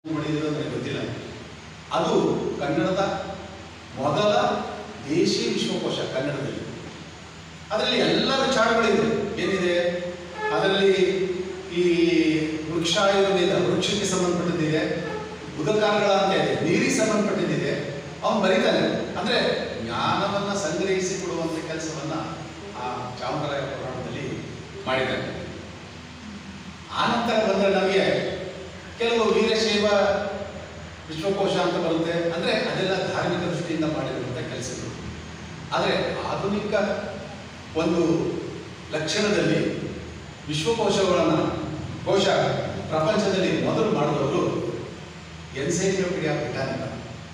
ಮಾಡಿದ್ರು ನನಗೆ ಗೊತ್ತಿಲ್ಲ ಅದು ಕನ್ನಡದ ಮೊದಲ ದೇಶಿ ವಿಶ್ವಕೋಶ ಕನ್ನಡದಲ್ಲಿ ಅದರಲ್ಲಿ ಎಲ್ಲ ವಿಚಾರಗಳಿದೆ ಏನಿದೆ ಅದರಲ್ಲಿ ಈ ವೃಕ್ಷಾಯುರ್ವೇದ ವೃಕ್ಷಕ್ಕೆ ಸಂಬಂಧಪಟ್ಟಿದ್ದಿದೆ ಬುಧಕಾರಗಳ ಅಂತ ಇದೆ ನೀರಿಗೆ ಸಂಬಂಧಪಟ್ಟಿದ್ದಿದೆ ಅವನು ಬರೀತಾನೆ ಅಂದ್ರೆ ಜ್ಞಾನವನ್ನ ಸಂಗ್ರಹಿಸಿ ಕೊಡುವಂತ ಕೆಲಸವನ್ನ ಆ ಚಾಮರಾಯ ಪುರಾಣದಲ್ಲಿ ಮಾಡಿದ್ದಾನೆ ಆನಂತರ ಬಂದ್ರೆ ನಮಗೆ ಕೆಲವು ವೀರಶೈವ ವಿಶ್ವಕೋಶ ಅಂತ ಬರುತ್ತೆ ಅಂದ್ರೆ ಅದೆಲ್ಲ ಧಾರ್ಮಿಕ ದೃಷ್ಟಿಯಿಂದ ಮಾಡಿರುವಂಥ ಕೆಲಸಗಳು ಆದರೆ ಆಧುನಿಕ ಒಂದು ಲಕ್ಷಣದಲ್ಲಿ ವಿಶ್ವಕೋಶಗಳನ್ನು ಕೋಶ ಪ್ರಪಂಚದಲ್ಲಿ ಮೊದಲು ಮಾಡಿದವರು ಎನ್ಸೈಕ್ಲೋಪೀಡಿಯಾ ಬ್ರಿಟಾನಿಕ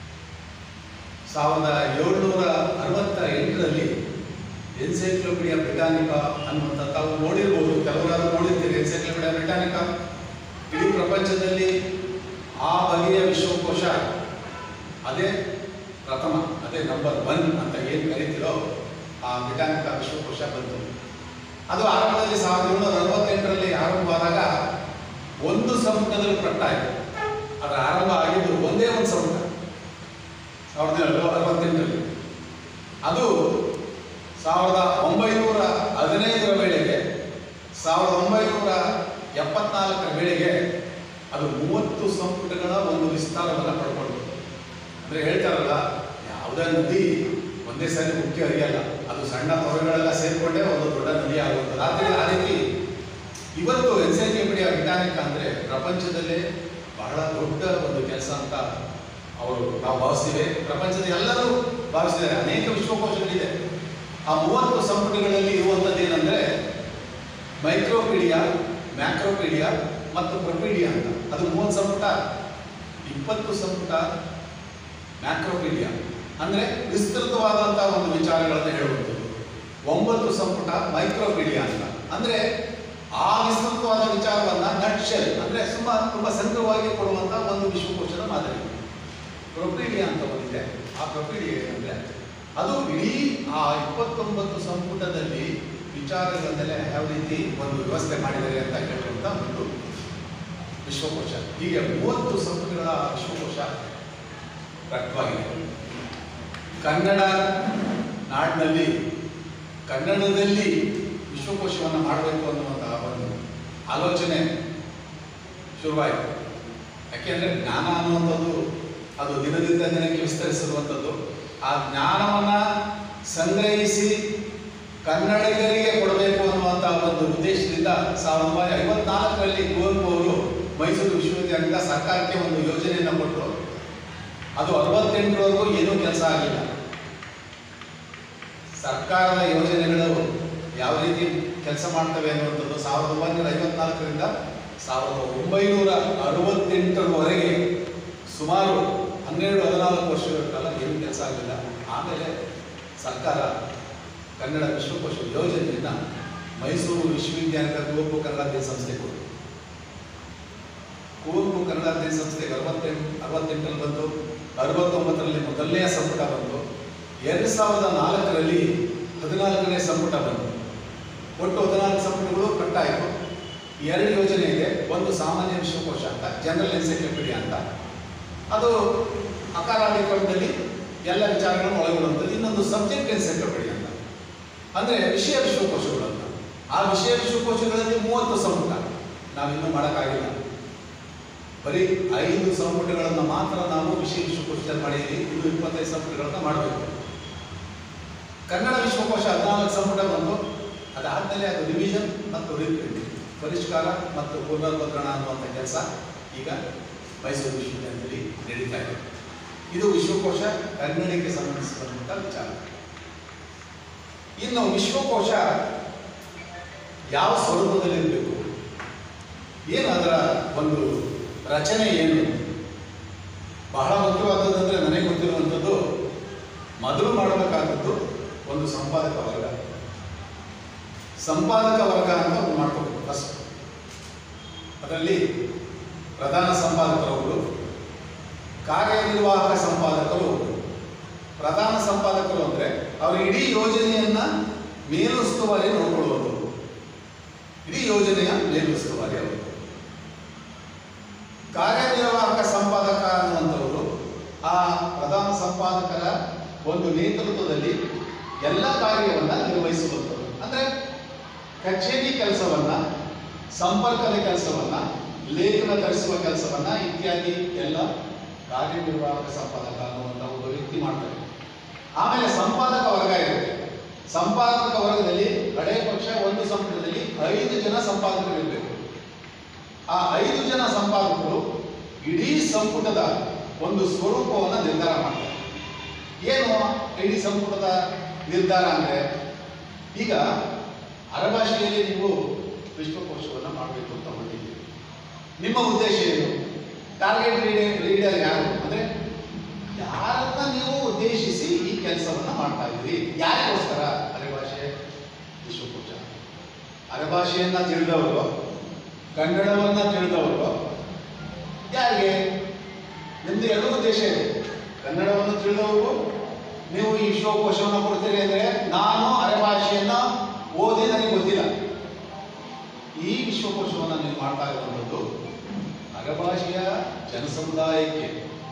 ಸಾವಿರದ ಏಳ್ನೂರ ಅರವತ್ತ ಎಂಟರಲ್ಲಿ ಎನ್ಸೈಕ್ಲೋಪೀಡಿಯಾ ಬ್ರಿಟಾನಿಕ ಅನ್ನುವಂಥ ತಾವು ನೋಡಿರ್ಬೋದು ಕೆಲವರಾದ್ರೂ ನೋಡಿರ್ತೀರಿ ಎನ್ಸೈಕ್ಲೋಪೀಡಿಯಾ ಬ್ರಿಟಾನಿಕ ಇಡೀ ಪ್ರಪಂಚದಲ್ಲಿ ಆ ಬಗೆಯ ವಿಶ್ವಕೋಶ ಅದೇ ಪ್ರಥಮ ಅದೇ ನಂಬರ್ ಒನ್ ಅಂತ ಏನು ಕರಿತೀರೋ ಆ ಬ್ರಿಟಾನಿಕ ವಿಶ್ವಕೋಶ ಬಂತು ಅದು ಆರಂಭದಲ್ಲಿ ಸಾವಿರದ ಏಳ್ನೂರ ಅರವತ್ತೆಂಟರಲ್ಲಿ ಆರಂಭವಾದಾಗ ಒಂದು ಸಂಪುಟದಲ್ಲಿ ಪ್ರಕಟಾಯಿತು ಅದರ ಆರಂಭ ಆಗಿದ್ದು ಒಂದೇ ಒಂದು ಸಂಪುಟ ಸಾವಿರದ ಏಳ್ನೂರ ಅರವತ್ತೆಂಟರಲ್ಲಿ ಅದು ಸಾವಿರದ ಒಂಬೈನೂರ ಹದಿನೈದರ ವೇಳೆಗೆ ಸಾವಿರದ ಒಂಬೈನೂರ ಎಪ್ಪತ್ನಾಲ್ಕರ ವೇಳೆಗೆ ಅದು ಮೂವತ್ತು ಸಂಪುಟಗಳ ಒಂದು ವಿಸ್ತಾರವನ್ನು ಪಡ್ಕೊಂಡು ಅಂದರೆ ಹೇಳ್ತಾರಲ್ಲ ಯಾವುದೇ ನದಿ ಒಂದೇ ಸಾರಿ ಮುಖ್ಯ ಹರಿಯಲ್ಲ ಅದು ಸಣ್ಣ ತೊರೆಗಳೆಲ್ಲ ಸೇರಿಕೊಂಡೇ ಒಂದು ದೊಡ್ಡ ನದಿ ಆಗುತ್ತದೆ ಆದ್ದರಿಂದ ಆ ರೀತಿ ಇವತ್ತು ಎನ್ಸೈಕ್ಲೋಪೀಡಿಯಾ ಬ್ರಿಟಾನಿಕ ಅಂದರೆ ಪ್ರಪಂಚದಲ್ಲೇ ಬಹಳ ದೊಡ್ಡ ಒಂದು ಕೆಲಸ ಅಂತ ಅವರು ನಾವು ಭಾವಿಸ್ತೀವಿ ಪ್ರಪಂಚದ ಎಲ್ಲರೂ ಭಾವಿಸಿದ್ದಾರೆ ಅನೇಕ ವಿಶ್ವಕೋಶಗಳಿದೆ ಆ ಮೂವತ್ತು ಸಂಪುಟಗಳಲ್ಲಿ ಇರುವಂಥದ್ದು ಏನಂದ್ರೆ ಮೈಕ್ರೋಪೀಡಿಯಾ ಮ್ಯಾಕ್ರೋಪೀಡಿಯಾ ಮತ್ತು ಪ್ರೊಪೀಡಿಯಾ ಅಂತ ಅದು ಮೂವತ್ತು ಸಂಪುಟ ಇಪ್ಪತ್ತು ಸಂಪುಟ ಮ್ಯಾಕ್ರೋಪೀಡಿಯಾ ಅಂದ್ರೆ ವಿಸ್ತೃತವಾದಂತಹ ಒಂದು ವಿಚಾರಗಳನ್ನು ಹೇಳುವಂಥದ್ದು ಒಂಬತ್ತು ಸಂಪುಟ ಮೈಕ್ರೋಪೀಡಿಯಾ ಅಂತ ಅಂದ್ರೆ ಆ ವಿಸ್ತೃತವಾದ ವಿಚಾರವನ್ನ ನಟ್ಶೆಲ್ ಅಂದ್ರೆ ತುಂಬಾ ತುಂಬಾ ಸಂಗ್ರಹವಾಗಿ ಕೊಡುವಂತ ಒಂದು ವಿಶ್ವಕೋಶದ ಮಾದರಿ ಪ್ರೊಪೀಡಿಯಾ ಅಂತ ಒಂದಿದೆ ಆ ಪ್ರೊಪೀಡಿಯಾ ಏನಂದ್ರೆ ಅದು ಇಡೀ ಆ ಇಪ್ಪತ್ತೊಂಬತ್ತು ಸಂಪುಟದಲ್ಲಿ ವಿಚಾರಗಳನ್ನೆಲ್ಲ ಯಾವ ರೀತಿ ಒಂದು ವ್ಯವಸ್ಥೆ ಮಾಡಿದ್ದಾರೆ ಅಂತ ಹೇಳುವಂತ ಒಂದು ವಿಶ್ವಕೋಶ ಹೀಗೆ ಮೂವತ್ತು ಸಂಪುಟಗಳ ವಿಶ್ವಕೋಶ ಪ್ರಕಟವಾಗಿದೆ ಕನ್ನಡ ನಾಡಿನಲ್ಲಿ ಕನ್ನಡದಲ್ಲಿ ವಿಶ್ವಕೋಶವನ್ನು ಮಾಡಬೇಕು ಅನ್ನುವಂತಹ ಒಂದು ಆಲೋಚನೆ ಶುರುವಾಯಿತು ಯಾಕೆಂದ್ರೆ ಜ್ಞಾನ ಅನ್ನುವಂಥದ್ದು ಅದು ದಿನದಿಂದ ದಿನಕ್ಕೆ ವಿಸ್ತರಿಸಿರುವಂಥದ್ದು ಆ ಜ್ಞಾನವನ್ನ ಸಂಗ್ರಹಿಸಿ ಕನ್ನಡಿಗರಿಗೆ ಕೊಡಬೇಕು ಅನ್ನುವಂತಹ ಒಂದು ಉದ್ದೇಶದಿಂದ ಸಾವಿರದ ಒಂಬೈನೂರ ಐವತ್ನಾಲ್ಕರಲ್ಲಿ ಕುವೆಂಪು ಅವರು ಮೈಸೂರು ವಿಶ್ವವಿದ್ಯಾಲಯದಿಂದ ಸರ್ಕಾರಕ್ಕೆ ಒಂದು ಯೋಜನೆಯನ್ನು ಕೊಟ್ಟರು ಅದು ಅರವತ್ತೆಂಟರವರೆಗೂ ಏನೂ ಕೆಲಸ ಆಗಿಲ್ಲ ಸರ್ಕಾರದ ಯೋಜನೆಗಳು ಯಾವ ರೀತಿ ಕೆಲಸ ಮಾಡ್ತವೆ ಅನ್ನುವಂಥದ್ದು ಸಾವಿರದ ಒಂಬೈನೂರ ಐವತ್ನಾಲ್ಕರಿಂದ ಸಾವಿರದ ಒಂಬೈನೂರ ಅರವತ್ತೆಂಟರವರೆಗೆ ಸುಮಾರು ಹನ್ನೆರಡು ಹದಿನಾಲ್ಕು ವರ್ಷಗಳ ಕಾಲ ಏನು ಕೆಲಸ ಆಗಲಿಲ್ಲ ಆಮೇಲೆ ಸರ್ಕಾರ ಕನ್ನಡ ವಿಶ್ವಕೋಶ ಯೋಜನೆಯನ್ನು ಮೈಸೂರು ವಿಶ್ವವಿದ್ಯಾಲಯದ ಕುವೆಂಪು ಕನ್ನಡಾಧ್ಯಯನ ಸಂಸ್ಥೆ ಕೊಟ್ಟು ಕುವೆಂಪು ಕನ್ನಡಾಧ್ಯಯನ ಸಂಸ್ಥೆಗೆ ಅರವತ್ತೆಂಟು ಅರವತ್ತೆಂಟರಲ್ಲಿ ಬಂತು ಅರವತ್ತೊಂಬತ್ತರಲ್ಲಿ ಮೊದಲನೆಯ ಸಂಪುಟ ಬಂತು ಎರಡು ಸಾವಿರದ ನಾಲ್ಕರಲ್ಲಿ ಹದಿನಾಲ್ಕನೇ ಸಂಪುಟ ಬಂತು ಒಟ್ಟು ಹದಿನಾಲ್ಕು ಸಂಪುಟಗಳು ಕಟ್ಟಾಯಿತು ಎರಡು ಯೋಜನೆ ಇದೆ ಒಂದು ಸಾಮಾನ್ಯ ವಿಶ್ವಕೋಶ ಅಂತ ಜನರಲ್ ಎನ್ಸೈಕ್ಲೋಪೀಡಿಯಾ ಅಂತ ಅದು ಅಕಾರಾಧಿಕರಣದಲ್ಲಿ ಎಲ್ಲ ವಿಚಾರಗಳನ್ನು ಒಳಗೊಳ್ಳುವಂಥದ್ದು ಇನ್ನೊಂದು ಸಬ್ಜೆಕ್ಟ್ ಎನ್ಸೈಕ್ಲೋಪೀಡಿಯಾ ಅಂತ ಅಂದರೆ ವಿಷಯ ವಿಶ್ವಕೋಶಗಳು ಅಂತ ಆ ವಿಷಯ ವಿಶ್ವಕೋಶಗಳಲ್ಲಿ ಮೂವತ್ತು ಸಂಪುಟ ನಾವಿನ್ನೂ ಮಾಡೋಕ್ಕಾಗಿಲ್ಲ ಬರೀ ಐದು ಸಂಪುಟಗಳನ್ನು ಮಾತ್ರ ನಾವು ವಿಷಯ ವಿಶ್ವಕೋಶದಲ್ಲಿ ಮಾಡಿದ್ದೀವಿ ಇನ್ನು ಇಪ್ಪತ್ತೈದು ಸಂಪುಟಗಳನ್ನು ಮಾಡಬೇಕು ಕನ್ನಡ ವಿಶ್ವಕೋಶ ಹದಿನಾಲ್ಕು ಸಂಪುಟ ಬಂದು ಅದಾದಮೇಲೆ ಅದು ರಿವಿಷನ್ ಮತ್ತು ರೀಪ್ರಿಂಟ್ ಪರಿಷ್ಕಾರ ಮತ್ತು ಪುನರ್ಮುದ್ರಣ ಅನ್ನುವಂಥ ಕೆಲಸ ಈಗ ಮೈಸೂರು ವಿಶ್ವವಿದ್ಯಾಲಯದಲ್ಲಿ ನಡೀತಾ ಇದೆ ಇದು ವಿಶ್ವಕೋಶ ಕನ್ನಡಕ್ಕೆ ಸಂಬಂಧಿಸಿದಂಥ ವಿಚಾರ ಇನ್ನು ವಿಶ್ವಕೋಶ ಯಾವ ಸ್ವರೂಪದಲ್ಲಿರಬೇಕು ಏನು ಅದರ ಒಂದು ರಚನೆ ಏನು ಬಹಳ ಮುಖ್ಯವಾದದ್ದಂದ್ರೆ ನನಗೆ ಗೊತ್ತಿರುವಂಥದ್ದು ಮೊದಲು ಮಾಡಬೇಕಾದದ್ದು ಒಂದು ಸಂಪಾದಕ ವರ್ಗ ಸಂಪಾದಕ ವರ್ಗ ಅಂತ ಒಂದು ಮಾಡ್ಕೋಬೇಕು ಫಸ್ಟ್ ಅದರಲ್ಲಿ ಪ್ರಧಾನ ಸಂಪಾದಕರೊಬ್ಬರು ಕಾರ್ಯನಿರ್ವಾಹಕ ಸಂಪಾದಕರು ಒಬ್ಬರು ಪ್ರಧಾನ ಸಂಪಾದಕರು ಅಂದರೆ ಅವರು ಇಡೀ ಯೋಜನೆಯನ್ನ ಮೇಲುಸ್ತುವಾರಿ ನೋಡ್ಕೊಳ್ಳುವಂಥದ್ದು ಇಡೀ ಯೋಜನೆಯ ಮೇಲುಸ್ತುವಾರಿ ಅವರು ಕಾರ್ಯನಿರ್ವಾಹಕ ಸಂಪಾದಕ ಪ್ರಧಾನ ಸಂಪಾದಕರ ಒಂದು ನೇತೃತ್ವದಲ್ಲಿ ಎಲ್ಲ ಕಾರ್ಯವನ್ನ ನಿರ್ವಹಿಸುವಂಥದ್ದು ಅಂದ್ರೆ ಕಚೇರಿ ಕೆಲಸವನ್ನ ಸಂಪರ್ಕದ ಕೆಲಸವನ್ನ ಲೇಖನ ತರಿಸುವ ಕೆಲಸವನ್ನ ಇತ್ಯಾದಿ ಎಲ್ಲ ಕಾರ್ಯನಿರ್ವಾಹಕ ಸಂಪಾದಕ ಅನ್ನುವಂಥ ಒಬ್ಬ ವ್ಯಕ್ತಿ ಮಾಡ್ತಾರೆ ಆಮೇಲೆ ಸಂಪಾದಕ ವರ್ಗ ಇರುತ್ತೆ ಸಂಪಾದಕ ವರ್ಗದಲ್ಲಿ ಕಡೆ ಪಕ್ಷ ಒಂದು ಸಂಪುಟದಲ್ಲಿ ಐದು ಜನ ಸಂಪಾದಕರು ಇರಬೇಕು ಆ ಐದು ಜನ ಸಂಪಾದಕರು ಇಡೀ ಸಂಪುಟದ ಒಂದು ಸ್ವರೂಪವನ್ನು ನಿರ್ಧಾರ ಮಾಡ್ತಾರೆ ಏನು ಇಡೀ ಸಂಪುಟದ ನಿರ್ಧಾರ ಅಂದ್ರೆ ಈಗ ಅರಭಾಷೆಯಲ್ಲಿ ನೀವು ವಿಶ್ವಕೋಶವನ್ನು ಮಾಡಬೇಕು ಅಂತ ಹೊರಟಿದ್ದೀರಿ ನಿಮ್ಮ ಉದ್ದೇಶ ಏನು ಟಾರ್ಗೆಟ್ ರೀಡರ್ ರೀಡರ್ ಯಾರು ಅಂದ್ರೆ ಯಾರನ್ನ ನೀವು ಉದ್ದೇಶಿಸಿ ಈ ಕೆಲಸವನ್ನ ಮಾಡ್ತಾ ಇದ್ದೀರಿ ಯಾರಿಗೋಸ್ಕರ ಅರೆಭಾಷೆ ವಿಶ್ವಕೋಶ ಅರೆಭಾಷೆಯನ್ನ ತಿಳಿದವರು ಕನ್ನಡವನ್ನ ತಿಳಿದವರು ಯಾರಿಗೆ ನಿಮ್ದು ಎರಡು ಉದ್ದೇಶ ಇದೆ ಕನ್ನಡವನ್ನು ತಿಳಿದವರು ನೀವು ಈ ವಿಶ್ವಕೋಶವನ್ನು ಕೊಡ್ತೀರಿ ಅಂದ್ರೆ ನಾನು ಅರೆಭಾಷೆಯನ್ನ ಓದಿ ನನಗೆ ಗೊತ್ತಿಲ್ಲ ಈ ವಿಶ್ವಕೋಶವನ್ನು ನೀವು ಮಾಡ್ತಾ ಇರುವಂಥದ್ದು ಅರಭಾಷೆಯ ಜನಸಮುದಾಯಕ್ಕೆ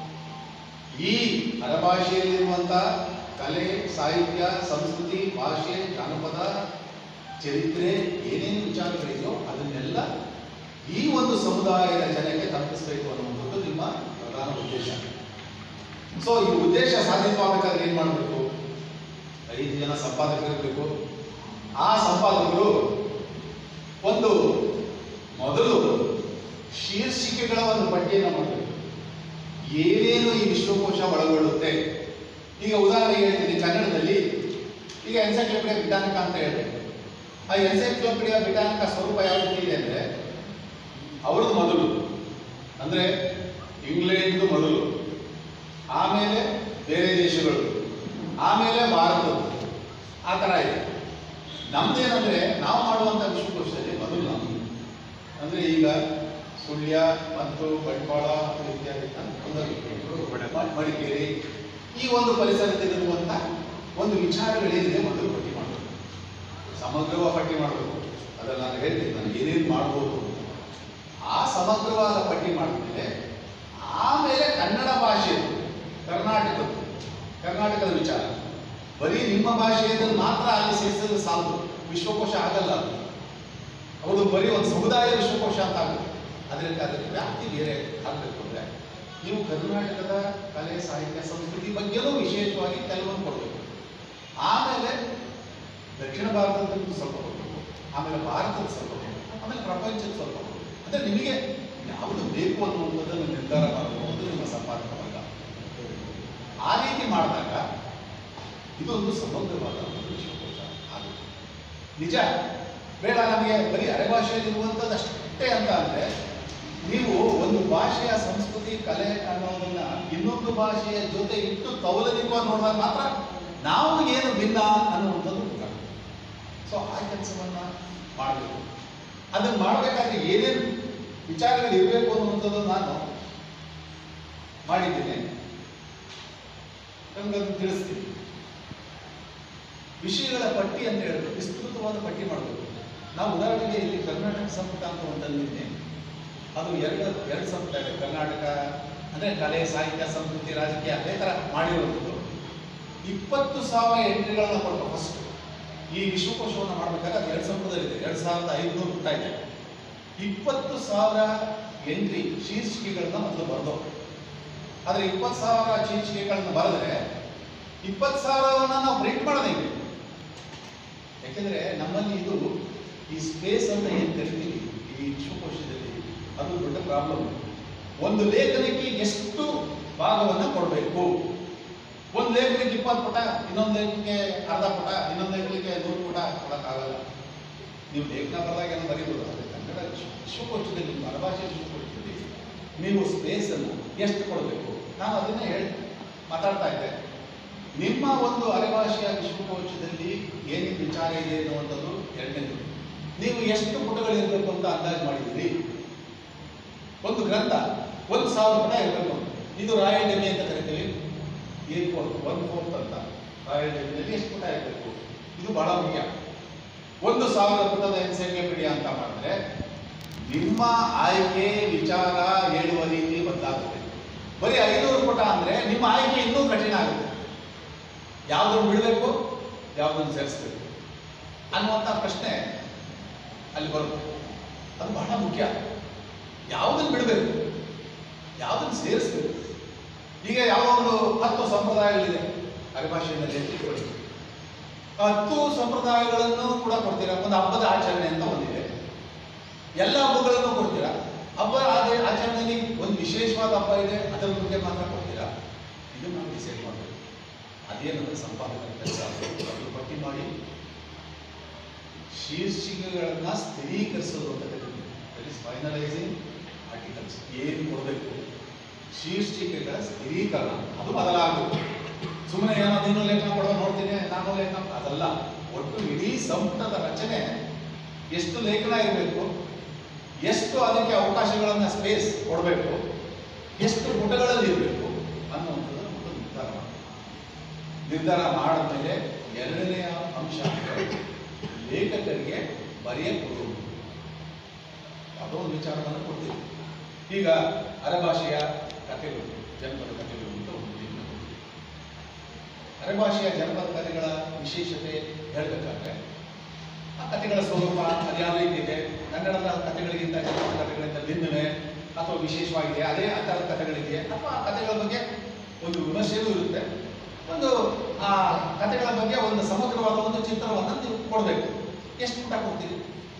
ಈ ಅರಭಾಷೆಯಲ್ಲಿರುವಂಥ ಕಲೆ ಸಾಹಿತ್ಯ ಸಂಸ್ಕೃತಿ ಭಾಷೆ ಜಾನಪದ ಚರಿತ್ರೆ ಏನೇನು ವಿಚಾರಗಳಿದೆಯೋ ಅದನ್ನೆಲ್ಲ ಈ ಒಂದು ಸಮುದಾಯದ ಜನಕ್ಕೆ ತಲುಪಿಸಬೇಕು ಅನ್ನುವಂಥದ್ದು ನಿಮ್ಮ ಪ್ರಧಾನ ಉದ್ದೇಶ ಸೊ ಈ ಉದ್ದೇಶ ಸಾಧಿಸಬೇಕಾದ್ರೆ ಏನು ಮಾಡಬೇಕು ಐದು ಜನ ಸಂಪಾದಕರು ಇರಬೇಕು ಆ ಸಂಪಾದಕರು ಒಂದು ಮೊದಲು ಶೀರ್ಷಿಕೆಗಳ ಒಂದು ಪಟ್ಟಿಯನ್ನು ಮಾಡಬೇಕು ಏನೇನು ಈ ವಿಶ್ವಕೋಶ ಒಳಗೊಳ್ಳುತ್ತೆ ಈಗ ಉದಾಹರಣೆಗೆ ಹೇಳ್ತೀನಿ ಕನ್ನಡದಲ್ಲಿ ಈಗ ಎನ್ಸೈಕ್ಲೋಪಿಡಿಯಾ ಬ್ರಿಟಾನಿಕ ಅಂತ ಹೇಳ್ಬೇಕು ಆ ಎನ್ಸೈಕ್ಲೋಪಿಡಿಯಾ ಬ್ರಿಟಾನಿಕ ಸ್ವರೂಪ ಯಾವ ರೀತಿ ಇದೆ ಅಂದ್ರೆ ಅವ್ರದ್ದು ಮೊದಲು ಅಂದ್ರೆ ಇಂಗ್ಲೆಂಡ್ದು ಮೊದಲು ಆಮೇಲೆ ಬೇರೆ ದೇಶಗಳು ಆಮೇಲೆ ಭಾರತದ್ದು ಆ ಥರ ಇದೆ ನಮ್ದೇನಂದ್ರೆ ನಾವು ಮಾಡುವಂಥ ವಿಶ್ವಕೋಶದಲ್ಲಿ ಮೊದಲು ನಮ್ದು ಅಂದ್ರೆ ಈಗ ಸುಳ್ಯ ಮತ್ತು ಬಂಟ್ವಾಳ ಇತ್ಯಾದಿ ಒಂದು ಮ- ಮಡಿಕೇರಿ ಈ ಒಂದು ಪರಿಸರದಲ್ಲಿರುವಂಥ ಒಂದು ವಿಚಾರಗಳೇನಿದೆ ಮೊದಲು ಪಟ್ಟಿ ಮಾಡಬೇಕು ಸಮಗ್ರವಾಗಿ ಪಟ್ಟಿ ಮಾಡಬೇಕು ಅದನ್ನು ನಾನು ಹೇಳ್ತೀನಿ ನಾನು ಏನೇನು ಮಾಡ್ಬೋದು ಆ ಸಮಗ್ರವಾದ ಪಟ್ಟಿ ಮಾಡಿದ್ಮೇಲೆ ಆಮೇಲೆ ಕನ್ನಡ ಭಾಷೆ ಕರ್ನಾಟಕದ್ದು ಕರ್ನಾಟಕದ ವಿಚಾರ ಬರೀ ನಿಮ್ಮ ಭಾಷೆಯಲ್ಲಿ ಮಾತ್ರ ಅಲ್ಲಿ ಸೇರಿಸಿದ್ರೆ ಸಾಲದು ವಿಶ್ವಕೋಶ ಆಗಲ್ಲ ಅದು ಹೌದು ಬರೀ ಒಂದು ಸಮುದಾಯ ವಿಶ್ವಕೋಶ ಅಂತ ಆಗುತ್ತೆ ಅದಕ್ಕೆ ಅದಕ್ಕೆ ವ್ಯಾಪ್ತಿ ಬೇರೆ ಆಗಬೇಕು ಅಂದರೆ ನೀವು ಕರ್ನಾಟಕದ ಕಲೆ ಸಾಹಿತ್ಯ ಸಂಸ್ಕೃತಿ ಬಗ್ಗೆನೂ ವಿಶೇಷವಾಗಿ ಕೆಲವೊಂದು ಕೊಡಬೇಕು ಆಮೇಲೆ ದಕ್ಷಿಣ ಭಾರತದ್ದು ಸ್ವಲ್ಪ ಕೊಡಬೇಕು ಆಮೇಲೆ ಭಾರತದ ಸ್ವಲ್ಪ ಕೊಡಬೇಕು ಆಮೇಲೆ ಪ್ರಪಂಚದ ಸ್ವಲ್ಪ ಕೊಡಬೇಕು ಅಂದರೆ ನಿಮಗೆ ಯಾವುದು ಬೇಕು ಅನ್ನುವಂಥದ್ದನ್ನು ನಿರ್ಧಾರ ಮಾಡಬಹುದು ನಿಮ್ಮ ಸಂಪಾದಕ ವರ್ಗ ಆ ರೀತಿ ಮಾಡಿದಾಗ ಇದೊಂದು ಸಮಗ್ರವಾದ ಒಂದು ವಿಶ್ವಕೋಶ ಆಗುತ್ತೆ ನಿಜ ಬೇಡ ನಮಗೆ ಬರೀ ಅರೆಭಾಷೆಯಲ್ಲಿರುವಂಥದ್ದು ಅಷ್ಟೇ ಅಂತ ಅಂದರೆ ನೀವು ಒಂದು ಭಾಷೆಯ ಸಂಸ್ಕೃತಿ ಕಲೆ ಅನ್ನೋದನ್ನ ಇನ್ನೊಂದು ಭಾಷೆಯ ಜೊತೆ ಇಟ್ಟು ತೌಲನಿಕವಾಗಿ ನೋಡಿದಾಗ ಮಾತ್ರ ನಾವು ಏನು ಭಿನ್ನ ಅನ್ನುವಂಥದ್ದು ಗೊತ್ತಾಗುತ್ತೆ ಸೊ ಆ ಕೆಲಸವನ್ನ ಮಾಡಬೇಕು ಅದನ್ನು ಮಾಡಬೇಕಾದ್ರೆ ಏನೇನು ವಿಚಾರಗಳು ಇರಬೇಕು ಅನ್ನುವಂಥದ್ದು ನಾನು ಮಾಡಿದ್ದೇನೆ ನಮ್ಗದನ್ನು ತಿಳಿಸ್ತೀನಿ ವಿಷಯಗಳ ಪಟ್ಟಿ ಅಂತ ಹೇಳಿದ್ರೆ ವಿಸ್ತೃತವಾದ ಪಟ್ಟಿ ಮಾಡಬೇಕು ನಾವು ಉದಾಹರಣೆಗೆ ಇಲ್ಲಿ ಕರ್ನಾಟಕ ಸಂಪುಟ ಅಂತ ಒಂದಲ್ಲಿ ಅದು ಎರಡು ಎರಡು ಸಂಪುಟ ಇದೆ ಕರ್ನಾಟಕ ಅಂದರೆ ಕಲೆ ಸಾಹಿತ್ಯ ಸಂಸ್ಕೃತಿ ರಾಜಕೀಯ ಅದೇ ಥರ ಮಾಡಿರುವಂಥದ್ದು ಇಪ್ಪತ್ತು ಸಾವಿರ ಎಂಟ್ರಿಗಳನ್ನ ಕೊಟ್ಟು ಫಸ್ಟ್ ಈ ವಿಶ್ವಕೋಶವನ್ನು ಮಾಡಬೇಕಾದ್ರೆ ಅದು ಎರಡು ಸಂಪುಟದಲ್ಲಿದೆ ಎರಡು ಸಾವಿರದ ಐದುನೂರು ಪುಟ ಇದೆ ಇಪ್ಪತ್ತು ಸಾವಿರ ಎಂಟ್ರಿ ಶೀರ್ಷಿಕೆಗಳನ್ನ ಮೊದಲು ಬರೆದು ಆದರೆ ಇಪ್ಪತ್ತು ಸಾವಿರ ಶೀರ್ಷಿಕೆಗಳನ್ನ ಬರೆದ್ರೆ ಇಪ್ಪತ್ತು ಸಾವಿರವನ್ನ ನಾವು ಪ್ರಿಂಟ್ ಮಾಡೋದು ಹೆಂಗೆ ಯಾಕೆಂದ್ರೆ ನಮ್ಮಲ್ಲಿ ಇದು ಈ ಸ್ಪೇಸ್ ಅಂತ ಏನು ಕರಿತೀವಿ ಈ ವಿಶ್ವಕೋಶದಲ್ಲಿ ಅದು ದೊಡ್ಡ ಪ್ರಾಬ್ಲಮ್ ಒಂದು ಲೇಖನಕ್ಕೆ ಎಷ್ಟು ಭಾಗವನ್ನ ಕೊಡಬೇಕು ಒಂದು ಲೇಖನಕ್ಕೆ ಇಪ್ಪತ್ತು ಪುಟ ಇನ್ನೊಂದು ಲೇಖನಕ್ಕೆ ಅರ್ಧ ಪುಟ ಇನ್ನೊಂದು ಲೇಖನಕ್ಕೆ ನೂರು ಪುಟ ಕೊಡೋಕ್ಕಾಗಲ್ಲ ನೀವು ಲೇಖನ ಬರೆದಾಗ ಏನೋ ಬರೀಬೋದು ಆದರೆ ಕನ್ನಡ ವಿಶ್ವ- ವಿಶ್ವಕೋಶದಲ್ಲಿ ಪರಭಾಷೆ ವಿಶ್ವಕೋಶದಲ್ಲಿ ನೀವು ಸ್ಪೇಸನ್ನು ಎಷ್ಟು ಕೊಡಬೇಕು ನಾನು ಅದನ್ನೇ ಹೇಳಿ ಮಾತಾಡ್ತಾ ಇದ್ದೆ ನಿಮ್ಮ ಒಂದು ಅರೆಭಾಷೆಯ ವಿಶ್ವಕೋಶದಲ್ಲಿ ಏನೇನು ವಿಚಾರ ಇದೆ ಅನ್ನುವಂಥದ್ದು ಎರಡನೇದು ನೀವು ಎಷ್ಟು ಪುಟಗಳಿರಬೇಕು ಅಂತ ಅಂದಾಜು ಮಾಡಿದ್ದೀರಿ ಒಂದು ಗ್ರಂಥ ಒಂದು ಸಾವಿರ ಪುಟ ಇರಬೇಕು ಇದು ರಾಯಲ್ ಡೆಮಿ ಅಂತ ಕರಿತೀವಿ ಎ ಫೋರ್ತ್ ಒನ್ ಫೋರ್ತ್ ಅಂತ ರಾಯಲ್ ಡೆಮಿನಲ್ಲಿ ಎಷ್ಟು ಪುಟ ಇರಬೇಕು ಇದು ಬಹಳ ಮುಖ್ಯ ಒಂದು ಸಾವಿರ ಪುಟದ ಎನ್ಸೈಕ್ಲೋಪೀಡಿಯಾ ಅಂತ ಮಾಡಿದ್ರೆ ನಿಮ್ಮ ಆಯ್ಕೆ ವಿಚಾರ ಹೇಳುವ ರೀತಿ ಬದಲಾಗುತ್ತೆ ಬರೀ ಐನೂರು ಪುಟ ಅಂದ್ರೆ ನಿಮ್ಮ ಆಯ್ಕೆ ಇನ್ನೂ ಕಠಿಣ ಆಗುತ್ತೆ ಯಾವುದನ್ನು ಬಿಡಬೇಕು ಯಾವುದನ್ನು ಸೇರಿಸ್ಬೇಕು ಅನ್ನುವಂಥ ಪ್ರಶ್ನೆ ಅಲ್ಲಿ ಬರುತ್ತೆ ಅದು ಬಹಳ ಮುಖ್ಯ ಯಾವುದನ್ನು ಬಿಡಬೇಕು ಯಾವುದನ್ನು ಸೇರಿಸ್ಬೇಕು ಈಗ ಯಾವುದೋ ಒಂದು ಹತ್ತು ಸಂಪ್ರದಾಯಗಳಿದೆ ಅರೆಭಾಷೆಯಲ್ಲಿ ಅಂತ ಇಟ್ಕೊಳ್ಳಿ. ಆ ಹತ್ತು ಸಂಪ್ರದಾಯಗಳನ್ನು ಕೂಡ ಕೊಡ್ತೀರಾ ಒಂದು ಹಬ್ಬದ ಆಚರಣೆ ಅಂತ ಒಂದಿದೆ ಎಲ್ಲ ಹಬ್ಬಗಳನ್ನು ಕೊಡ್ತೀರಾ ಹಬ್ಬ ಆದ ಆಚರಣೆಯಲ್ಲಿ ಒಂದು ವಿಶೇಷವಾದ ಹಬ್ಬ ಇದೆ ಅದರ ಬಗ್ಗೆ ಮಾತ್ರ ಕೊಡ್ತೀರಾ ಇದನ್ನು ನಾವು ಡಿಸೈಡ್ ಮಾಡಬೇಕು ಅದೇನಂದ್ರೆ ಸಂಪಾದಕರ ಕೆಲಸ ಅದು ಪಟ್ಟಿ ಮಾಡಿ ಶೀರ್ಷಿಕೆಗಳನ್ನ ಸ್ಥಿರೀಕರಿಸೋದು ಅಂತ ಕರೀತೀವಿ ದಟ್ ಇಸ್ ಫೈನಲೈಸಿಂಗ್ ಆರ್ಟಿಕಲ್ಸ್ ಏನು ಕೊಡಬೇಕು ಶೀರ್ಷಿಕೆಗಳ ಸ್ಥಿರೀಕರಣ ಅದು ಬದಲಾಗಬೇಕು ಸುಮ್ಮನೆ ಏನೋ ನೀನು ಲೇಖನ ಕೊಡೋ ನೋಡ್ತೀನಿ ನಾನು ಲೇಖನ ಅದಲ್ಲ ಒಟ್ಟು ಇಡೀ ಸಂಪುಟದ ರಚನೆ ಎಷ್ಟು ಲೇಖನ ಇರಬೇಕು ಎಷ್ಟು ಅದಕ್ಕೆ ಅವಕಾಶಗಳನ್ನ ಸ್ಪೇಸ್ ಕೊಡಬೇಕು ಎಷ್ಟು ಪುಟಗಳಲ್ಲಿ ಇರಬೇಕು ಅನ್ನುವಂಥದ್ದನ್ನು ಒಂದು ನಿರ್ಧಾರ ಮಾಡಬೇಕು ನಿರ್ಧಾರ ಮಾಡಿದ್ಮೇಲೆ ಎರಡನೆಯ ಅಂಶ ಅಂದ್ರೆ ಲೇಖಕರಿಗೆ ಬರೆಯ ಕೊಡುವುದು ಯಾವುದೋ ಒಂದು ವಿಚಾರವನ್ನು ಕೊಡ್ತೀವಿ ಈಗ ಅರೆಭಾಷೆಯ ಕಥೆಗಳು ಜನಪದ ಕಥೆಗಳು ಅಂತ ಒಂದು ಲೇಖನ ಕೊಡ್ತೀವಿ ಅರೆಭಾಷೆಯ ಜನಪದ ಕಥೆಗಳ ವಿಶೇಷತೆ ಹೇಳಬೇಕಾದ್ರೆ ಆ ಕಥೆಗಳ ಸ್ವರೂಪ ಅದು ಯಾವ ರೀತಿ ಇದೆ ಕನ್ನಡದ ಕಥೆಗಳಿಗಿಂತ ಜನಪದ ಕಥೆಗಳಿಂದ ಭಿನ್ನವೇ ಅಥವಾ ವಿಶೇಷವಾಗಿದೆ ಅದೇ ಆ ಥರದ ಕಥೆಗಳಿದೆಯೇ ಅಥವಾ ಆ ಕಥೆಗಳ ಬಗ್ಗೆ ಒಂದು ವಿಮರ್ಶೆಯೂ ಇರುತ್ತೆ ಒಂದು ಆ ಕಥೆಗಳ ಬಗ್ಗೆ ಒಂದು ಸಮಗ್ರವಾದ ಒಂದು ಚಿತ್ರವನ್ನು ನೀವು ಕೊಡಬೇಕು ಎಷ್ಟು ಪುಟ ಕೊಡ್ತೀರಿ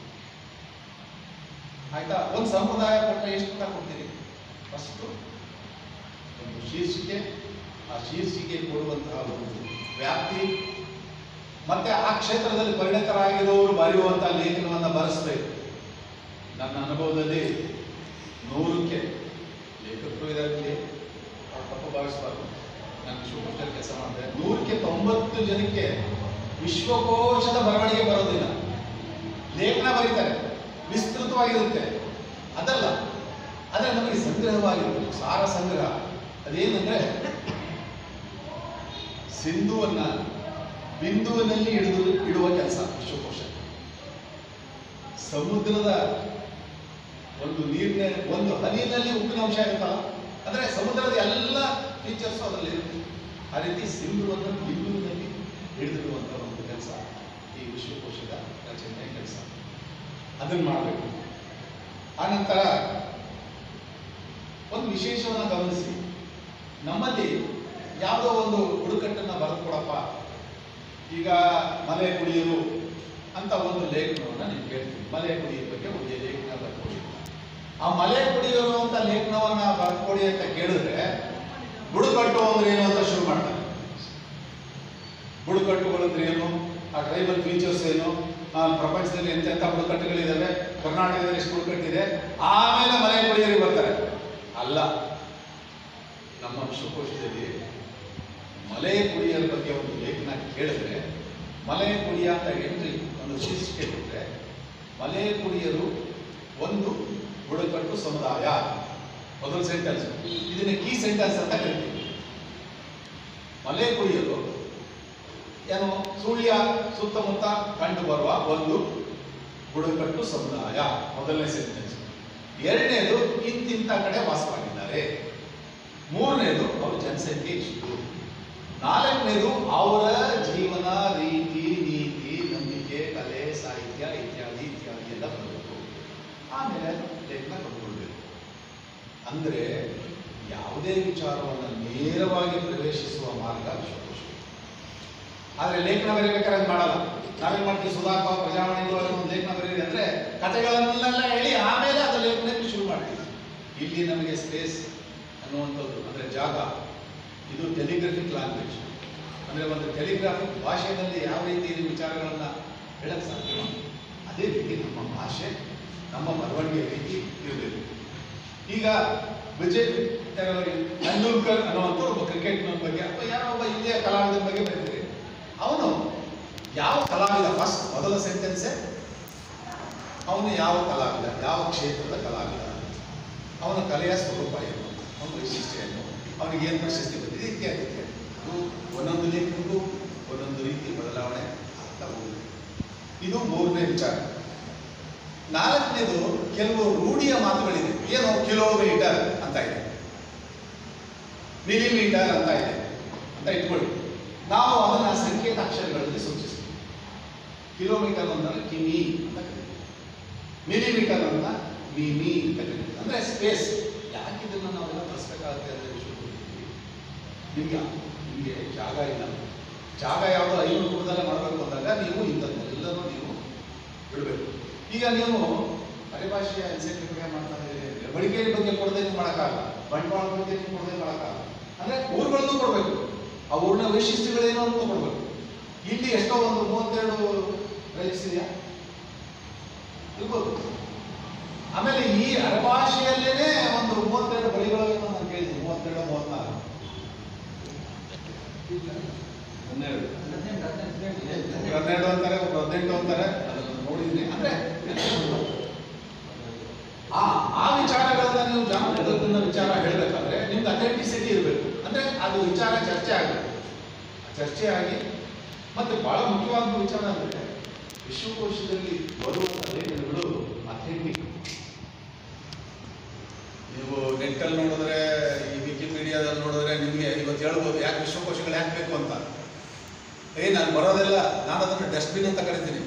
ಆಯ್ತಾ ಒಂದು ಸಂಪ್ರದಾಯ ಕೊಟ್ಟರೆ ಎಷ್ಟು ಪುಟ ಕೊಡ್ತೀರಿ ಫಸ್ಟು ಒಂದು ಶೀರ್ಷಿಕೆ ಆ ಶೀರ್ಷಿಕೆ ಕೊಡುವಂತಹ ಒಂದು ವ್ಯಾಪ್ತಿ ಮತ್ತೆ ಆ ಕ್ಷೇತ್ರದಲ್ಲಿ ಪರಿಣಿತರಾಗಿರುವವರು ಬರೆಯುವಂಥ ಲೇಖನವನ್ನು ಬರೆಸಬೇಕು ನನ್ನ ಅನುಭವದಲ್ಲಿ ನೂರಕ್ಕೆ ಲೇಖಕರು ಇದರಲ್ಲಿ ಅವ್ರು ತಪ್ಪು ಭಾವಿಸಬಾರ್ದು ನಾನು ವಿಶ್ವಕೋಶದಲ್ಲಿ ಕೆಲಸ ಮಾಡಿದೆ ನೂರಕ್ಕೆ ತೊಂಬತ್ತು ಜನಕ್ಕೆ ವಿಶ್ವಕೋಶದ ಬರವಣಿಗೆ ಬರೋದಿಲ್ಲ ಲೇಖನ ಬರೀತಾರೆ ವಿಸ್ತೃತವಾಗಿರುತ್ತೆ ಅದಲ್ಲ ಆದರೆ ನಮಗೆ ಸಂಗ್ರಹವಾಗಿರುತ್ತೆ ಸಾರ ಸಂಗ್ರಹ ಅದೇನಂದ್ರೆ ಸಿಂಧುವನ್ನ ಬಿಂದುವಿನಲ್ಲಿ ಹಿಡಿದು ಇಡುವ ಕೆಲಸ ವಿಶ್ವಕೋಶ ಸಮುದ್ರದ ಒಂದು ನೀರಿನ ಒಂದು ಹನಿಯಲ್ಲಿ ಉಪ್ಪಿನ ಅಂಶ ಇರುತ್ತಲ್ಲ ಅಂದ್ರೆ ಸಮುದ್ರದ ಎಲ್ಲ ಫೀಚರ್ಸ್ ಅದರಲ್ಲಿ ಇರುತ್ತೆ ಆ ರೀತಿ ಸಿಂಧುವನ್ನು ಬಿಂದುವಿನಲ್ಲಿ ಹಿಡಿದಿಡುವಂಥ ಒಂದು ಕೆಲಸ ಈ ವಿಶ್ವಕೋಶದ ರಚನೆಯ ಕೆಲಸ ಅದನ್ನು ಮಾಡಬೇಕು ಆನಂತರ ಒಂದು ವಿಶೇಷವನ್ನು ಗಮನಿಸಿ ನಮ್ಮಲ್ಲಿ ಯಾವುದೋ ಒಂದು ಬುಡಕಟ್ಟನ್ನು ಬರೆದು ಕೊಡಪ್ಪ ಈಗ ಮಲೆ ಕುಡಿಯರು ಅಂತ ಒಂದು ಲೇಖನವನ್ನು ನೀವು ಕೇಳ್ತೀವಿ ಮಲೆ ಕುಡಿಯರ ಬಗ್ಗೆ ಒಂದು ಲೇಖನ ಬರ್ಕೊಡಿ ಆ ಮಲೆ ಕುಡಿಯರು ಅಂತ ಲೇಖನವನ್ನ ಬರ್ಕೊಡಿ ಅಂತ ಕೇಳಿದ್ರೆ ಬುಡಕಟ್ಟು ಅಂದ್ರೆ ಏನು ಅಂತ ಶುರು ಮಾಡ್ತಾರೆ ಬುಡಕಟ್ಟುಗಳು ಅಂದ್ರೆ ಏನು ಆ ಟ್ರೈಬಲ್ ಫೀಚರ್ಸ್ ಏನು ಆ ಪ್ರಪಂಚದಲ್ಲಿ ಎಂತೆಂಥ ಬುಡಕಟ್ಟುಗಳಿದ್ದಾವೆ ಕರ್ನಾಟಕದಲ್ಲಿ ಎಷ್ಟು ಬುಡಕಟ್ಟಿದೆ ಆಮೇಲೆ ಮಲೆ ಕುಡಿಯರಿಗೆ ಬರ್ತಾರೆ ಅಲ್ಲ ನಮ್ಮ ವಿಶ್ವಕೋಶದಲ್ಲಿ ಮಲೆ ಕುಡಿಯರ ಬಗ್ಗೆ ಒಂದು ಲೇಖನ ಕೇಳಿದ್ರೆ ಮಲೆ ಕುಡಿಯ ಅಂತ ಎಂಟ್ರಿ ಒಂದು ಶೀರ್ಷಿಕೆ ಕೊಟ್ಟರೆ ಮಲೆ ಕುಡಿಯರು ಒಂದು ಬುಡಕಟ್ಟು ಸಮುದಾಯ ಮೊದಲ ಸೆಂಟೆನ್ಸ್ ಇದನ್ನ ಕೀ ಸೆಂಟೆನ್ಸ್ ಅಂತ ಕರಿತೀವಿ ಮಲೆ ಕುಡಿಯರು ಏನು ಸುಳ್ಯ ಸುತ್ತಮುತ್ತ ಕಂಡು ಬರುವ ಒಂದು ಬುಡಕಟ್ಟು ಸಮುದಾಯ ಮೊದಲನೇ ಸೆಂಟೆನ್ಸ್ ಎರಡನೇದು ಇಂತಿಂತ ಕಡೆ ವಾಸವಾಗಿದ್ದಾರೆ ಮೂರನೇದು ಅವ್ರ ಜನಸಂಖ್ಯೆ ಇಷ್ಟು ನಾಲ್ಕನೇದು ಅವರ ಜೀವನ ರೀತಿ ನೀತಿ ನಂಬಿಕೆ ಕಲೆ ಸಾಹಿತ್ಯ ಇತ್ಯಾದಿ ಇತ್ಯಾದಿ ಎಲ್ಲ ಬರಬೇಕು ಆಮೇಲೆ ಲೇಖನ ಕಂಡುಕೊಳ್ಬೇಕು ಅಂದ್ರೆ ಯಾವುದೇ ವಿಚಾರವನ್ನು ನೇರವಾಗಿ ಪ್ರವೇಶಿಸುವ ಮಾರ್ಗ ವಿಶ್ವಕೋಶ ಆದ್ರೆ ಲೇಖನ ಬರೀಬೇಕಾದ್ರೆ ಹಂಗ್ ಮಾಡಲ್ಲ ನಾವೇನ್ ಮಾಡ್ತೀವಿ ಸುಧಾಕ ಪ್ರಜಾವಾಣಿಗಳು ಅನ್ನೋ ಒಂದು ಲೇಖನ ಬರೀರಿ ಅಂದ್ರೆ ಕಥೆಗಳನ್ನೆಲ್ಲ ಹೇಳಿ ಆಮೇಲೆ ಅದು ಲೇಖನಕ್ಕೆ ಶುರು ಮಾಡ್ತೀವಿ ಇಲ್ಲಿ ನಮಗೆ ಸ್ಪೇಸ್ ಅನ್ನುವಂಥದ್ದು ಅಂದ್ರೆ ಜಾಗ ಇದು ಟೆಲಿಗ್ರಫಿಕ್ ಲ್ಯಾಂಗ್ವೇಜ್ ಅಂದ್ರೆ ಒಂದು ಟೆಲಿಗ್ರಾಫಿಕ್ ಭಾಷೆಯಲ್ಲಿ ಯಾವ ರೀತಿ ವಿಚಾರಗಳನ್ನ ಹೇಳಕ್ ಸಾಧ್ಯ ಅದೇ ರೀತಿ ನಮ್ಮ ಭಾಷೆ ನಮ್ಮ ಬರವಣಿಗೆ ರೀತಿ ಇರಬೇಕು ಈಗ ವಿಜಯ್ ತೆಂಡೂಲ್ಕರ್ ಅನ್ನುವಂಥ ಒಬ್ಬ ಕ್ರಿಕೆಟ್ ಬಗ್ಗೆ ಅಥವಾ ಯಾರೋ ಒಬ್ಬ ಇಲ್ಲಿಯ ಕಲಾವಿದರ ಬಗ್ಗೆ ಬರೀತಾರೆ ಅವನು ಯಾವ ಕಲಾವಿದ ಫಸ್ಟ್ ಮೊದಲ ಸೆಂಟೆನ್ಸೇ ಅವನು ಯಾವ ಕಲಾವಿದ ಯಾವ ಕ್ಷೇತ್ರದ ಕಲಾವಿದ ಅವನ ಕಲೆಯ ಸ್ವರೂಪ ಏನು ಅವನ ವೈಶಿಷ್ಟ್ಯ ಏನು ಅವನಿಗೆ ಏನು ಪ್ರಶಸ್ತಿ ಬಂದಿದೆ ಇತ್ಯಾದಿ ಇತ್ಯಾದಿ ಇದು ಒಂದೊಂದು ಲೇಖನಕ್ಕೂ ಒಂದೊಂದು ರೀತಿ ಬದಲಾವಣೆ ಆಗ್ತಾ ಹೋಗುತ್ತೆ ಇದು ಮೂರನೇ ವಿಚಾರ ನಾಲ್ಕನೇದು ಕೆಲವು ರೂಢಿಯ ಮಾತುಗಳಿದೆ ಏನು ಕಿಲೋಮೀಟರ್ ಅಂತ ಇದೆ ಮಿಲಿಮೀಟರ್ ಅಂತ ಇದೆ ಅಂತ ಇಟ್ಕೊಳ್ಳಿ ನಾವು ಅದನ್ನ ಸಂಕೇತ ಅಕ್ಷರಗಳಲ್ಲಿ ಸೂಚಿಸ್ತೀವಿ ಕಿಲೋಮೀಟರ್ ಅಂದ್ರೆ ಕಿಮಿ ಅಂತ ಕರೀತೀವಿ ಮಿಲಿಮೀಟರ್ ಅಂತ ಮಿಮಿ ಅಂತ ಕರೀತೀವಿ ಅಂದ್ರೆ ಸ್ಪೇಸ್ ಯಾಕೆ ಇದನ್ನ ನಾವೆಲ್ಲ ಬಳಸಬೇಕಾಗುತ್ತೆ ಅಂದ್ರೆ ವಿಶ್ವದಲ್ಲಿ ನಿಮ್ಗೆ ನಿಮಗೆ ಜಾಗ ಇಲ್ಲ ಜಾಗ ಯಾವುದೋ ಐನೂರು ರೂಪದಲ್ಲೇ ಮಾಡಬೇಕು ಅಂದಾಗ ನೀವು ಇಂಥದ್ದೆಲ್ಲನೂ ನೀವು ಬಿಡಬೇಕು ಈಗ ನೀವು ಪರಿಭಾಷೆಯ ಎನ್ಸೈಕ್ಲೋಪೀಡಿಯಾ ಮಾಡ್ತಾ ಇದ್ದೀರಿ ಬಳಿಕೆಯ ಬಗ್ಗೆ ಕೊಡದೆ ನೀವು ಮಾಡೋಕ್ಕಾಗಲ್ಲ ಬಂಡವಾಳ ಬಗ್ಗೆ ನೀವು ಕೊಡದೆ ಮಾಡೋಕ್ಕಾಗಲ್ಲ ಅಂದ್ರೆ ಊರುಗಳನ್ನೂ ಕೊಡಬೇಕು ಆ ಊರಿನ ವೈಶಿಷ್ಟ್ಯಗಳೇನೋ ಅಂತ ಕೊಡಬೇಕು ಇಲ್ಲಿ ಎಷ್ಟೋ ಒಂದು ಮೂವತ್ತೆರಡು ರೈಟ್ಸ್ ಇದೆಯಾ ಇರ್ಬೋದು ಆಮೇಲೆ ಈ ಅರಭಾಷೆಯಲ್ಲೇನೆ ಒಂದು ಮೂವತ್ತೆರಡು ಬಳಿಗಳು ನಾನು ಕೇಳಿದ್ದೀನಿ ಮೂವತ್ತೆರಡು ಮೂವತ್ನಾಲ್ಕು ಹನ್ನೆರಡು ಒಬ್ರು ಹನ್ನೆರಡು ಅಂತಾರೆ ಒಬ್ರು ಹದಿನೆಂಟು ಅಂತಾರೆ ಅದನ್ನು ನೋಡಿದ್ದೀನಿ ಅಂದ್ರೆ ಆ ಆ ವಿಚಾರಗಳನ್ನ ನೀವು ಜಾನಪದದ ವಿಚಾರ ಹೇಳಬೇಕಾದ್ರೆ ನಿಮ್ಗೆ ಅಥೆಂಟಿಸಿಟಿ ಇರಬೇಕು ಅಂದ್ರೆ ಅದು ವಿಚಾರ ಚರ್ಚೆ ಆಗಬೇಕು ಚರ್ಚೆ ಆಗಿ ಮತ್ತೆ ಬಹಳ ಮುಖ್ಯವಾದ ವಿಚಾರ ಅಂದ್ರೆ ವಿಶ್ವಕೋಶದಲ್ಲಿ ಬರುವಂತ ಲೇಖನಗಳು ಅಥೆಂಟಿಕ್ ನೀವು ನೆಟ್ಟಲ್ಲಿ ನೋಡಿದ್ರೆ ಈ ವಿಕಿಪೀಡಿಯಾದಲ್ಲಿ ನೋಡಿದ್ರೆ ನಿಮಗೆ ಇವತ್ತು ಹೇಳ್ಬೋದು ಯಾಕೆ ವಿಶ್ವಕೋಶಗಳು ಯಾಕೆ ಬೇಕು ಅಂತ ಏ ನಾನು ಬರೋದೆಲ್ಲ ನಾನು ಅದನ್ನು ಡಸ್ಟ್ಬಿನ್ ಅಂತ ಕರಿತೀನಿ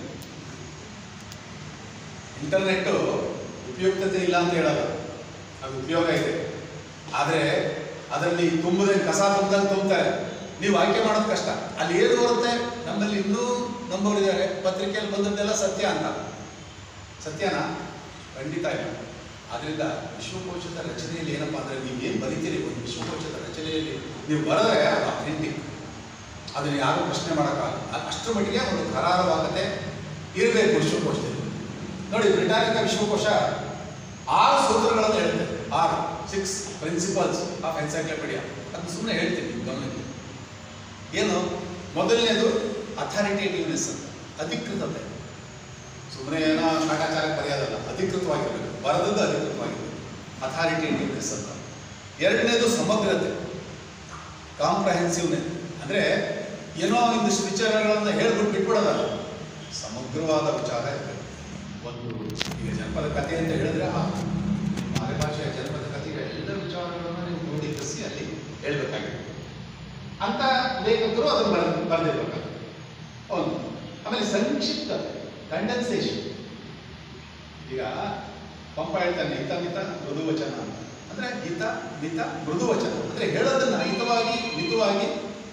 ಇಂಟರ್ನೆಟ್ಟು ಉಪಯುಕ್ತತೆ ಇಲ್ಲ ಅಂತ ಹೇಳಲ್ಲ ಅದು ಉಪಯೋಗ ಇದೆ ಆದರೆ ಅದರಲ್ಲಿ ತುಂಬದೆ ಕಸ ತುಂಬ್ದಂಗೆ ತುಂಬ್ತಾರೆ ನೀವು ಆಯ್ಕೆ ಮಾಡೋದು ಕಷ್ಟ ಅಲ್ಲಿ ಏನು ಬರುತ್ತೆ ನಮ್ಮಲ್ಲಿ ಇನ್ನೂ ನಂಬೋರಿದ್ದಾರೆ ಪತ್ರಿಕೆಯಲ್ಲಿ ಬಂದದ್ದೆಲ್ಲ ಸತ್ಯ ಅಂತ ಸತ್ಯನಾ ಖಂಡಿತ ಇಲ್ಲ ಆದ್ರಿಂದ ವಿಶ್ವಕೋಶದ ರಚನೆಯಲ್ಲಿ ಏನಪ್ಪಾ ಅಂದ್ರೆ ನೀವು ಏನು ಬರಿತೀರಿ ಒಂದು ವಿಶ್ವಕೋಶದ ರಚನೆಯಲ್ಲಿ ನೀವು ಬರೆದ್ರೆ ಅದು ಅಥೆಂಟಿಕ್ ಅದನ್ನು ಯಾರು ಪ್ರಶ್ನೆ ಮಾಡೋಕ್ಕಾಗಲ್ಲ ಅ- ಅಷ್ಟರ ಮಟ್ಟಿಗೆ ಒಂದು ಕರಾರವಾಗತೆ ಇರಬೇಕು ವಿಶ್ವಕೋಶದಲ್ಲಿ ನೋಡಿ ಬ್ರಿಟಾನಿಕ ವಿಶ್ವಕೋಶ ಆರು ಸೂತ್ರಗಳನ್ನು ಹೇಳುತ್ತೆ ಆರು ಸಿಕ್ಸ್ ಪ್ರಿನ್ಸಿಪಲ್ಸ್ ಆಫ್ ಎನ್ಸೈಕ್ಲೋಪೀಡಿಯಾ ಅದನ್ನ ಸುಮ್ಮನೆ ಹೇಳ್ತೀನಿ ನಿಮ್ ಗಮನಕ್ಕೆ ಏನು ಮೊದಲನೇದು ಅಥಾರಿಟೇಟಿವ್ನೆಸ್ ಅಂತ ಅಧಿಕೃತತೆ ಸುಮ್ಮನೆ ಏನೋ ಕಾಟಾಚಾರಕ್ಕೆ ಬರೆಯೋದಲ್ಲ ಅಧಿಕೃತವಾಗಿರಬೇಕು ಬರೆದದ್ದು ಅಧಿಕೃತವಾಗಿರಬೇಕು ಅಥಾರಿಟೇಟಿವ್ನೆಸ್ ಅಂತ ಎರಡನೇದು ಸಮಗ್ರತೆ ಕಾಂಪ್ರಹೆನ್ಸಿವ್ನೆಸ್ ಅಂದರೆ ಏನೋ ಒಂದಿಷ್ಟು ವಿಚಾರಗಳನ್ನು ಹೇಳ್ಬಿಟ್ಟು ಬಿಟ್ಬಿಡೋದಲ್ಲ ಸಮಗ್ರವಾದ ವಿಚಾರ ಇರಬೇಕು ಒಂದು ಈಗ ಜನಪದ ಕಥೆ ಅಂತ ಹೇಳಿದ್ರೆ ಆ ಮಾರೆ ಭಾಷೆಯ ಜನಪದ ಕಥೆಯ ಎಲ್ಲ ವಿಚಾರಗಳನ್ನು ನೀವು ಕ್ರೋಢೀಕರಿಸಿ ಅಲ್ಲಿ ಹೇಳ್ಬೇಕಾಗಿದೆ ಅಂತ ಲೇಖಕರು ಅದನ್ನು ಬರೆದು ಬರೆದಿರ್ಬೇಕಾಗುತ್ತೆ ಒಂದು ಆಮೇಲೆ ಸಂಕ್ಷಿಪ್ತ ಕಂಡೆನ್ಸೇಷನ್ ಈಗ ಪಂಪ ಹೇಳ್ತಾನೆ ಹಿತ ಮಿತ ಮೃದು ವಚನ ಅಂತ ಅಂದ್ರೆ ಹಿತ ಮಿತ ಮೃದು ವಚನ ಅಂದ್ರೆ ಹೇಳೋದನ್ನ ಹಿತವಾಗಿ ಮಿತವಾಗಿ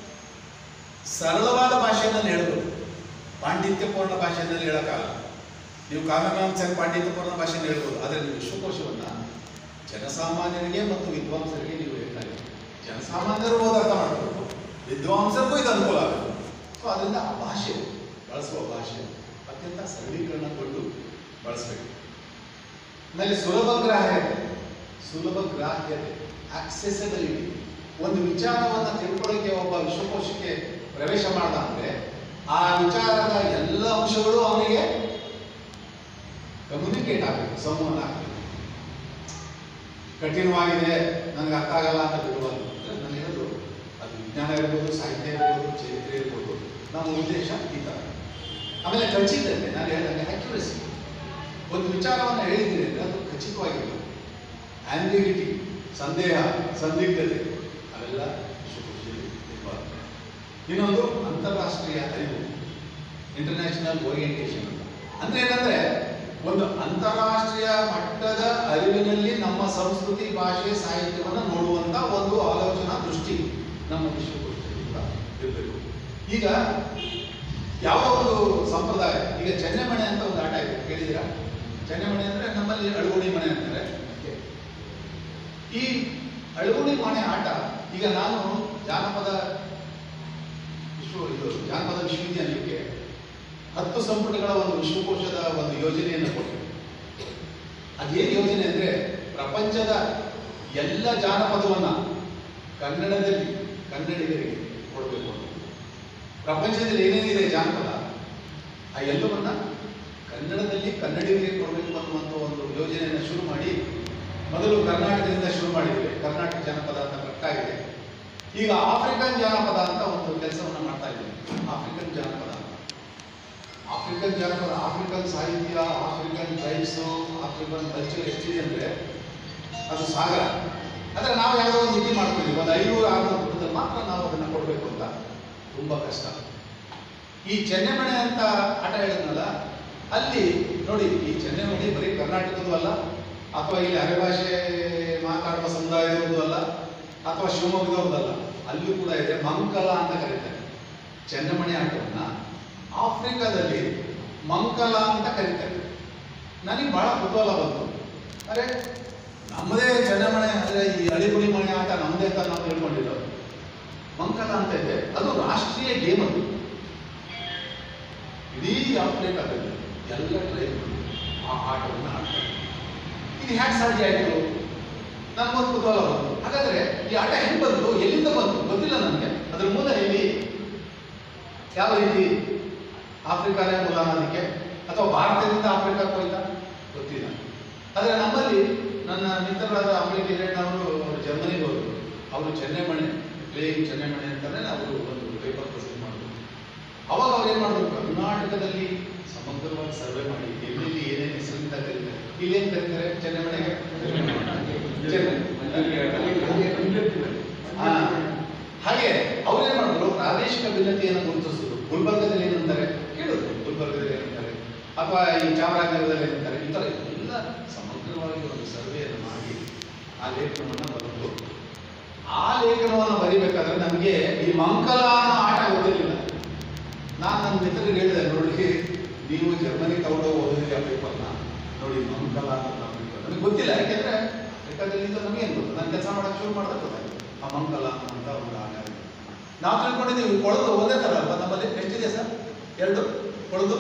ಸರಳವಾದ ಭಾಷೆಯಲ್ಲಿ ಹೇಳ್ಬೋದು ಪಾಂಡಿತ್ಯಪೂರ್ಣ ಭಾಷೆಯಲ್ಲಿ ಹೇಳಕ್ಕಾಗಲ್ಲ ನೀವು ಕಾವ್ಯಮಾಂಸ ಪಾಂಡಿತ್ಯಪೂರ್ಣ ಭಾಷೆಯಲ್ಲಿ ಹೇಳ್ಬೋದು ಆದರೆ ನೀವು ವಿಶ್ವಕೋಶವನ್ನ ಜನಸಾಮಾನ್ಯರಿಗೆ ಮತ್ತು ವಿದ್ವಾಂಸರಿಗೆ ನೀವು ಹೇಳ್ತಾ ಇದ್ದೀರಿ ಜನಸಾಮಾನ್ಯರು ಓದಿ ಅರ್ಥ ಮಾಡ್ಕೋಬೇಕು ವಿದ್ವಾಂಸರಿಗೂ ಇದು ಅನುಕೂಲ ಆಗಬೇಕು ಸೊ ಅದರಿಂದ ಆ ಭಾಷೆ ಬಳಸುವ ಭಾಷೆ ಅತ್ಯಂತ ಸರಳೀಕರಣಗೊಂಡು ಬಳಸಬೇಕು ಆಮೇಲೆ ಸುಲಭ ಗ್ರಾಹ್ಯತೆ ಸುಲಭ ಗ್ರಾಹ್ಯತೆ ಆಕ್ಸೆಸಿಬಿಲಿಟಿ ಒಂದು ವಿಚಾರವನ್ನು ತಿಳ್ಕೊಳ್ಳೋಕೆ ಒಬ್ಬ ವಿಶ್ವಕೋಶಕ್ಕೆ ಪ್ರವೇಶ ಮಾಡ್ದ ಅಂದ್ರೆ ಆ ವಿಚಾರದ ಎಲ್ಲ ಅಂಶಗಳು ಅವನಿಗೆ ಕಮ್ಯುನಿಕೇಟ್ ಆಗಬೇಕು ಸಂವಹನ ಆಗಬೇಕು ಕಠಿಣವಾಗಿದೆ ನನಗೆ ಅರ್ಥ ಆಗಲ್ಲ ಅಂತ ಬಿಡುವಲ್ಲ ಅಂದ್ರೆ ನಾನು ಹೇಳೋದು ಅದು ವಿಜ್ಞಾನ ಇರ್ಬೋದು ಸಾಹಿತ್ಯ ಇರ್ಬೋದು ಚರಿತ್ರೆ ಇರ್ಬೋದು ನಮ್ಮ ಉದ್ದೇಶ ಈ ಥರ ಆಮೇಲೆ ಖಚಿತತೆ ನಾನು ಹೇಳಿದಂಗೆ ಅಕ್ಯುರಸಿ ಒಂದು ವಿಚಾರವನ್ನು ಹೇಳಿದ್ದೀನಿ ಅಂದರೆ ಅದು ಖಚಿತವಾಗಿರಬೇಕು ಆಂಬಿಗಿಟಿ ಸಂದೇಹ ಸಂದಿಗ್ಧತೆ ಅವೆಲ್ಲ ವಿಶ್ವಕೋಶದಲ್ಲಿ ಇರಬಾರ್ದು ಇನ್ನೊಂದು ಅಂತಾರಾಷ್ಟ್ರೀಯ ಅರಿವು ಇಂಟರ್ನ್ಯಾಷನಲ್ ಓರಿಯೆಂಟೇಷನ್ ಅಂತ ಅಂದ್ರೆ ಏನಂದ್ರೆ ಒಂದು ಅಂತಾರಾಷ್ಟ್ರೀಯ ಮಟ್ಟದ ಅರಿವಿನಲ್ಲಿ ನಮ್ಮ ಸಂಸ್ಕೃತಿ ಭಾಷೆ ಸಾಹಿತ್ಯವನ್ನು ನೋಡುವಂತ ಒಂದು ಆಲೋಚನಾ ದೃಷ್ಟಿ ನಮ್ಮ ವಿಶ್ವಕೋಶದಲ್ಲಿ ಕೂಡ ಇರಬೇಕು ಈಗ ಯಾವ ಒಂದು ಸಂಪ್ರದಾಯ ಈಗ ಚೆನ್ನೆಮಣೆ ಅಂತ ಒಂದು ಆಟ ಇದೆ ಕೇಳಿದಿರಾ ಚೆನ್ನೆಮಣೆ ಅಂದ್ರೆ ನಮ್ಮಲ್ಲಿ ಅಳುಗುಣಿ ಮನೆ ಅಂತಾರೆ ಈ ಅಳುಗುಣಿ ಮನೆ ಆಟ ಈಗ ನಾನು ಜಾನಪದ ವಿಶ್ವ ಇದು ಜಾನಪದ ವಿಶ್ವವಿದ್ಯಾಲಯಕ್ಕೆ ಹತ್ತು ಸಂಪುಟಗಳ ಒಂದು ವಿಶ್ವಕೋಶದ ಒಂದು ಯೋಜನೆಯನ್ನು ಕೊಟ್ಟರು ಅದೇನು ಯೋಜನೆ ಅಂದ್ರೆ ಪ್ರಪಂಚದ ಎಲ್ಲ ಜಾನಪದವನ್ನ ಕನ್ನಡದಲ್ಲಿ ಕನ್ನಡಿಗರಿಗೆ ಕೊಡಬೇಕು ಅಂತ ಪ್ರಪಂಚದಲ್ಲಿ ಏನೇನಿದೆ ಜಾನಪದ ಆ ಎಲ್ಲವನ್ನ ಕನ್ನಡದಲ್ಲಿ ಕನ್ನಡಿಗರಿಗೆ ಕೊಡಬೇಕು ಅನ್ನುವಂಥ ಒಂದು ಯೋಜನೆಯನ್ನು ಶುರು ಮಾಡಿ ಮೊದಲು ಕರ್ನಾಟಕದಿಂದ ಶುರು ಮಾಡಿದ್ದೇವೆ ಕರ್ನಾಟಕ ಜಾನಪದ ಅಂತ ಕಟ್ಟಾಗಿದೆ ಈಗ ಆಫ್ರಿಕನ್ ಜಾನಪದ ಅಂತ ಒಂದು ಕೆಲಸವನ್ನು ಮಾಡ್ತಾ ಇದ್ದೀವಿ ಆಫ್ರಿಕನ್ ಜಾನಪದ ಅಂತ ಆಫ್ರಿಕನ್ ಜಾನಪದ ಆಫ್ರಿಕನ್ ಸಾಹಿತ್ಯ ಆಫ್ರಿಕನ್ ಟ್ರೈಬ್ಸು ಆಫ್ರಿಕನ್ ಕಲ್ಚರ್ ಎಷ್ಟಿದೆ ಅಂದರೆ ಅದು ಸಾಗರ ಆದರೆ ನಾವು ಯಾವುದೋ ಒಂದು ಮಿತಿ ಮಾಡ್ಕೊಂಡಿದ್ದೀವಿ ಒಂದು ಐನೂರು ಆರುನೂರು ಪುಟದಲ್ಲಿ ಮಾತ್ರ ನಾವು ಅದನ್ನು ಕೊಡಬೇಕು ಅಂತ ತುಂಬ ಕಷ್ಟ ಈ ಚೆನ್ನೆಮಣೆ ಅಂತ ಆಟ ಹೇಳಿದ್ನಲ್ಲ ಅಲ್ಲಿ ನೋಡಿ ಈ ಚೆನ್ನೆಮಣೆ ಬರೀ ಕರ್ನಾಟಕದ್ದು ಅಲ್ಲ ಅಥವಾ ಇಲ್ಲಿ ಅರೆಭಾಷೆ ಮಾತಾಡುವ ಸಮುದಾಯದವ್ರದ್ದು ಅಲ್ಲ ಅಥವಾ ಶಿವಮೊಗ್ಗದವ್ರದ್ದಲ್ಲ ಅಲ್ಲೂ ಕೂಡ ಇದೆ ಮಂಕಲ ಅಂತ ಕರೀತಾರೆ ಚೆನ್ನಮಣೆ ಆಟವನ್ನ ಆಫ್ರಿಕಾದಲ್ಲಿ ಮಂಕಲ ಅಂತ ಕರೀತಾರೆ ನನಗೆ ಬಹಳ ಕುತೂಹಲ ಬಂತು ಅರೆ ನಮ್ಮದೇ ಚೆನ್ನಮಣೆ ಅಂದರೆ ಈ ಅಳಿಪುಳಿ ಮಣೆ ಆಟ ನಮ್ಮದೇ ಅಂತ ನಾವು ತಿಳ್ಕೊಂಡಿರೋದು ಮಂಕಲ ಅಂತ ಇದೆ ಅದು ರಾಷ್ಟ್ರೀಯ ಗೇಮ್ ಅದು ಇಡೀ ಆಫ್ರಿಕಾದಲ್ಲಿ ಎಲ್ಲ ಟ್ರೈಬ್ಗಳು ಆ ಆಟವನ್ನು ಆಡ್ತಾರೆ ಇದು ಹ್ಯಾಕ್ ಸಾಧ್ಯ ಆಯಿತು ನನಗೊಂದು ಕುತೂಹಲ ಬಂತು ಹಾಗಾದ್ರೆ ಈ ಆಟ ಹೆಂಗ್ ಬಂತು ಎಲ್ಲಿಂದ ಬಂತು ಗೊತ್ತಿಲ್ಲ ನನಗೆ ಅದ್ರ ಮೂಲ ಎಲ್ಲಿ ಯಾವ ರೀತಿ ಆಫ್ರಿಕಾನೇ ಮೂಲ ಅದಕ್ಕೆ ಅಥವಾ ಭಾರತದಿಂದ ಆಫ್ರಿಕಾಕ್ಕೆ ಹೋಯ್ತಾ ಗೊತ್ತಿಲ್ಲ ಆದರೆ ನಮ್ಮಲ್ಲಿ ನನ್ನ ಮಿತ್ರರಾದ ಅಂಬರೀಷ್ ಹಿರೇಣ್ಣವರು ಅವರು ಜರ್ಮನಿಗೆ ಹೋದರು ಅವರು ಚೆನ್ನೈಮಣೆ ಪ್ಲೇಯಿಂಗ್ ಚೆನ್ನೈಮಣೆ ಅಂತಾನೆ ಅವರು ಒಂದು ಪೇಪರ್ ಪ್ರೊಸೆಸ್ ಮಾಡಿದ್ರು ಅವಾಗ ಅವ್ರು ಏನು ಮಾಡಿದ್ರು ಕರ್ನಾಟಕದಲ್ಲಿ ಸಮಗ್ರವಾಗಿ ಸರ್ವೆ ಮಾಡಿ ಎಲ್ಲೆಲ್ಲಿ ಏನೇನು ಹೆಸರಿಂದ ಕರೀತಾರೆ ಇಲ್ಲೇನು ಕರೀತಾರೆ ಚೆನ್ನೈಮಣೆಗೆ ಹಾ. ಹಾಗೆ ಅವ್ರೇನ್ ಮಾಡಿದ್ರು ಪ್ರಾದೇಶಿಕ ಭಿನ್ನತೆಯನ್ನು ಗುರುತಿಸಿದ್ರು ಗುಲ್ಬರ್ಗದಲ್ಲಿ ಏನಂತಾರೆ ಕೇಳಿದ್ರು ಗುಲ್ಬರ್ಗದಲ್ಲಿ ಏನಂತಾರೆ ಅಥವಾ ಈ ಚಾಮರಾಜನಗರದಲ್ಲಿ ಏನಂತಾರೆ ಈ ಥರ ಎಲ್ಲ ಸಮಗ್ರವಾಗಿ ಒಂದು ಸರ್ವೆಯನ್ನು ಮಾಡಿ ಆ ಲೇಖನವನ್ನು ಬರೆದು ಆ ಲೇಖನವನ್ನು ಬರಿಬೇಕಾದ್ರೆ ನಮಗೆ ಈ ಮಂಕಲ ಅನ್ನೋ ಆಟ ಗೊತ್ತಿರಲಿಲ್ಲ ನಾನು ನನ್ನ ಮಿತ್ರರಿಗೆ ಹೇಳಿದೆ ನೋಡಿ ನೀವು ಜರ್ಮನಿ ತಗೊಂಡು ಓದಿದ್ರಿ ಆ ಪೇಪರ್ನ ನೋಡಿ ಮಂಕಲ ಅಂತ ನಾವು paper. ನಮಗೆ ಗೊತ್ತಿಲ್ಲ ಯಾಕೆಂದ್ರೆ ಆಫ್ರಿಕಾದಲ್ಲಿ ಇದ್ದು ನಮಗೆ ಏನು ಗೊತ್ತು ನಾನು ಕೆಲಸ ಮಾಡೋಕೆ ಶುರು ಮಾಡಿದ್ರೆ ಗೊತ್ತಾಯ್ತು ಆ ಮಂಕಲ ಅಂತ ಒಂದು ಆಟ ಇದೆ ನಾವು ತಿಳ್ಕೊಂಡಿದ್ದೀವಿ ಕೊಳದು ಒಂದೇ ಥರ ಅಲ್ವಾ ನಮ್ಮಲ್ಲಿ ಎಷ್ಟಿದೆ ಸರ್ ಎರಡು ಕೊಳದು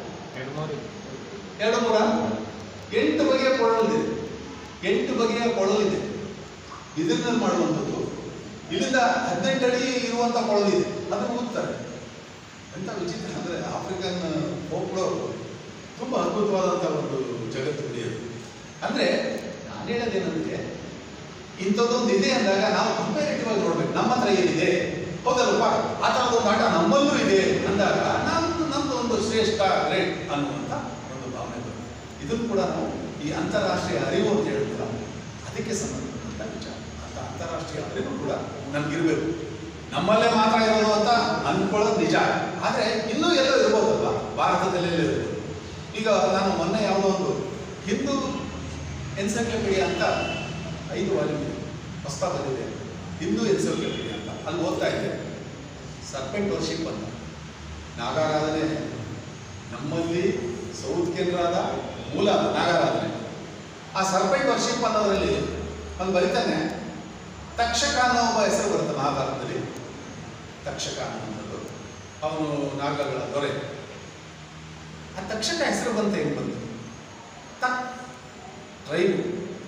ಎರಡು ಮೂರ ಎಂಟು ಬಗೆಯ ಕೊಳಲಿದೆ ಎಂಟು ಬಗೆಯ ಕೊಳಲಿದೆ ಇದನ್ನ ಮಾಡುವಂಥದ್ದು ಇಲ್ಲಿಂದ ಹದಿನೆಂಟು ಅಡಿ ಇರುವಂಥ ಕೊಳಲಿದೆ ಅದನ್ನು ಊದ್ತಾರೆ ಎಂಥ ವಿಚಿತ್ರ ಅಂದರೆ ಆಫ್ರಿಕನ್ ಫೋಕ್ಲೋರ್ ತುಂಬ ಅದ್ಭುತವಾದಂಥ ಒಂದು ಜಗತ್ತು ನಡೆಯೋದು ಅಂದರೆ ನಾನು ಹೇಳೋದೇನಂದ್ರೆ ಇಂಥದ್ದೊಂದು ಇದೆ ಅಂದಾಗ ನಾವು ಕಂಪೇರಿಟಿವ್ ಆಗಿ ನೋಡ್ಬೇಕು ನಮ್ಮ ಹತ್ರ ಏನಿದೆ ಹೌದಲ್ವಾ ಆ ಥರದೊಂದು ಆಟ ನಮ್ಮಲ್ಲೂ ಇದೆ ಅಂದಾಗ ನಮ್ದು ನಮ್ದು ಒಂದು ಶ್ರೇಷ್ಠ ಗ್ರೇಟ್ ಅನ್ನುವಂಥ ಒಂದು ಭಾವನೆ ಬರುತ್ತೆ ಇದನ್ನು ಕೂಡ ನಾವು ಈ ಅಂತಾರಾಷ್ಟ್ರೀಯ ಅರಿವು ಅಂತ ಹೇಳ್ತೀರ ಅದಕ್ಕೆ ಸಂಬಂಧಪಟ್ಟಂಥ ವಿಚಾರ ಅಂತ ಅಂತಾರಾಷ್ಟ್ರೀಯ ಅರಿವು ಕೂಡ ನಮ್ಗಿರ್ಬೇಕು ನಮ್ಮಲ್ಲೇ ಮಾತ್ರ ಇರೋದು ಅಂತ ಅನ್ಕೊಳ್ಳೋದು ನಿಜ ಆದರೆ ಇನ್ನೂ ಎಲ್ಲೋ ಇರ್ಬೋದಲ್ವಾ ಭಾರತದಲ್ಲೆಲ್ಲೋ ಇರ್ಬೋದು ಈಗ ನಾನು ಮೊನ್ನೆ ಯಾವುದೋ ಒಂದು ಹಿಂದೂ ಎನ್ಸೈಕ್ಲೋಪೀಡಿಯಾ ಅಂತ ಐದು ವಾಲ್ಯೂಮ್ ಹೊಸ್ತಾ ಬಂದಿದೆ ಹಿಂದೂ ಎನ್ಸೈಕ್ಲೋಪೀಡಿಯಾ ಅಂತ ಅಲ್ಲಿ ಓದ್ತಾ ಇದ್ದೆ ಸರ್ಪೆಂಟ್ ವರ್ಷಿಪ್ ಅಂತ ನಾಗಾರಾಧನೆ ನಮ್ಮಲ್ಲಿ ಸೌತ್ ಕೇಂದ್ರದ ಮೂಲ ನಾಗಾರಾಧನೆ ಆ ಸರ್ಪೆಂಟ್ ವರ್ಷಿಪ್ ಅನ್ನೋದರಲ್ಲಿ ಒಂದು ಬರಿತಾನೆ ತಕ್ಷಕ ಅನ್ನೋ ಒಬ್ಬ ಹೆಸರು ಬರುತ್ತೆ ಮಹಾಭಾರತದಲ್ಲಿ ತಕ್ಷಕ ಅನ್ನೋದು ಅವನು ನಾಗಗಳ ದೊರೆ ಆ ತಕ್ಷಕ ಹೆಸರು ಬಂತ ಹೆಂಗ್ ಬಂತು ತಕ್ ಟ್ರೈಬ್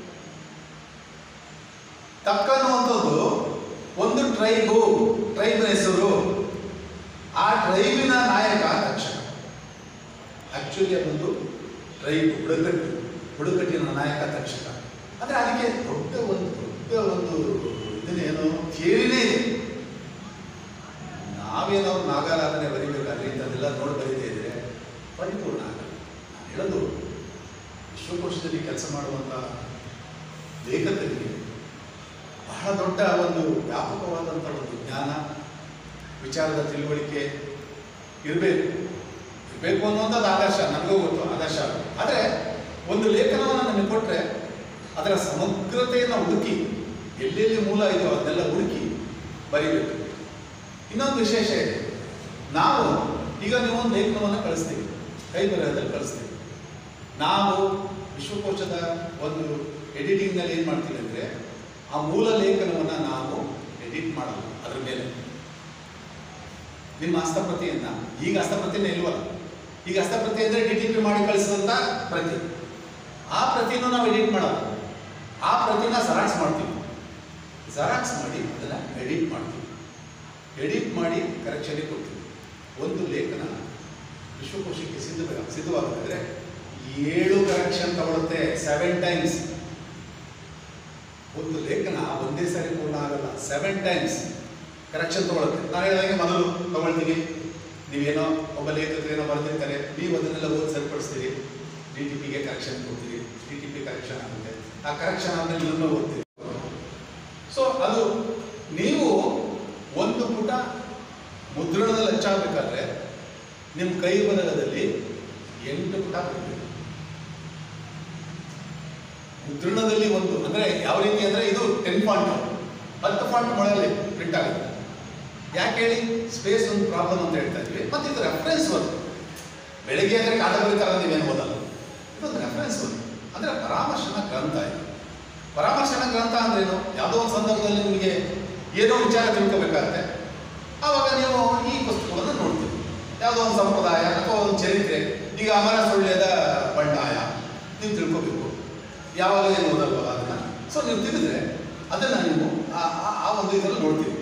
ತಕ್ಕ ಅನ್ನುವಂಥದ್ದು ಒಂದು ಟ್ರೈಬು ಟ್ರೈಬ್ ಹೆಸರು ಆ ಟ್ರೈಬಿನ ನಾಯಕ ತಕ್ಷಕ ಆಕ್ಚುಲಿ ಅದೊಂದು ಟ್ರೈಬ್ ಬುಡಕಟ್ಟು ಬುಡಕಟ್ಟಿನ ನಾಯಕ ತಕ್ಷಕ ಆದರೆ ಅದಕ್ಕೆ ದೊಡ್ಡ ಒಂದು ದೊಡ್ಡ ಒಂದು ಇದನ್ನೇನು ಥಿಯರಿನೇ ಇದೆ ನಾವೇನಾದ್ರು ನಾಗಾರಾಧನೆ ಬರಿಬೇಕಾದ್ರೆ ಇಂಥದ್ದೆಲ್ಲ ನೋಡಿ ಬರೀತಾ ಇದ್ರೆ ಪರಿಪೂರ್ಣ ಆಗಲ್ಲ ನಾನು ಹೇಳೋದು ವಿಶ್ವಕೋಶದಲ್ಲಿ ಕೆಲಸ ಮಾಡುವಂಥ ಲೇಖಕರಿಗೆ ಬಹಳ ದೊಡ್ಡ ಒಂದು ವ್ಯಾಪಕವಾದಂಥ ಒಂದು ಜ್ಞಾನ ವಿಚಾರದ ತಿಳುವಳಿಕೆ ಇರಬೇಕು ಇರಬೇಕು ಅನ್ನುವಂಥದ್ದು ಆದರ್ಶ ನನಗೂ ಗೊತ್ತು ಆದರ್ಶ ಆದರೆ ಒಂದು ಲೇಖನವನ್ನು ನಮಗೆ ಕೊಟ್ಟರೆ ಅದರ ಸಮಗ್ರತೆಯನ್ನು ಹುಡುಕಿ ಎಲ್ಲೆಲ್ಲಿ ಮೂಲ ಇದೆಯೋ ಅದನ್ನೆಲ್ಲ ಹುಡುಕಿ ಬರೀಬೇಕು ಇನ್ನೊಂದು ವಿಶೇಷ ಇದೆ ನಾವು ಈಗ ನೀವು ಒಂದು ಲೇಖನವನ್ನು ಕಳಿಸ್ತೀವಿ ಕೈ ಬರಹದಲ್ಲಿ ಕಳಿಸ್ತೀವಿ ನಾವು ವಿಶ್ವಕೋಶದ ಒಂದು ಎಡಿಟಿಂಗ್ನಲ್ಲಿ ಏನು ಮಾಡ್ತೀವಿ ಅಂದರೆ ಆ ಮೂಲ ಲೇಖನವನ್ನು ನಾವು ಎಡಿಟ್ ಮಾಡಲ್ಲ ಅದ್ರ ಮೇಲೆ ನಿಮ್ಮ ಹಸ್ತಪ್ರತಿಯನ್ನ ಈಗ ಹಸ್ತಪ್ರತಿನೇ ಇಲ್ವಲ್ಲ ಈಗ ಹಸ್ತಪ್ರತಿ ಅಂದರೆ ಡಿ ಟಿ ಪಿ ಮಾಡಿ ಕಳಿಸಿದಂಥ ಪ್ರತಿ ಆ ಪ್ರತಿನೂ ನಾವು ಎಡಿಟ್ ಮಾಡಲ್ಲ ಆ ಪ್ರತಿನ ಜೆರಾಕ್ಸ್ ಮಾಡ್ತೀವಿ ಜೆರಾಕ್ಸ್ ಮಾಡಿ ಅದನ್ನು ಎಡಿಟ್ ಮಾಡ್ತೀವಿ ಎಡಿಟ್ ಮಾಡಿ ಕರೆಕ್ಷನ್ಗೆ ಕೊಡ್ತೀವಿ ಒಂದು ಲೇಖನ ವಿಶ್ವಕೋಶಕ್ಕೆ ಸಿದ್ಧ ಸಿದ್ಧವಾಗಬೇಕಾದ್ರೆ ಏಳು ಕರೆಕ್ಷನ್ ತಗೊಳುತ್ತೆ ಸೆವೆನ್ ಟೈಮ್ಸ್ ಒಂದು ಲೇಖನ ಒಂದೇ ಸಾರಿ ಪೂರ್ಣ ಆಗಲ್ಲ ಸೆವೆನ್ ಟೈಮ್ಸ್ ಕರೆಕ್ಷನ್ ತಗೊಳುತ್ತೆ ನಾನು ಹೇಳಿದಂಗೆ ಮೊದಲು ತಗೊಳ್ತೀವಿ ನೀವೇನೋ ಒಬ್ಬ ಲೇಖಕರು ಏನೋ ಬರೆದಿರ್ತಾರೆ ನೀವು ಅದನ್ನೆಲ್ಲ ಓದಿ ಸರಿಪಡಿಸ್ತೀರಿ ಡಿ ಟಿ ಪಿಗೆ ಕರೆಕ್ಷನ್ ಕೊಡ್ತೀರಿ ಡಿ ಟಿ ಪಿ ಕರೆಕ್ಷನ್ ಆಗುತ್ತೆ ಆ ಕರೆಕ್ಷನ್ ಆದ್ಮೇಲೆ ಇನ್ನೊಮ್ಮೆ ಓದ್ತೀವಿ ಮುದ್ರಣದಲ್ಲಿ ಹಚ್ಚಾಗಬೇಕಾದ್ರೆ ನಿಮ್ಮ ಕೈ ಬರಹದಲ್ಲಿ ಎಂಟು ಪುಟ ಬರಬೇಕು ಮುದ್ರಣದಲ್ಲಿ ಒಂದು ಅಂದ್ರೆ ಯಾವ ರೀತಿ ಅಂದ್ರೆ ಇದು ಟೆನ್ ಫಾಂಟ್ ಹತ್ತು ಫಾಂಟ್ ಮೊಳಲಿ ಪ್ರಿಂಟ್ ಆಗುತ್ತೆ ಯಾಕೆ ಹೇಳಿ ಸ್ಪೇಸ್ ಒಂದು ಪ್ರಾಬ್ಲಮ್ ಅಂತ ಹೇಳ್ತಾ ಇದ್ವಿ ಮತ್ತೆ ಇದು ರೆಫರೆನ್ಸ್ ಒಂದು ಬೆಳಗ್ಗೆ ಅಂದ್ರೆ ಕಾದಂಬರಿ ತರ ನೀವೇನು ಓದಲ್ಲ ಇದೊಂದು ರೆಫರೆನ್ಸ್ ಒಂದು ಅಂದ್ರೆ ಪರಾಮರ್ಶನ ಗ್ರಂಥ ಇದು ಪರಾಮರ್ಶನ ಗ್ರಂಥ ಅಂದ್ರೇನು ಯಾವುದೋ ಒಂದು ಸಂದರ್ಭದಲ್ಲಿ ನಿಮಗೆ ಏನೋ ವಿಚಾರ ತಿಳ್ಕೊಬೇಕಾಗತ್ತೆ ಆವಾಗ ನೀವು ಈ ಪುಸ್ತಕವನ್ನು ನೋಡ್ತೀವಿ ಯಾವುದೋ ಒಂದು ಸಂಪ್ರದಾಯ ಅಥವಾ ಒಂದು ಚರಿತ್ರೆ ಈಗ ಅಮರ ಸುಳ್ಯದ ಬಂಡಾಯ ನೀವು ತಿಳ್ಕೊಬೇಕು ಯಾವಾಗ ಏನು ಓದಲ್ವಲ್ಲ ಅದನ್ನ ಸೊ ನೀವು ತಿಳಿದ್ರೆ ಅದನ್ನ ನೀವು ಆ- ಆ- ಆ ಒಂದು ಇದರಲ್ಲಿ ನೋಡ್ತೀವಿ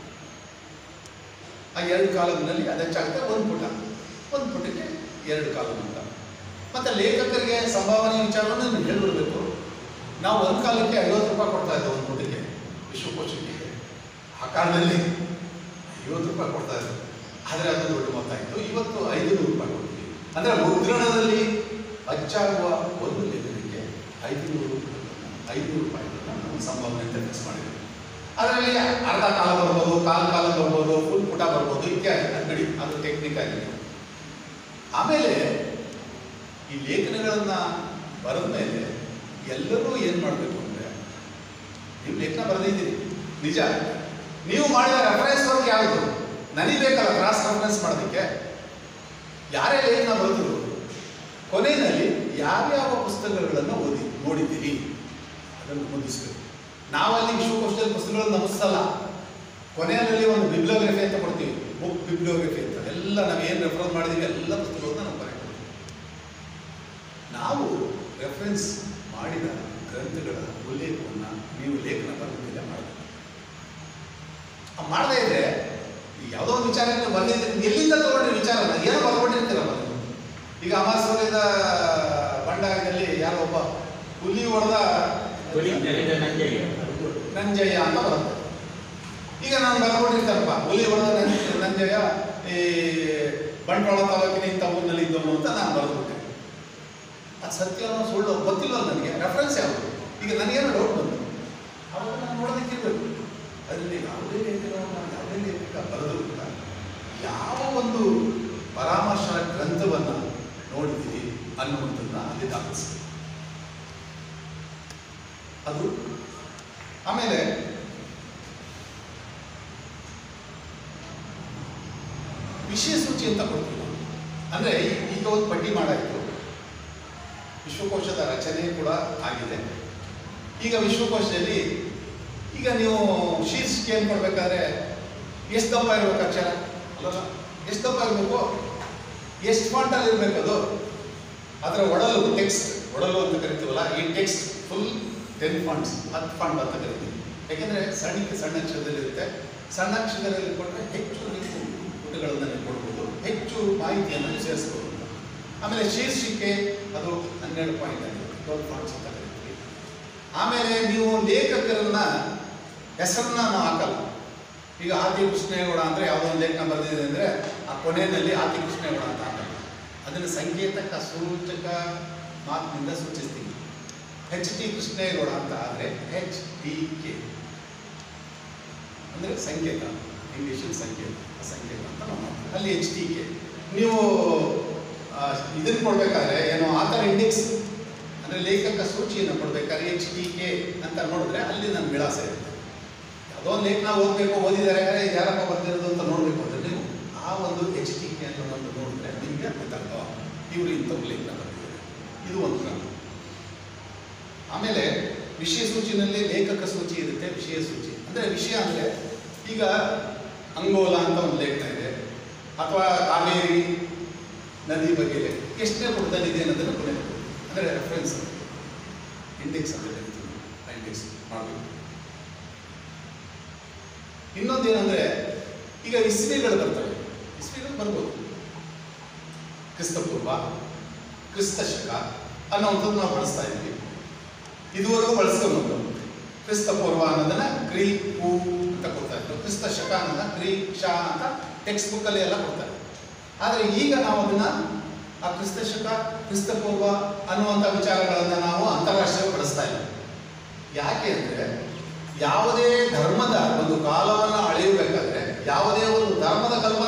ಆ ಎರಡು ಕಾಲಮ್ನಲ್ಲಿ ಅದಕ್ಕಾಗುತ್ತೆ ಒಂದು ಪುಟ ಒಂದು ಪುಟಕ್ಕೆ ಎರಡು ಕಾಲಮ್ ಅಂತ ಮತ್ತೆ ಲೇಖಕರಿಗೆ ಸಂಭಾವನೆ ವಿಚಾರವನ್ನು ನೀವು ಹೇಳ್ಬಿಡ್ಬೇಕು ನಾವು ಒಂದು ಕಾಲಕ್ಕೆ ಐವತ್ತು ರೂಪಾಯಿ ಕೊಡ್ತಾ ಇದ್ದೆವು ಒಂದು ಪುಟಕ್ಕೆ ವಿಶ್ವಕೋಶಕ್ಕೆ ಆ ಕಾಲದಲ್ಲಿ ಐವತ್ತು ರೂಪಾಯಿ ಕೊಡ್ತಾ ಇದ್ದರು ಆದರೆ ಅದು ದೊಡ್ಡ ಮೊತ್ತ ಇತ್ತು ಇವತ್ತು ಐದುನೂರು ರೂಪಾಯಿ ಕೊಡ್ತೀವಿ ಅಂದರೆ ಮುದ್ರಣದಲ್ಲಿ ಅಚ್ಚಾಗುವ ಒಂದು ಲೇಖನಕ್ಕೆ ಐದುನೂರು ಐದುನೂರು ರೂಪಾಯಿಗಳನ್ನ ನಾವು ಸಂಭಾವನೆ ಅಂತ ಫಿಕ್ಸ್ ಮಾಡಿದ್ದೀವಿ ಅದರಲ್ಲಿ ಅರ್ಧ ಕಾಲ ಬರ್ಬೋದು ಕಾಲು ಕಾಲ ಬರ್ಬೋದು ಫುಲ್ ಪುಟ ಬರ್ಬೋದು ಇತ್ಯಾದಿ ಅಂಗಡಿ ಅದು ಟೆಕ್ನಿಕ್ ಆಗಿದೆ ಆಮೇಲೆ ಈ ಲೇಖನಗಳನ್ನ ಬರೆದ ಮೇಲೆ ಎಲ್ಲರೂ ಏನು ಮಾಡಬೇಕು ಅಂದರೆ ನೀವು ಲೇಖನ ಬರೆದಿದ್ದೀರಿ ನಿಜ ನೀವು ಮಾಡಿದ ರೆಫರೆನ್ಸ್ ವರ್ಕ್ ಯಾವುದು ನನಗೆ ಬೇಕಲ್ಲ ಕ್ರಾಸ್ ರೆಫರೆನ್ಸ್ ಮಾಡೋದಕ್ಕೆ ಯಾರೇ ಲೇಖನ ಬರೆದ್ರು ಕೊನೆಯಲ್ಲಿ ಯಾವ್ಯಾವ ಪುಸ್ತಕಗಳನ್ನು ಓದಿ ನೋಡಿದ್ದೀರಿ ಅದನ್ನು ಮುಗಿಸ್ಬೇಕು ನಾವಲ್ಲಿ ವಿಶ್ವಕೋಶದಲ್ಲಿ ಪುಸ್ತಕಗಳನ್ನು ನಮಿಸಲ್ಲ ಕೊನೆಯಲ್ಲಿ ಒಂದು ಬಿಬ್ಲಿಯೋಗ್ರಫಿ ಅಂತ ಕೊಡ್ತೀವಿ ಬುಕ್ ಬಿಬ್ಲಿಯೋಗ್ರಫಿ ಅಂತ ಎಲ್ಲ ನಾವು ಏನು ರೆಫರ್ ಮಾಡಿದೀವಿ ಎಲ್ಲ ಪುಸ್ತಕಗಳನ್ನ ನಾವು ಬರೆಯ ನಾವು ರೆಫರೆನ್ಸ್ ಮಾಡಿದ ಗ್ರಂಥಗಳ ಉಲ್ಲೇಖವನ್ನು ನೀವು ಲೇಖನ ಬರೆದ ಮೇಲೆ ಮಾಡಬೇಕು ಆ ಮಾಡದೇ ಇದ್ರೆ ಈಗ ಯಾವುದೋ ಒಂದು ವಿಚಾರ ನೀವು ಬಂದಿದ್ದೀರಿ ಎಲ್ಲಿಂದ ತಗೊಂಡ್ರಿ ವಿಚಾರನ ಏನೋ ಬರ್ಕೊಂಡಿರ್ತೀರಲ್ಲ ನೀವು ಈಗ ಅಮಾಸೂರ್ಯದ ಬಂಡಾಯದಲ್ಲಿ ಯಾರೋ ಒಬ್ಬ ಹುಲಿ ಹೊಡೆದ ಹುಲಿ ಜರಿದ ನಂಜಯ್ಯ ನಂಜಯ್ಯ ಅಂತ ಬರುತ್ತೆ ಈಗ ನಾನು ಬರ್ಕೊಂಡಿರ್ತಾರಪ್ಪ ಹುಲಿ ಹೊಡೆದ ನಂ- ನಂಜಯ್ಯ ಈ ಬಂಟ್ವಾಳ ತಾಲೂಕಿನ ಇಂಥ ಊರಿನಲ್ಲಿ ಇದ್ದವನು ಅಂತ ನಾನು ಬರೆದ್ಬಿಟ್ಟೆ ಅದು ಸತ್ಯನೋ ಸುಳ್ಳು ಗೊತ್ತಿಲ್ಲ ನನಗೆ ರೆಫರೆನ್ಸ್ ಯಾವುದು ಈಗ ನನಗೇನೋ ಡೌಟ್ ಬಂತು ಅವಾಗ ನಾನು ನೋಡೋದಕ್ಕೆ ಇರಬೇಕು ಅದರಲ್ಲಿ ಯಾವುದೇ ಲೇಖನ ಯಾವುದೇ ಲೇಖಕ ಬರೆದ್ರು ಕೂಡ ಯಾವ ಒಂದು ಪರಾಮರ್ಶನ ಗ್ರಂಥವನ್ನು ನೋಡಿದ್ದೀವಿ ಅನ್ನುವಂಥದ್ದನ್ನ ಅಲ್ಲಿ ದಾಖಲಿಸ್ಬೇಕು ಅದು ಆಮೇಲೆ ವಿಷಯ ಸೂಚಿ ಅಂತ ಕೊಡ್ತೀವಿ ನಾವು. ಅಂದ್ರೆ ಈ- ಈಗ ಒಂದು ಪಟ್ಟಿ ಮಾಡಾಯಿತು ವಿಶ್ವಕೋಶದ ರಚನೆ ಕೂಡ ಆಗಿದೆ ಈಗ ವಿಶ್ವಕೋಶದಲ್ಲಿ ಈಗ ನೀವು ಶೀರ್ಷಿಕೆ ಏನು ಕೊಡ್ಬೇಕಾದ್ರೆ ಎಷ್ಟು ದಪ್ಪ ಇರ್ಬೇಕು ಅಕ್ಷರ ಅಲ್ಲಲ್ಲ ಎಷ್ಟು ದಪ್ಪ ಇರಬೇಕು ಎಷ್ಟು ಫಾಂಟಲ್ಲಿ ಇರಬೇಕು ಅದು ಅದರ ಒಡಲು ಟೆಕ್ಸ್ಟ್ ಒಡಲು ಅಂತ ಕರಿತೀವಲ್ಲ ಈ ಟೆಕ್ಸ್ಟ್ ಫುಲ್ ಟೆನ್ ಫಾಂಟ್ಸ್ ಹತ್ತು ಫಾಂಟ್ ಅಂತ ಕರಿತೀವಿ ಯಾಕೆಂದರೆ ಸಣ್ಣಕ್ಕೆ ಸಣ್ಣ ಅಕ್ಷರದಲ್ಲಿ ಇರುತ್ತೆ ಸಣ್ಣ ಅಕ್ಷರದಲ್ಲಿ ಕೊಟ್ಟರೆ ಹೆಚ್ಚು ನೀವು ಪುಟಗಳನ್ನು ನೀವು ಕೊಡ್ಬೋದು ಹೆಚ್ಚು ಮಾಹಿತಿಯನ್ನು ನೀವು ಸೇರಿಸ್ಬೋದು ಅಂತ ಆಮೇಲೆ ಶೀರ್ಷಿಕೆ ಅದು ಹನ್ನೆರಡು ಪಾಯಿಂಟ್ ಆಗಿದೆ ಟ್ವೆಲ್ ಫಾಂಟ್ಸ್ ಅಂತ ಕರಿತೀವಿ ಆಮೇಲೆ ನೀವು ಲೇಖಕರನ್ನ ಹೆಸರನ್ನ ನಾವು ಹಾಕಲ್ಲ ಈಗ ಆದಿ ಕೃಷ್ಣೇಗೌಡ ಅಂದರೆ ಯಾವುದೋ ಒಂದು ಲೇಖನ ಬರೆದಿದೆ ಅಂದರೆ ಆ ಕೊನೆಯಲ್ಲಿ ಆದಿ ಕೃಷ್ಣೇಗೌಡ ಅಂತ ಹಾಕಲ್ಲ ಅದನ್ನು ಸಂಕೇತಕ ಸೂಚಕ ಮಾತಿನಿಂದ ಸೂಚಿಸ್ತೀವಿ ಎಚ್ ಟಿ ಕೃಷ್ಣೇಗೌಡ ಅಂತ ಆದರೆ ಎಚ್ ಟಿ ಕೆ ಅಂದರೆ ಸಂಕೇತ ಇಂಗ್ಲೀಷಲ್ಲಿ ಸಂಕೇತ ಆ ಸಂಕೇತ ಅಂತ ನಾವು ಮಾಡ್ತೀವಿ. ಅಲ್ಲಿ ಎಚ್ ಟಿ ಕೆ ನೀವು ಇದನ್ನು ಕೊಡಬೇಕಾದ್ರೆ ಏನೋ ಆಥರ್ ಇಂಡೆಕ್ಸ್ ಅಂದರೆ ಲೇಖಕ ಸೂಚಿಯನ್ನು ಕೊಡಬೇಕಾದ್ರೆ ಎಚ್ ಟಿ ಕೆ ಅಂತ ನೋಡಿದ್ರೆ ಅಲ್ಲಿ ನನ್ನ ವಿಳಾಸ ಇರುತ್ತೆ ಯಾವುದೋ ಒಂದು ಲೇಖನ ಓದಬೇಕು ಓದಿದ್ದಾರೆ ಇದು ಯಾರಪ್ಪ ಬರ್ತಿರೋದು ಅಂತ ನೋಡಬೇಕು ಅಂದರೆ ನೀವು ಆ ಒಂದು ಎಚ್ ಟಿ ಕೆ ಅಂತ ಒಂದು ನೋಡಿದ್ರೆ ನಿಮಗೆ ಗೊತ್ತಾಗ್ತವ ಇವರು ಇಂಥವ್ರು ಲೇಖನ ಬರ್ತಿದ್ದಾರೆ ಇದು ಒಂದು ಕ್ರಮ ಆಮೇಲೆ ವಿಷಯ ಸೂಚಿನಲ್ಲಿ ಲೇಖಕ ಸೂಚಿ ಇರುತ್ತೆ ವಿಷಯ ಸೂಚಿ ಅಂದರೆ ವಿಷಯ ಅಂದರೆ ಈಗ ಅಂಗೋಲ ಅಂತ ಒಂದು ಲೇಖನ ಇದೆ ಅಥವಾ ಕಾವೇರಿ ನದಿ ಬಗ್ಗೆ ಇದೆ ಎಷ್ಟನೇ ಪುಟದಲ್ಲಿದೆ ಅನ್ನೋದನ್ನು ಕೊನೆ ಅಂದರೆ ರೆಫರೆನ್ಸ್ ಇಂಡೆಕ್ಸ್ ಅಂತ ಕರಿತೀವಿ ಇಂಡೆಕ್ಸ್ ಮಾಡಬೇಕು ಇನ್ನೊಂದೇನೆಂದರೆ ಈಗ ಇಸ್ವಿಗಳು ಬರ್ತವೆ ಇಸ್ವಿಗಳು ಬರ್ಬೋದು ಕ್ರಿಸ್ತಪೂರ್ವ ಕ್ರಿಸ್ತ ಶಕ ಅನ್ನೋವಂಥದ್ದು ನಾವು ಬಳಸ್ತಾ ಇದ್ವಿ ಇದುವರೆಗೂ ಬಳಸ್ಕೊಂಡು ಕ್ರಿಸ್ತ ಪೂರ್ವ ಅನ್ನೋದನ್ನ ಕ್ರಿ ಪೂ ಅಂತ ಕೊಡ್ತಾ ಇದ್ರು ಕ್ರಿಸ್ತ ಶಕ ಅನ್ನೋದನ್ನ ಕ್ರಿ ಶ ಅಂತ ಟೆಕ್ಸ್ಟ್ ಬುಕ್ಕಲ್ಲಿ ಎಲ್ಲ ಕೊಡ್ತಾರೆ ಆದರೆ ಈಗ ನಾವು ಅದನ್ನ ಆ ಕ್ರಿಸ್ತ ಶಕ ಕ್ರಿಸ್ತ ಪೂರ್ವ ಅನ್ನುವಂಥ ವಿಚಾರಗಳನ್ನ ನಾವು ಅಂತಾರಾಷ್ಟ್ರೀಯ ಬಳಸ್ತಾ ಇಲ್ಲ ಯಾಕೆ ಅಂದರೆ ಯಾವುದೇ ಧರ್ಮದ ಒಂದು ಕಾಲವನ್ನು ಅಳೆಯಬೇಕಾದ್ರೆ ಯಾವುದೇ ಒಂದು ಧರ್ಮದ ಕಲ್ಪನೆ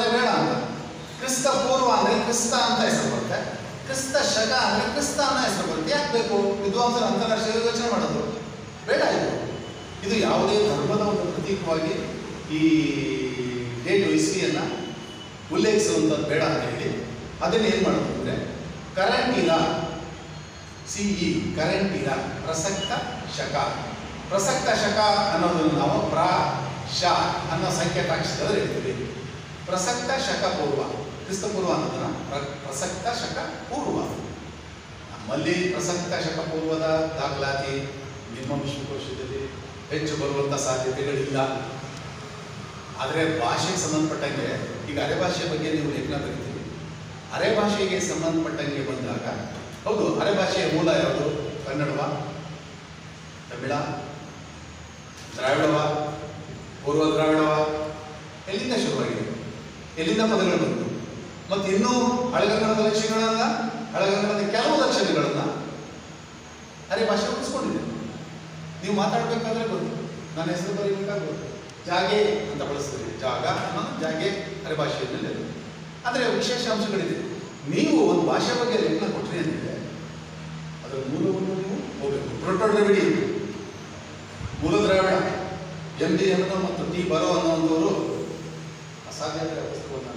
ಕ್ರಿಸ್ತ ಪೂರ್ವ ಅಂದರೆ ಕ್ರಿಸ್ತ ಅಂತ ಹೆಸರು ಬರುತ್ತೆ ಕ್ರಿಸ್ತ ಶಕ ಅಂದರೆ ಕ್ರಿಸ್ತ ಅನ್ನೋ ಹೆಸರು ಬರುತ್ತೆ ಯಾಕೆ ಬೇಕು ವಿದ್ವಾಂಸರು ಅಂತಾರಾಷ್ಟ್ರೀಯ ಯೋಚನೆ ಮಾಡೋದು ಬೇಡ ಇದು ಇದು ಯಾವುದೇ ಧರ್ಮದ ಒಂದು ಪ್ರತೀಕವಾಗಿ ಈ ಡೇಟ್ ಇಸ್ವಿಯನ್ನು ಉಲ್ಲೇಖಿಸುವಂಥದ್ದು ಬೇಡ ಅಂತ ಹೇಳಿ ಅದನ್ನು ಏನು ಮಾಡೋದು ಅಂದರೆ ಕರೆಂಟ್ ಇರ ಸಿ ಇ ಕರೆಂಟ್ ಇರ ಪ್ರಸಕ್ತ ಶಕ ಪ್ರಸಕ್ತ ಶಕ ಅನ್ನೋದನ್ನು ನಾವು ಪ್ರ ಶ ಅನ್ನೋ ಸಂಕೇತಾಕ್ಷರದಲ್ಲಿ ಹೇಳ್ತೀವಿ ಪ್ರಸಕ್ತ ಶಕ ಪೂರ್ವ ಕ್ರಿಸ್ತ ಪೂರ್ವ ಅನ್ನೋದನ್ನ ಪ್ರ- ಪ್ರಸಕ್ತ ಶಕ ಪೂರ್ವ ನಮ್ಮಲ್ಲಿ ಪ್ರಸಕ್ತ ಶಕ ಪೂರ್ವದ ದಾಖಲಾತಿ ನಿಮ್ಮ ವಿಶ್ವಕೋಶದಲ್ಲಿ ಹೆಚ್ಚು ಬರುವಂಥ ಸಾಧ್ಯತೆಗಳಿಲ್ಲ ಆದರೆ ಭಾಷೆಗೆ ಸಂಬಂಧಪಟ್ಟಂಗೆ ಈಗ ಅರೆ ಭಾಷೆ ಬಗ್ಗೆ ನೀವು ಲೇಖನ ಬರೀತೀವಿ ಅರೆ ಭಾಷೆಗೆ ಸಂಬಂಧಪಟ್ಟಂಗೆ ಬಂದಾಗ ಹೌದು ಅರೆ ಭಾಷೆಯ ಮೂಲ ಯಾವುದು ಕನ್ನಡವ ತಮಿಳ ದ್ರಾವಿಡವ ಪೂರ್ವ ದ್ರಾವಿಡವ ಎಲ್ಲಿಂದ ಶುರುವಾಗಿದೆ ಎಲ್ಲಿಂದ ಪದಗಳು ಬಂತು ಮತ್ತು ಇನ್ನೂ ಹಳೆಗನ್ನಡದ ಲಕ್ಷಣಗಳನ್ನ ಹಳೆಗನ್ನಡದ ಕೆಲವು ಲಕ್ಷಣಗಳನ್ನ ಅರೆ ಭಾಷೆ ಉಳಿಸ್ಕೊಂಡಿದೆ ನೀವು ಮಾತಾಡಬೇಕಾದ್ರೆ ಗೊತ್ತು ನನ್ನ ಹೆಸರು ಬರೀಬೇಕಾದ್ರೆ ಗೊತ್ತು ಜಾಗೆ ಅಂತ ಬಳಸ್ತೀರಿ ಜಾಗ ಅನ್ನೋದು ಜಾಗೆ ಅರೆ ಭಾಷೆಯಲ್ಲಿ ಆದರೆ ವಿಶೇಷ ಅಂಶಗಳಿದೆ ನೀವು ಒಂದು ಭಾಷೆ ಬಗ್ಗೆ ಲೇಖನ ಕೊಟ್ರಿ ಅಂತಿದೆ ಅದರ ಮೂಲವನ್ನು ನೀವು ಹೋಗಬೇಕು ಪ್ರೊಟೋಡ್ರವಿಡಿ ಮೂಲ ದ್ರಾವಿಡ ಎಂ ಡಿ ಎಮ್ ಮತ್ತು ಟಿ ಬರೋ ಅನ್ನೋಂಥವರು ಅಸಾಧ್ಯತೆಯ ಪುಸ್ತಕವನ್ನು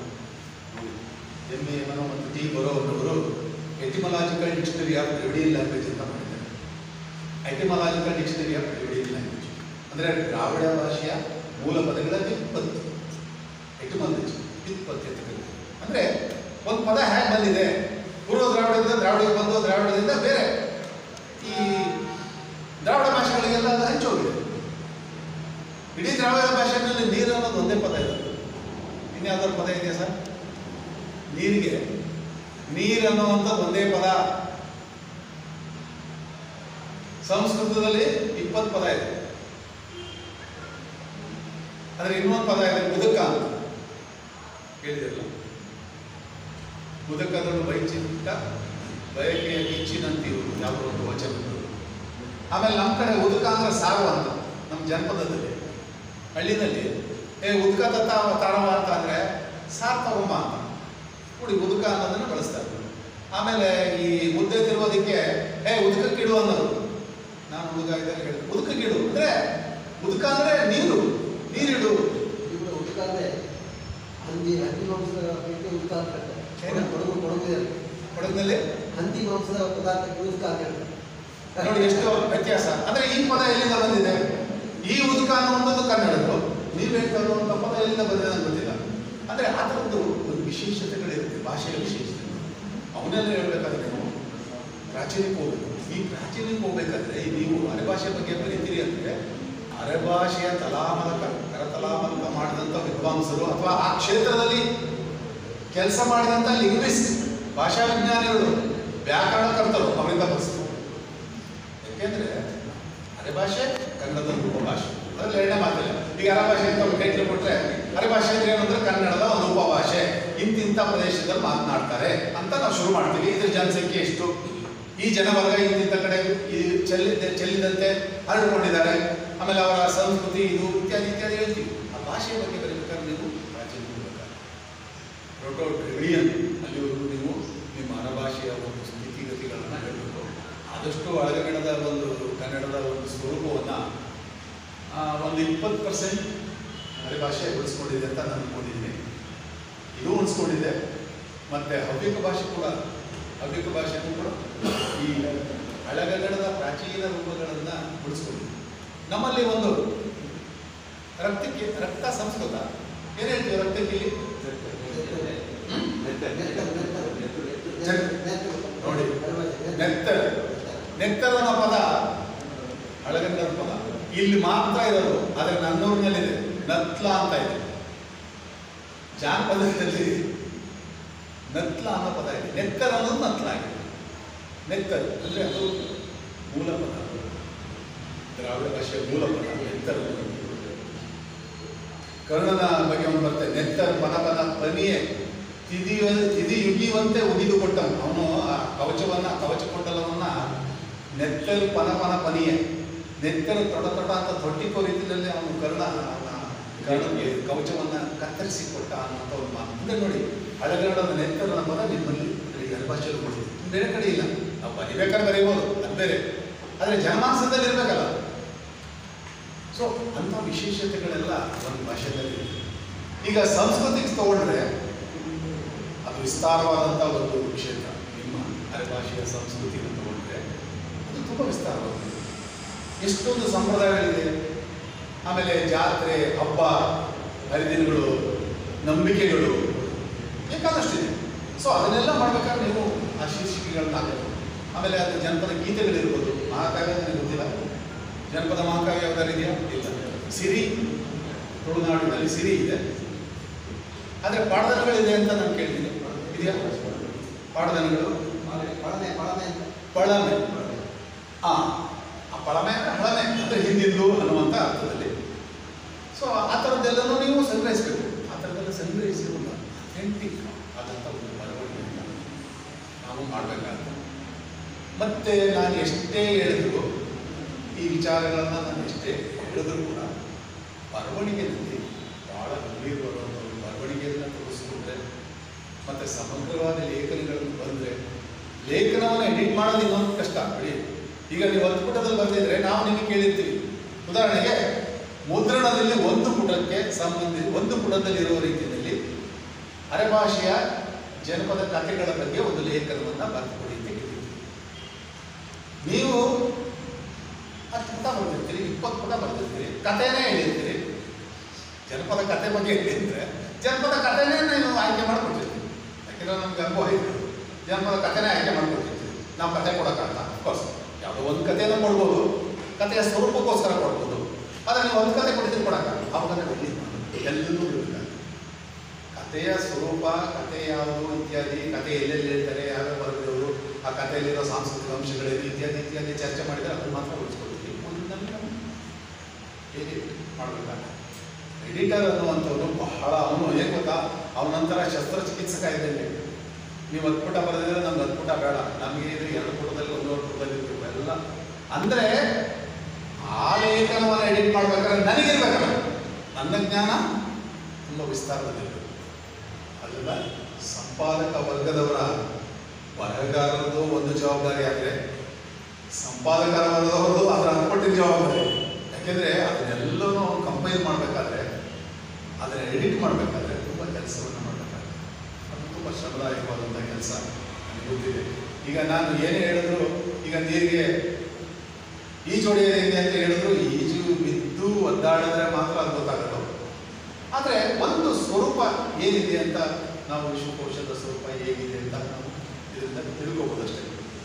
ಎಂ ಡಿ ಎಮ್ ಮತ್ತು ಟಿ ಬರೋ ಅನ್ನೋರು etymological dictionary of Dravidian language ಅಂತ ಮಾಡಿದ್ದಾರೆ etymological dictionary of Dravidian language ಅಂದರೆ ದ್ರಾವಿಡ ಭಾಷೆಯ ಮೂಲ ಪದಗಳ ವ್ಯುತ್ಪತ್ತಿ ಎಟಿಮಾಲಜಿ ವ್ಯುತ್ಪತ್ತಿ ಅಂತ ಕರೀತಾರೆ ಅಂದರೆ ಒಂದು ಪದ ಹೇಗೆ ಬಂದಿದೆ ಪೂರ್ವ ದ್ರಾವಿಡದಿಂದ ದ್ರಾವಿಡಕ್ಕೆ ಬಂದು ದ್ರಾವಿಡದಿಂದ ಬೇರೆ ಈ ದ್ರಾವಿಡ ಭಾಷೆಗಳಿಗೆಲ್ಲ ಅದು ಹಂಚೋಗಿದೆ ಇಡೀ ದ್ರಾವಿಡ ಭಾಷೆಯಲ್ಲಿ ನೀರು ಅನ್ನೋದು ಒಂದೇ ಪದ ಇದೆ ಇನ್ಯಾವ್ದಾದ್ರು ಪದ ಇದೆಯಾ ಸರ್ ನೀರಿಗೆ ನೀರು ಅನ್ನುವಂಥದ್ದು ಒಂದೇ ಪದ ಸಂಸ್ಕೃತದಲ್ಲಿ ಇಪ್ಪತ್ತು ಪದ ಇದೆ ಆದರೆ ಇನ್ನೊಂದು ಪದ ಇದೆ ಮುದುಕ ಅಂತ ಕೇಳಿದಿರಲ್ಲ ಮುದುಕದಳು ಬೈಚಿಟ್ಟ ಬಯಕೆಯ ಕಿಚ್ಚಿನಂತೀವು ಯಾವುದೋ ಒಂದು ವಚನ ಆಮೇಲೆ ನಮ್ಮ ಕಡೆ ಉದುಕ ಅಂದ್ರೆ ಸಾರುವ ಅಂತ ನಮ್ಮ ಜನಪದದಲ್ಲಿ ಹಳ್ಳಿನಲ್ಲಿ ಏ ಉದ್ಕ ತತ್ತ ತಾರವ ಅಂತ ಅಂದ್ರೆ ಸಾರ್ ತಗೊಂಬ ಅಂತ ಕೂಡಿ ಉದುಕ ಅನ್ನೋದನ್ನ ಬಳಸ್ತಾರೆ ಆಮೇಲೆ ಈ ಮುದ್ದೆ ತಿರುವುದಕ್ಕೆ ಏ ಉದುಕಕ್ಕಿಡು ಅನ್ನೋದು ನಾನು ಹುಡುಗ ಇದ್ದಾಗ ಹೇಳಿದೆ ಉದುಕಕ್ಕಿಡು ಅಂದ್ರೆ ಉದುಕ ಅಂದ್ರೆ ನೀರು ನೀರಿಡು ಇವರು ಉತ್ಕಾದ್ರೆ ಹಂದಿ ಹಂದಿ ಮಾಂಸದ ಪೇಟೆ ಉತ್ಕ ಅಂತ ಹೇಳ್ತಾರೆ ಏನು? ಕೊಡಗು ಕೊಡಗುದಲ್ಲಿ ಕೊಡಗಿನಲ್ಲಿ ಹಂದಿ ಮಾಂಸದ ಪದಾರ್ಥಕ್ಕೆ ಉತ್ಕ ಅಂತ ಹೇಳ್ತಾರೆ ನೋಡಿ ಎಷ್ಟು ವ್ಯತ್ಯಾಸ ಅಂದ್ರೆ ಈ ಪದ ಎಲ್ಲಿಂದ ಬಂದಿದೆ ಈ ಉದುಕ ಅನ್ನುವಂಥದ್ದು ಕನ್ನಡದ್ದು ನೀವು ಹೇಳ್ತಾ ಇರುವಂಥ ಪದ ಎಲ್ಲಿಂದ ಬಂದಿದೆ ಅಂತ ಗೊತ್ತಿಲ್ಲ ಅಂದ್ರೆ ಆ ಥರದ್ದು ಒಂದು ವಿಶೇಷತೆಗಳಿರುತ್ತೆ ಭಾಷೆಯ ವಿಶೇಷತೆ ಅವನ್ನೆಲ್ಲ ಹೇಳ್ಬೇಕಾದ್ರೆ ನೀವು ಪ್ರಾಚೀನಕ್ಕೆ ಹೋಗ್ಬೇಕು ಈ ಪ್ರಾಚೀನಕ್ಕೆ ಹೋಗ್ಬೇಕಾದ್ರೆ ಈ ನೀವು ಅರೆಭಾಷೆ ಬಗ್ಗೆ ಬರೀತೀರಿ ಅಂದ್ರೆ ಅರೆಭಾಷೆಯ ತಲಾಮಲಕ ಕರತಲಾಮಲಕ ಮಾಡಿದಂಥ ವಿದ್ವಾಂಸರು ಅಥವಾ ಆ ಕ್ಷೇತ್ರದಲ್ಲಿ ಕೆಲಸ ಮಾಡಿದಂಥ ಲಿಂಗ್ವಿಸ್ಟ್ ಭಾಷಾ ವಿಜ್ಞಾನಿಗಳು ವ್ಯಾಕರಣಕರ್ತರು ಅವರಿಂದ ಬರೆಸ್ತಾರೆ ಯಾಕೆಂದ್ರೆ ಅರೆಭಾಷೆ ಕನ್ನಡದ ಉಪಭಾಷೆ ಅದ್ರಲ್ಲಿ ಎರಡನೇ ಮಾತಿಲ್ಲ ಈಗ ಅರೆಭಾಷೆ ಅಂತ ಒಂದು ಟೈಟ್ಲ್ ಕೊಟ್ರೆ ಅರೆಭಾಷೆ ಅಂದ್ರೆ ಏನಂದ್ರೆ ಕನ್ನಡದ ಒಂದು ಉಪಭಾಷೆ ಇಂತಿಂಥ ಪ್ರದೇಶದಲ್ಲಿ ಮಾತನಾಡ್ತಾರೆ ಅಂತ ನಾವು ಶುರು ಮಾಡ್ತೀವಿ ಇದ್ರ ಜನಸಂಖ್ಯೆ ಎಷ್ಟು ಈ ಜನವರ್ಗ ಇಂತಿಂಥ ಕಡೆ ಈ ಚೆಲ್ಲಿದ್ದ ಚೆಲ್ಲಿದಂತೆ ಹರಡಿಕೊಂಡಿದ್ದಾರೆ ಆಮೇಲೆ ಅವರ ಸಂಸ್ಕೃತಿ ಇದು ಇತ್ಯಾದಿ ಇತ್ಯಾದಿ ಹೇಳ್ತೀವಿ ಆ ಭಾಷೆಯ ಬಗ್ಗೆ ಬರೀಬೇಕಾದ್ರೆ ನೀವು ಪ್ರಾಚೀನ ಪ್ರೋಟೋ ಡ್ರಿವಿಯನ್ ಅಲ್ಲಿವರೆಗೂ ನೀವು ನಿಮ್ಮ ಅರಭಾಷೆಯ ಒಂದು ಸ್ಥಿತಿಗತಿಗಳನ್ನು ಹೇಳಬೇಕು ಆದಷ್ಟು ಹಳಗನ್ನಡದ ಒಂದು ಕನ್ನಡದ ಒಂದು ಸ್ವರೂಪವನ್ನು ಒಂದು ಇಪ್ಪತ್ತು ಪರ್ಸೆಂಟ್ ಅರೆಭಾಷೆ ಉಳಿಸ್ಕೊಂಡಿದೆ ಅಂತ ನಾನು ಅನ್ಕೊಂಡಿದ್ದೀನಿ ಇದು ಉಳಿಸ್ಕೊಂಡಿದೆ ಮತ್ತು ಹವ್ಯಕ ಭಾಷೆ ಕೂಡ ಹವ್ಯಕ ಭಾಷೆನೂ ಕೂಡ ಈ ಹಳಗನ್ನಡದ ಪ್ರಾಚೀನ ರೂಪಗಳನ್ನು ಉಳಿಸ್ಕೊಂಡಿದೆ ನಮ್ಮಲ್ಲಿ ಒಂದು ರಕ್ತಕ್ಕೆ ರಕ್ತ ಸಂಸ್ಕೃತ ಏನು ಹೇಳ್ತೀವಿ ರಕ್ತಕ್ಕೆ ಇಲ್ಲಿ ನೋಡಿ ನೆತ್ತರ್ ನೆತ್ತರ್ ಅನ್ನೋ ಪದ ಹಳಗನ್ನಡದ ಪದ ಇಲ್ಲಿ ಮಾತ್ರ ಇರೋದು ಆದರೆ ನನ್ನೂರಿನಲ್ಲಿದೆ ನತ್ಲ ಅಂತ ಇದೆ ಜಾನಪದದಲ್ಲಿ ನತ್ಲ ಅನ್ನೋ ಪದ ಇದೆ ನೆತ್ತರ್ ಅನ್ನೋದು ನತ್ಲ ಆಗಿದೆ ನೆತ್ತರ್ ಅಂದರೆ ಅದು ಮೂಲ ಪದ ದ್ರಾವಿಡ ಭಾಷೆಯ ಮೂಲ ಪದ ನೆತ್ತರ್ ಅನ್ನೋದು. ಕರ್ಣನ ಬಗ್ಗೆ ಒಂದು ಬರ್ತದೆ ನೆತ್ತರ್ ಪದ ಪದ ಪನಿಯೇ ತಿದಿಯ ತಿದಿ ಯುಗಿಯುವಂತೆ ಉಗಿದು ಕೊಟ್ಟ ಅವನು ಆ ಕವಚವನ್ನ ಕವಚ ಕುಂಡಲವನ್ನ ನೆತ್ತರು ಪನ ಪನ ಪನಿಯೇ ನೆತ್ತರು ತೊಡ ತೊಡ ಅಂತ ತೊಟ್ಟಿಕೋ ರೀತಿಯಲ್ಲಿ ಅವನು ಕರ್ಣ ಅವನ ಕಾರಣಕ್ಕೆ ಕವಚವನ್ನ ಕತ್ತರಿಸಿ ಕೊಟ್ಟ ಅನ್ನೋಂಥ ಒಂದು ಮಾತು ಅಂದ್ರೆ ನೋಡಿ ಹಳಗನ್ನಡದ ನೆತ್ತರನ ಪದ ನಿಮ್ಮಲ್ಲಿ ಈ ಗರ್ಭಾಶಯಲ್ಲಿ ಕೊಡ್ತೀವಿ ಬೇರೆ ಕಡೆ ಇಲ್ಲ ನಾವು ಬರಿಬೇಕಾದ್ರೆ ಬರೀಬೋದು ಅದು ಬೇರೆ ಆದರೆ ಜನಮಾನಸದಲ್ಲಿ ಇರಬೇಕಲ್ಲ ಸೊ ಅಂಥ ವಿಶೇಷತೆಗಳೆಲ್ಲ ಒಂದು ಭಾಷೆಯಲ್ಲಿ ಇದೆ. ಈಗ ಸಂಸ್ಕೃತಿಗೆ ತಗೊಂಡ್ರೆ ಅದು ವಿಸ್ತಾರವಾದಂಥ ಒಂದು ಕ್ಷೇತ್ರ ನಿಮ್ಮ ಅರೆಭಾಷೆಯ ಸಂಸ್ಕೃತಿಗೆ ತಗೊಂಡ್ರೆ ಅದು ತುಂಬ ವಿಸ್ತಾರವಾಗಿದೆ ಎಷ್ಟೊಂದು ಸಂಪ್ರದಾಯಗಳಿದೆ ಆಮೇಲೆ ಜಾತ್ರೆ ಹಬ್ಬ ಹರಿದಿನಗಳು ನಂಬಿಕೆಗಳು ಬೇಕಾದಷ್ಟಿದೆ ಸೊ ಅದನ್ನೆಲ್ಲ ಮಾಡ್ಬೇಕಾದ್ರೆ ನೀವು ಆ ಶೀರ್ಷಿಕೆಗಳನ್ನ ಹಾಕಬೇಕು ಆಮೇಲೆ ಅದು ಜನಪದ ಗೀತೆಗಳಿರ್ಬೋದು ಮಹಾಕಾವ್ಯ ನನಗೆ ಗೊತ್ತಿಲ್ಲ ಜನಪದ ಮಹಾಕಾವ್ಯ ಯಾವ್ದಾರು ಇದೆಯಾ ಇಲ್ಲ ಸಿರಿ ತುಳುನಾಡಿನಲ್ಲಿ ಸಿರಿ ಇದೆ ಆದರೆ ಪಾಡದನಗಳಿದೆ ಅಂತ ನಾನು ಕೇಳ್ತೀನಿ ಇದೆಯಾ ಪಾಡದನಗಳು ಪಳನೆ ಪಳನೆ ಅಂತ ಪಳಮೆ ಆ ಆ ಪಳಮೆ ಅಂದರೆ ಹಳಮೆ ಅಂದರೆ ಹಿಂದಿಂದು ಅನ್ನುವಂಥ ಅರ್ಥದಲ್ಲಿ ಸೊ ಆ ಥರದ್ದೆಲ್ಲನೂ ನೀವು ಸಂಗ್ರಹಿಸಬೇಕು ಆ ಥರದ್ದೆಲ್ಲ ಸಂಗ್ರಹಿಸಿರುವುದ ಅಥೆಂಟಿಕ್ ಆದಂಥ ಒಂದು ಬರವಣಿಗೆಯನ್ನು ನಾವು ಮಾಡಬೇಕಾಗುತ್ತೆ ಮತ್ತೆ ನಾನು ಎಷ್ಟೇ ಹೇಳಿದ್ರು ಈ ವಿಚಾರಗಳನ್ನು ನಾನು ಎಷ್ಟೇ ಹೇಳಿದ್ರು ಕೂಡ ಬರವಣಿಗೆಯಲ್ಲಿ ಭಾಳ ಗಂಭೀರವಾದಂಥ ಒಂದು ಬರವಣಿಗೆಯನ್ನು ತೋರಿಸ್ಕೊಂಡ್ರೆ ಮತ್ತು ಸಮಗ್ರವಾದ ಲೇಖನಗಳನ್ನು ಬಂದರೆ ಲೇಖನವನ್ನು ಎಡಿಟ್ ಮಾಡೋದು ಇನ್ನೊಂದು ಕಷ್ಟ ಬಿಡಿ ಈಗ ನೀವು ಹತ್ತು ಪುಟದಲ್ಲಿ ಬಂದಿದ್ರೆ ನಾವು ನಿಮಗೆ ಕೇಳಿರ್ತೀವಿ ಉದಾಹರಣೆಗೆ ಮುದ್ರಣದಲ್ಲಿ ಒಂದು ಪುಟಕ್ಕೆ ಸಂಬಂಧಿ ಒಂದು ಪುಟದಲ್ಲಿ ಇರುವ ರೀತಿಯಲ್ಲಿ ಅರೆಭಾಷೆಯ ಜನಪದ ಕಥೆಗಳ ಬಗ್ಗೆ ಒಂದು ಲೇಖನವನ್ನು ಬರೆದುಕೊಡಿ ಅಂತ ಕೇಳಿರ್ತೀವಿ ನೀವು ಹತ್ತು ಪುಟ ಬರ್ತಿರ್ತೀರಿ ಇಪ್ಪತ್ತು ಪುಟ ಬರ್ತಿರ್ತೀರಿ ಕಥೆನೇ ಹೇಳಿರ್ತೀರಿ ಜನಪದ ಕಥೆ ಬಗ್ಗೆ ಹೇಳಿದ್ರೆ ಜನಪದ ಕಥೆನೇ ನೀವು ಆಯ್ಕೆ ಮಾಡ್ಕೊಳ್ತಿರ್ತೀವಿ ಯಾಕೆಂದ್ರೆ ನಮ್ಗೆ ಅನುಭವ ಇದೆ ಜನಪದ ಕಥೆನೇ ಆಯ್ಕೆ ಮಾಡ್ಕೊಳ್ತಿರ್ತೀವಿ ನಾವು ಕಥೆ ಕೊಡೋಕ್ಕಾಗಲ್ಲ ಅಫ್ಕೋರ್ಸ್ ಯಾವುದೋ ಒಂದು ಕಥೆನೂ ಕೊಡ್ಬೋದು ಕಥೆಯ ಸ್ವರೂಪಕ್ಕೋಸ್ಕರ ಕೊಡ್ಬೋದು ಆದರೆ ನೀವು ಒಂದು ಕಥೆ ಕೊಡ್ತೀನಿ ಕೊಡೋಕ್ಕಾಗಲ್ಲ ಆ ಕಥೆ ಕೊಡಿ ಎಲ್ಲರೂ ಇರಬೇಕಾಗುತ್ತೆ ಕಥೆಯ ಸ್ವರೂಪ ಕಥೆ ಯಾವುದು ಇತ್ಯಾದಿ ಕಥೆ ಎಲ್ಲೆಲ್ಲಿ ಹೇಳ್ತಾರೆ ಯಾವ್ಯಾವ ಬರೆದವರು ಆ ಕಥೆಯಲ್ಲಿರೋ ಸಾಂಸ್ಕೃತಿಕ ಅಂಶಗಳೇನು ಇತ್ಯಾದಿ ಇತ್ಯಾದಿ ಚರ್ಚೆ ಮಾಡಿದರೆ ಅದನ್ನು ಮಾತ್ರ ಉಳಿಸ್ಕೊಳ್ತೀವಿ ಒಂದನ್ನು ನಾವು ಹೇಗೆ ಮಾಡಬೇಕಾಗುತ್ತೆ ಎಡಿಟರ್ ಅನ್ನುವಂಥವ್ರು ಬಹಳ ಅವನು ಏನು ಗೊತ್ತಾ ಅವನಂತರ ಶಸ್ತ್ರಚಿಕಿತ್ಸಕ ಇದ್ದಂಗೆ ನೀವು ಹತ್ತು ಪುಟ ಬರೆದಿದ್ರೆ ನಮ್ಗೆ ಹತ್ತು ಪುಟ ಬೇಡ ನಮಗೆ ಇದು ಎರಡು ಪುಟದಲ್ಲಿ ಒಂದೂವರೆ ಪುಟದಲ್ಲಿ ಇರಬೇಕು ಎಲ್ಲ ಅಂದರೆ ಆ ಲೇಖನವನ್ನು ಎಡಿಟ್ ಮಾಡ್ಬೇಕಾದ್ರೆ ನನಗಿರ್ಬೇಕಲ್ಲ ನನ್ನ ಜ್ಞಾನ ತುಂಬ ವಿಸ್ತಾರದಲ್ಲಿರಬೇಕು ಅಲ್ಲ ಸಂಪಾದಕ ವರ್ಗದವರ ಬರಹಗಾರರದು ಒಂದು ಜವಾಬ್ದಾರಿ ಆದರೆ ಸಂಪಾದಕರ ವರ್ಗದವರದು ಅದರ ಅನ್ಪಟ್ಟಿನ ಜವಾಬ್ದಾರಿ ಯಾಕೆಂದರೆ ಅದನ್ನೆಲ್ಲನೂ ಅವ್ನು ಕಂಪೈಲ್ ಮಾಡಬೇಕಾದ್ರೆ ಅದನ್ನು ಎಡಿಟ್ ಮಾಡಬೇಕಾದ್ರೆ ತುಂಬ ಕೆಲಸವನ್ನು ಮಾಡಬೇಕಾಗುತ್ತೆ ಅದು ತುಂಬ ಶ್ರಮದಾಯಕವಾದಂಥ ಕೆಲಸ ನನಗೆ ಗೊತ್ತಿದೆ ಈಗ ನಾನು ಏನೇ ಹೇಳಿದ್ರು ಈಗ ನೀರಿಗೆ ಈಜು ಹೊಡೆಯೋದು ಹೆಂಗೆ ಅಂತ ಹೇಳಿದ್ರು ಈಜು ಬಿದ್ದು ಒದ್ದಾಡಿದ್ರೆ ಮಾತ್ರ ಅದು ಗೊತ್ತಾಗೋದು ಆದರೆ ಒಂದು ಸ್ವರೂಪ ಏನಿದೆ ಅಂತ ನಾವು ವಿಶ್ವಕೋಶದ ಸ್ವರೂಪ ಹೇಗಿದೆ ಅಂತ ನಾವು ಇದರಿಂದ ತಿಳ್ಕೋಬೋದಷ್ಟೇ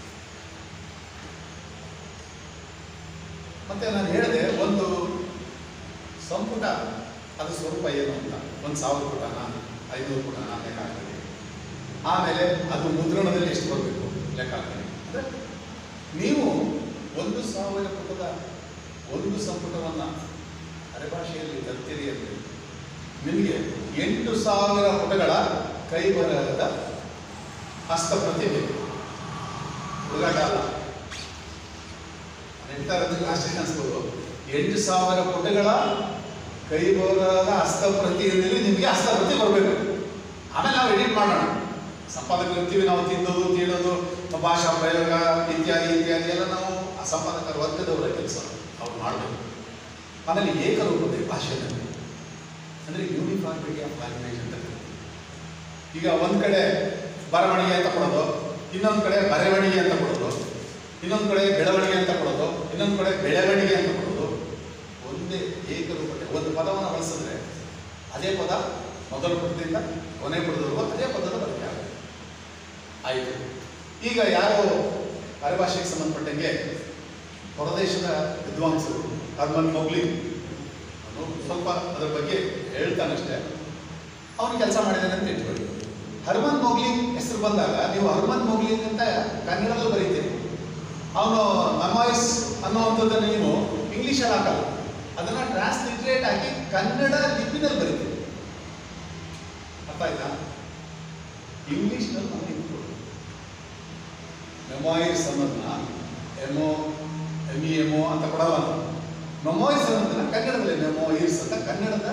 ಮತ್ತೆ ನಾನು ಹೇಳಿದೆ ಒಂದು ಸಂಪುಟ ಅದು ಸ್ವರೂಪ ಏನು ಅಂತ ಒಂದು ಸಾವಿರ ಪುಟನ ಐನೂರು ಪುಟನ ಲೆಕ್ಕ ಹಾಕಿದೆ ಆಮೇಲೆ ಅದು ಮುದ್ರಣದಲ್ಲಿ ಎಷ್ಟು ಬರಬೇಕು ಲೆಕ್ಕ ಹಾಕಿದೆ ಅಂದರೆ ನೀವು ಒಂದು ಸಾವಿರ ಪುಟದ ಒಂದು ಸಂಪುಟವನ್ನು ಅರೆಭಾಷೆಯಲ್ಲಿ ತರ್ತೀರಿ ಅಂದರೆ ನಿಮಗೆ ಎಂಟು ಸಾವಿರ ಪುಟಗಳ ಕೈ ಬರಹದ ಹಸ್ತಪ್ರತಿ ಬೇಕು ಹುಡುಗಾಟ ಅಲ್ಲ ನೆಟ್ಟಾರದಲ್ಲಿ ಆಶ್ಚರ್ಯ ಅನಿಸ್ಬೋದು ಎಂಟು ಸಾವಿರ ಪುಟಗಳ ಕೈ ಬರಹದ ಹಸ್ತಪ್ರತಿಯಲ್ಲಿ ನಿಮಗೆ ಹಸ್ತಪ್ರತಿ ಬರಬೇಕು ಆಮೇಲೆ ನಾವು ಎಡಿಟ್ ಮಾಡೋಣ ಸಂಪಾದಕರು ಇರ್ತೀವಿ ನಾವು ತಿನ್ನೋದು ತೀಡೋದು ಭಾಷಾ ಪ್ರಯೋಗ ಇತ್ಯಾದಿ ಇತ್ಯಾದಿ ಎಲ್ಲ ನಾವು ಆ ಸಂಪಾದಕರ ವರ್ಗದವರ ಕೆಲಸ ಅವ್ರು ಮಾಡಬೇಕು ಆಮೇಲೆ ಏಕರೂಪತೆ ಭಾಷೆಯಲ್ಲಿ ಅಂದರೆ ಯೂನಿಫಾರ್ಮಿಟಿ ಆಫ್ ಲ್ಯಾಂಗ್ವೇಜ್ ಅಂತ ಕರೀತೀವಿ. ಈಗ ಒಂದು ಕಡೆ ಬರವಣಿಗೆ ಅಂತ ಕೊಡೋದು ಇನ್ನೊಂದು ಕಡೆ ಬರವಣಿಗೆ ಅಂತ ಕೊಡೋದು ಇನ್ನೊಂದು ಕಡೆ ಬೆಳವಣಿಗೆ ಅಂತ ಕೊಡೋದು ಇನ್ನೊಂದು ಕಡೆ ಬೆಳವಣಿಗೆ ಅಂತ ಕೊಡೋದು ಒಂದೇ ಏಕರೂಪತೆ ಒಂದು ಪದವನ್ನು ಬಳಸಿದ್ರೆ ಅದೇ ಪದ ಮೊದಲ ಪದದಿಂದ ಕೊನೆ ಪದದವರೆಗೂ ಅದೇ ಪದದ ಬಳಕೆ ಆಗುತ್ತೆ ಆಯಿತು ಈಗ ಯಾರೋ ಅರೆಭಾಷೆಗೆ ಸಂಬಂಧಪಟ್ಟಂಗೆ ಹೊರದೇಶದ ವಿದ್ವಾಂಸರು ಹರ್ಮನ್ ಮೊಗ್ಲಿ ಅವನು ಸ್ವಲ್ಪ ಅದರ ಬಗ್ಗೆ ಹೇಳ್ತಾನಷ್ಟೇ ಅವನು ಕೆಲಸ ಮಾಡಿದ್ದಾನೆ ಅಂತ ಇಟ್ಕೊಳ್ಳಿ ಹರ್ಮನ್ ಮೊಗ್ಲಿ ಹೆಸರು ಬಂದಾಗ ನೀವು ಹರ್ಮನ್ ಮೊಗ್ಲಿ ಅಂತ ಕನ್ನಡದಲ್ಲಿ ಬರೀತೀರಿ ಅವನು ಮೆಮಾಯ್ಸ್ ಅನ್ನುವಂಥದ್ದನ್ನು ನೀವು ಇಂಗ್ಲೀಷಲ್ಲಿ ಹಾಕಲ್ಲ ಅದನ್ನು ಟ್ರಾನ್ಸ್ಲಿಟ್ರೇಟ್ ಆಗಿ ಕನ್ನಡ ಲಿಪಿನಲ್ಲಿ ಬರೀತೀರಿ ಅರ್ಥ ಆಯ್ತಾ ಇಂಗ್ಲೀಷ್ನಲ್ಲಿ ನಾವು ಇಟ್ಕೊಳ್ಳಿ ಮೆಮಾಯಿರ್ಸ್ ಅನ್ನೋದನ್ನ ಎಮೋ ಎಮ್ ಇ ಎಮೋ ಅಂತ ಕೊಡಲ್ಲ ಮೆಮೋಯಿರ್ಸ್ ಅನ್ನೋದನ್ನ ಕನ್ನಡದಲ್ಲಿ ಮೆಮೋಯಿರ್ಸ್ ಅಂತ ಕನ್ನಡದ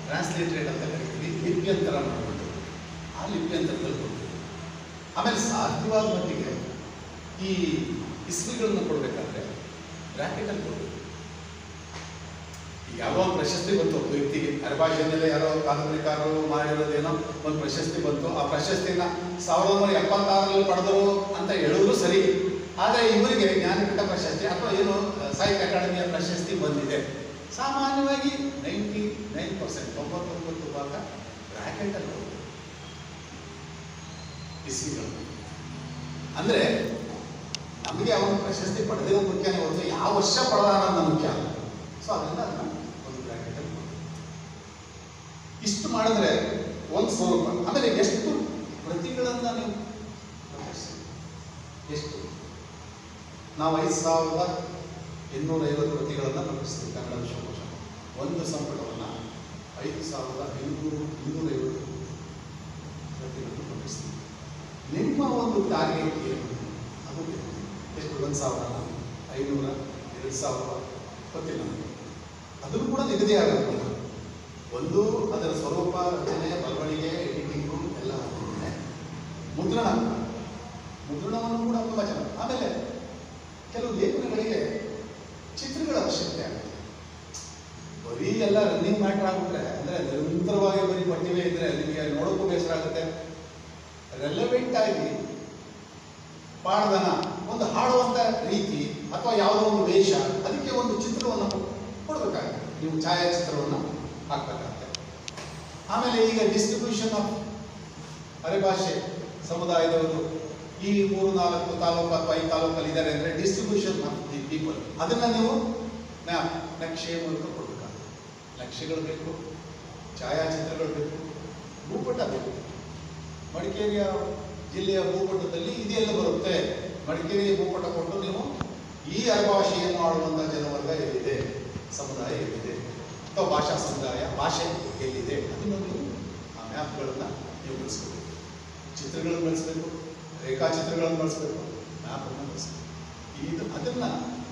ಟ್ರಾನ್ಸ್ಲೇಟ್ರೇಟ್ ಅಂತ ಕರಿತೀವಿ ಲಿಪ್ಯಂತರ ಮಾಡಿಕೊಂಡು ಆ ಲಿಪ್ಯಂತರದಲ್ಲಿ ಕೊಡ್ತೀವಿ ಆಮೇಲೆ ಸಾಧ್ಯವಾದ ಮಟ್ಟಿಗೆ ಈ ಇಸ್ವಿಗಳನ್ನು ಕೊಡಬೇಕಾದ್ರೆ ಬ್ರ್ಯಾಕೆಟಲ್ಲಿ ಕೊಡಬೇಕು ಈಗ ಯಾವುದೋ ಒಂದು ಪ್ರಶಸ್ತಿ ಬಂತು ಒಬ್ಬ ವ್ಯಕ್ತಿಗೆ ಅರಭಾಷೆಯಲ್ಲೇ ಯಾರೋ ಕಾದಂಬರಿಕಾರರು ಮಾಡಿರೋದೇನೋ ಒಂದು ಪ್ರಶಸ್ತಿ ಬಂತು ಆ ಪ್ರಶಸ್ತಿನ ಸಾವಿರದ ಒಂಬೈನೂರ ಎಪ್ಪತ್ತಾರರಲ್ಲಿ ಪಡೆದರು ಅಂತ ಹೇಳಿದ್ರು ಸರಿ ಆದರೆ ಇವರಿಗೆ ಜ್ಞಾನಪೀಠ ಪ್ರಶಸ್ತಿ ಅಥವಾ ಏನು ಸಾಹಿತ್ಯ ಅಕಾಡೆಮಿಯ ಪ್ರಶಸ್ತಿ ಬಂದಿದೆ ಸಾಮಾನ್ಯವಾಗಿ ನೈಂಟಿ ನೈನ್ ಪರ್ಸೆಂಟ್ ತೊಂಬತ್ತೊಂಬತ್ತು ಭಾಗ ಬ್ರ್ಯಾಕೆಟಲ್ಲಿ ಹೋಗುತ್ತೆ ಇಸ್ವಿಗಳು ಅಂದರೆ ನಮಗೆ ಅವನು ಪ್ರಶಸ್ತಿ ಪಡೆದಿರೋ ಮುಖ್ಯನೇ ಹೊರತು ಯಾವ ವರ್ಷ ಪಡೆದ ಅನ್ನೋದು ಮುಖ್ಯ ಅಲ್ಲ ಸೊ ಅದರಿಂದ ಅದನ್ನ ಒಂದು ಬ್ರ್ಯಾಕೆಟಲ್ಲಿ ಕೊಡ್ತೀವಿ. ಇಷ್ಟು ಮಾಡಿದ್ರೆ ಒಂದು ಸ್ವರೂಪ ಆಮೇಲೆ ಎಷ್ಟು ಪ್ರತಿಗಳನ್ನ ನೀವು ಪ್ರಕಟಿಸ್ತೀರಿ? ಎಷ್ಟು ನಾವು ಐದು ಸಾವಿರದ ಇನ್ನೂರ ಐವತ್ತು ಪ್ರತಿಗಳನ್ನು ಪ್ರಕಟಿಸ್ತೀವಿ ಕನ್ನಡ ವಿಶ್ವಕೋಶ ಒಂದು ಸಂಪುಟವನ್ನು ಐದು ಸಾವಿರದ ಇನ್ನೂರು ಇನ್ನೂರೈವತ್ತು ಪ್ರತಿಗಳನ್ನು ಪ್ರಕಟಿಸ್ತೀವಿ ನಿಮ್ಮ ಒಂದು ಟಾರ್ಗೆಟ್ ಏನು ಅದು ಬೇಕು. ಎಷ್ಟು ಒಂದು ಸಾವಿರ ಐನೂರ ಎರಡು ಸಾವಿರ ಗೊತ್ತಿಲ್ಲ ನನಗೆ ಅದನ್ನು ಕೂಡ ನಿಗದಿ ಆಗುತ್ತೆ ಒಂದು ಅದರ ಸ್ವರೂಪ ರಚನೆ ಬರವಣಿಗೆ ಎಡಿಟಿಂಗು ಎಲ್ಲ ಆಗುತ್ತೆ. ಮುದ್ರಣ ಮುದ್ರಣವನ್ನು ಕೂಡ ತುಂಬ ಚೆನ್ನಾಗಿ ಆಮೇಲೆ ಕೆಲವು ಲೇಖನಗಳಿಗೆ ಚಿತ್ರಗಳ ಅವಶ್ಯಕತೆ ಆಗುತ್ತೆ ಬರೀ ಎಲ್ಲ ರನ್ನಿಂಗ್ ಮ್ಯಾಟ್ರ್ ಆಗ್ಬಿಟ್ರೆ ಅಂದರೆ ನಿರಂತರವಾಗಿ ಬರೀ ಪಟ್ಟಿವೆ ಇದ್ರೆ ನಿಮಗೆ ನೋಡೋಕ್ಕೂ ಬೇಸರ ಆಗುತ್ತೆ ರೆಲೆವೆಂಟ್ ಆಗಿ ಪಾಡ್ದನ ಒಂದು ಹಾಡುವಂಥ ರೀತಿ ಅಥವಾ ಯಾವುದೋ ಒಂದು ವೇಷ ಅದಕ್ಕೆ ಒಂದು ಚಿತ್ರವನ್ನು ಕೊ- ಕೊಡ್ಬೇಕಾಗುತ್ತೆ ನೀವು ಛಾಯಾಚಿತ್ರವನ್ನು ಹಾಕ್ಬೇಕಾಗುತ್ತೆ ಆಮೇಲೆ ಈಗ ಡಿಸ್ಟ್ರಿಬ್ಯೂಷನ್ ಆಫ್ ಅರೆಭಾಷೆ ಸಮುದಾಯದವರು ಈ ಮೂರು ನಾಲ್ಕು ತಾಲೂಕು ಅಥವಾ ಈ ತಾಲೂಕಲ್ಲಿ ಇದ್ದಾರೆ ಅಂದರೆ ಡಿಸ್ಟ್ರಿಬ್ಯೂಷನ್ ಆಫ್ ದಿ ಪೀಪಲ್ ಅದನ್ನು ನೀವು ಮ್ಯಾಪ್ ನಕ್ಷೆ ಮೂಲಕ ಕೊಡಬೇಕಾಗುತ್ತೆ ನಕ್ಷೆಗಳು ಬೇಕು ಛಾಯಾಚಿತ್ರಗಳು ಬೇಕು ಭೂಪಟ ಬೇಕು ಮಡಿಕೇರಿಯ ಜಿಲ್ಲೆಯ ಭೂಪಟದಲ್ಲಿ ಇದೆಲ್ಲ ಬರುತ್ತೆ ಮಡಿಕೇರಿಯ ಭೂಪಟ ಕೊಟ್ಟು ನೀವು ಈ ಅರಭಾಷೆಯನ್ನು ಆಡುವಂಥ ಜನವರ್ಗ ಎಲ್ಲಿದೆ ಸಮುದಾಯ ಎಲ್ಲಿದೆ ಅಥವಾ ಭಾಷಾ ಸಮುದಾಯ ಭಾಷೆ ಎಲ್ಲಿದೆ ಅದನ್ನು ನೀವು ಆ ಮ್ಯಾಪ್ಗಳನ್ನು ನೀವು ಬಳಸ್ಕೋಬೇಕು ಚಿತ್ರಗಳನ್ನು ಬಳಸಬೇಕು ರೇಖಾಚಿತ್ರಗಳನ್ನು ಬಳಸಬೇಕು ಮ್ಯಾಪನ್ನು ಬಳಸಬೇಕು ಇದು ಅದನ್ನು